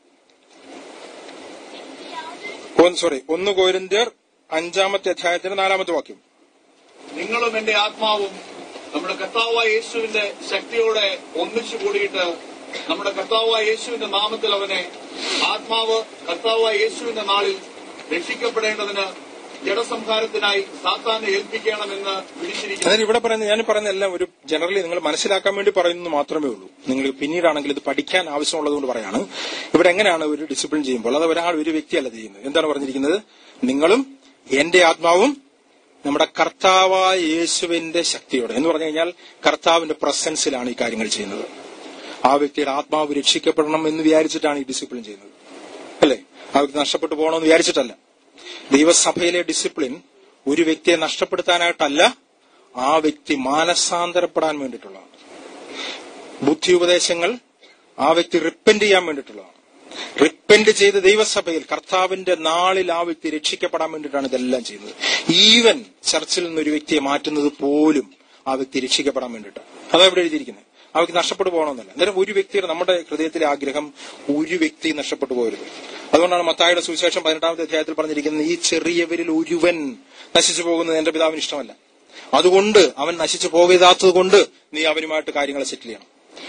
സോറി ഒന്ന് കോരിന്ത്യർ അഞ്ചാമത്തെ അധ്യായത്തിന്റെ നാലാമത്തെ വാക്യം നിങ്ങളും എന്റെ ആത്മാവും നമ്മുടെ കർത്താവായ യേശുവിന്റെ ശക്തിയോടെ ഒന്നിച്ചു കൂടിയിട്ട് നമ്മുടെ കർത്താവായ യേശുവിന്റെ നാമത്തിൽ അവനെ ആത്മാവ് കർത്താവായ യേശുവിന്റെ നാളിൽ രക്ഷിക്കപ്പെടേണ്ടതിന് ജഡസംഹാരത്തിനായി സാത്താനെ ഏൽപ്പിക്കണമെന്ന് വിളിച്ചിരിക്കുന്നു അതായത് ഇവിടെ പറയുന്നത് ഞാൻ പറയുന്ന എല്ലാം ഒരു ജനറലി നിങ്ങൾ മനസ്സിലാക്കാൻ വേണ്ടി പറയുന്നത് മാത്രമേ ഉള്ളൂ നിങ്ങൾ പിന്നീടാണെങ്കിൽ ഇത് പഠിക്കാൻ ആവശ്യമുള്ളത് കൊണ്ട് പറയാണ് ഇവിടെ എങ്ങനെയാണ് ഒരു ഡിസിപ്ലിൻ ചെയ്യുമ്പോൾ അത് ഒരാൾ ഒരു വ്യക്തിയല്ല ചെയ്യുന്നത് എന്താണ് പറഞ്ഞിരിക്കുന്നത് നിങ്ങളും എന്റെ ആത്മാവും നമ്മുടെ കർത്താവായ യേശുവിന്റെ ശക്തിയോടെ എന്ന് പറഞ്ഞു കഴിഞ്ഞാൽ കർത്താവിന്റെ പ്രസൻസിലാണ് ഈ കാര്യങ്ങൾ ചെയ്യുന്നത് ആ വ്യക്തിയുടെ ആത്മാവ് രക്ഷിക്കപ്പെടണം എന്ന് വിചാരിച്ചിട്ടാണ് ഈ ഡിസിപ്ലിൻ ചെയ്യുന്നത് അല്ലേ ആ വ്യക്തി നഷ്ടപ്പെട്ടു പോകണമെന്ന് വിചാരിച്ചിട്ടല്ല ദൈവസഭയിലെ ഡിസിപ്ലിൻ ഒരു വ്യക്തിയെ നഷ്ടപ്പെടുത്താനായിട്ടല്ല ആ വ്യക്തി മാനസാന്തരപ്പെടാൻ വേണ്ടിയിട്ടുള്ളതാണ് ബുദ്ധി ഉപദേശങ്ങൾ ആ വ്യക്തി റിപ്പന്റ് ചെയ്യാൻ വേണ്ടിയിട്ടുള്ളതാണ് റിപ്പന്റ് ചെയ്ത് ദൈവസഭയിൽ കർത്താവിന്റെ നാളിൽ ആ വ്യക്തി രക്ഷിക്കപ്പെടാൻ വേണ്ടിയിട്ടാണ് ഇതെല്ലാം ചെയ്യുന്നത് ഈവൻ ചർച്ചിൽ നിന്ന് ഒരു വ്യക്തിയെ മാറ്റുന്നത് പോലും ആ വ്യക്തി രക്ഷിക്കപ്പെടാൻ വേണ്ടിയിട്ടാണ് അതാ ഇവിടെ എഴുതിയിരിക്കുന്നത് ആ വ്യക്തി നഷ്ടപ്പെട്ടു പോകണമെന്നല്ല അന്നേരം ഒരു വ്യക്തിയുടെ നമ്മുടെ ഹൃദയത്തിലെ ആഗ്രഹം ഒരു വ്യക്തി നഷ്ടപ്പെട്ടു പോകരുത് അതുകൊണ്ടാണ് മത്തായുടെ സുവിശേഷം പതിനെട്ടാമത്തെ അധ്യായത്തിൽ പറഞ്ഞിരിക്കുന്നത് ഈ ചെറിയവരിൽ ഒരുവൻ നശിച്ചു പോകുന്നത് എന്റെ പിതാവിന് ഇഷ്ടമല്ല അതുകൊണ്ട് അവൻ നശിച്ചു പോകാത്തത് കൊണ്ട് നീ അവനുമായിട്ട് കാര്യങ്ങൾ സെറ്റിൽ ചെയ്യണം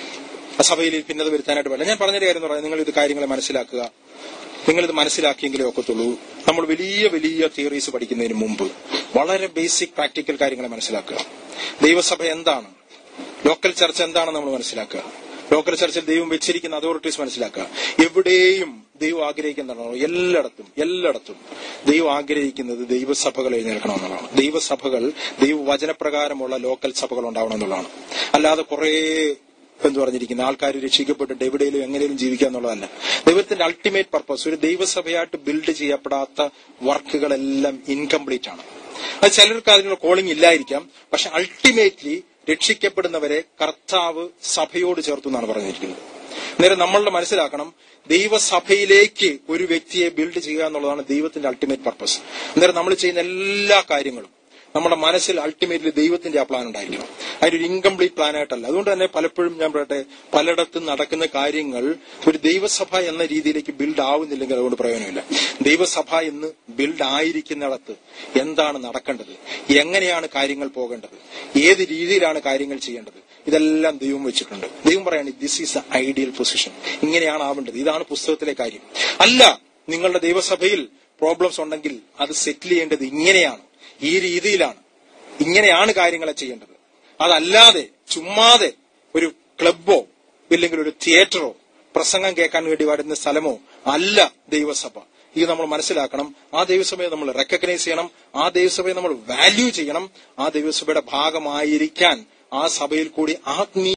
ആ സഭയിൽ ഭിന്നത വരുത്താനായിട്ട് പാടില്ല ഞാൻ പറഞ്ഞൊരു കാര്യം എന്ന് പറയാം നിങ്ങൾ ഇത് കാര്യങ്ങളെ മനസ്സിലാക്കുക നിങ്ങൾ ഇത് മനസ്സിലാക്കിയെങ്കിലേ ഒക്കത്തുള്ളൂ നമ്മൾ വലിയ വലിയ തിയറീസ് പഠിക്കുന്നതിന് മുമ്പ് വളരെ ബേസിക് പ്രാക്ടിക്കൽ കാര്യങ്ങളെ മനസ്സിലാക്കുക ദൈവസഭ എന്താണ് ലോക്കൽ ചർച്ച എന്താണെന്ന് നമ്മൾ മനസ്സിലാക്കുക ലോക്കൽ ചർച്ചിൽ ദൈവം വെച്ചിരിക്കുന്ന അതോറിറ്റീസ് മനസ്സിലാക്കുക എവിടെയും ദൈവം ആഗ്രഹിക്കുന്നതാണോ എല്ലായിടത്തും എല്ലായിടത്തും ദൈവം ആഗ്രഹിക്കുന്നത് ദൈവസഭകൾ എഴുന്നേൽക്കണമെന്നുള്ളതാണ് ദൈവസഭകൾ ദൈവവചനപ്രകാരമുള്ള ലോക്കൽ സഭകൾ ഉണ്ടാവണം എന്നുള്ളതാണ് അല്ലാതെ കുറേ എന്ന് പറഞ്ഞിരിക്കുന്ന ആൾക്കാർ രക്ഷിക്കപ്പെട്ടിട്ട് എവിടെയും എങ്ങനെയും ജീവിക്കുക എന്നുള്ളതല്ല ദൈവത്തിന്റെ അൾട്ടിമേറ്റ് പർപ്പസ് ഒരു ദൈവസഭയായിട്ട് ബിൽഡ് ചെയ്യപ്പെടാത്ത വർക്കുകളെല്ലാം ഇൻകംപ്ലീറ്റ് ആണ് അത് ചിലർക്ക് അതിനുള്ള കോളിംഗ് ഇല്ലായിരിക്കാം പക്ഷെ അൾട്ടിമേറ്റ്ലി രക്ഷിക്കപ്പെടുന്നവരെ കർത്താവ് സഭയോട് ചേർത്തു എന്നാണ് പറഞ്ഞിരിക്കുന്നത് നേരെ നമ്മളുടെ മനസ്സിലാക്കണം ദൈവസഭയിലേക്ക് ഒരു വ്യക്തിയെ ബിൽഡ് ചെയ്യുക എന്നുള്ളതാണ് ദൈവത്തിന്റെ അൾട്ടിമേറ്റ് പർപ്പസ് അന്നേരം നമ്മൾ ചെയ്യുന്ന എല്ലാ കാര്യങ്ങളും നമ്മുടെ മനസ്സിൽ അൾട്ടിമേറ്റ്ലി ദൈവത്തിന്റെ ആ പ്ലാൻ ഉണ്ടായിരിക്കണം അതിനൊരു ഇൻകംപ്ലീറ്റ് പ്ലാൻ ആയിട്ടല്ല അതുകൊണ്ട് തന്നെ പലപ്പോഴും ഞാൻ പറയട്ടെ പലയിടത്തും നടക്കുന്ന കാര്യങ്ങൾ ഒരു ദൈവസഭ എന്ന രീതിയിലേക്ക് ബിൽഡ് ആവുന്നില്ലെങ്കിൽ അതുകൊണ്ട് പ്രയോജനമില്ല ദൈവസഭ എന്ന് ബിൽഡ് ആയിരിക്കുന്നിടത്ത് എന്താണ് നടക്കേണ്ടത് എങ്ങനെയാണ് കാര്യങ്ങൾ പോകേണ്ടത് ഏത് രീതിയിലാണ് കാര്യങ്ങൾ ചെയ്യേണ്ടത് ഇതെല്ലാം ദൈവം വെച്ചിട്ടുണ്ട് ദൈവം പറയാണ് this is a ideal position ഇങ്ങനെയാണ് ആവേണ്ടത് ഇതാണ് പുസ്തകത്തിലെ കാര്യം അല്ല നിങ്ങളുടെ ദൈവസഭയിൽ പ്രോബ്ലംസ് ഉണ്ടെങ്കിൽ അത് സെറ്റിൽ ചെയ്യേണ്ടത് ഇങ്ങനെയാണ് ഈ രീതിയിലാണ് ഇങ്ങനെയാണ് കാര്യങ്ങളെ ചെയ്യേണ്ടത് അതല്ലാതെ ചുമ്മാതെ ഒരു ക്ലബോ ഇല്ലെങ്കിൽ ഒരു തിയേറ്ററോ പ്രസംഗം കേൾക്കാൻ വേണ്ടി വരുന്ന സ്ഥലമോ അല്ല ദൈവസഭ ഇത് നമ്മൾ മനസ്സിലാക്കണം ആ ദൈവസഭയെ നമ്മൾ റെക്കഗ്നൈസ് ചെയ്യണം ആ ദൈവസഭയെ നമ്മൾ വാല്യൂ ചെയ്യണം ആ ദൈവസഭയുടെ ഭാഗമായിരിക്കാൻ ആ സഭയിൽ കൂടി ആത്മീയ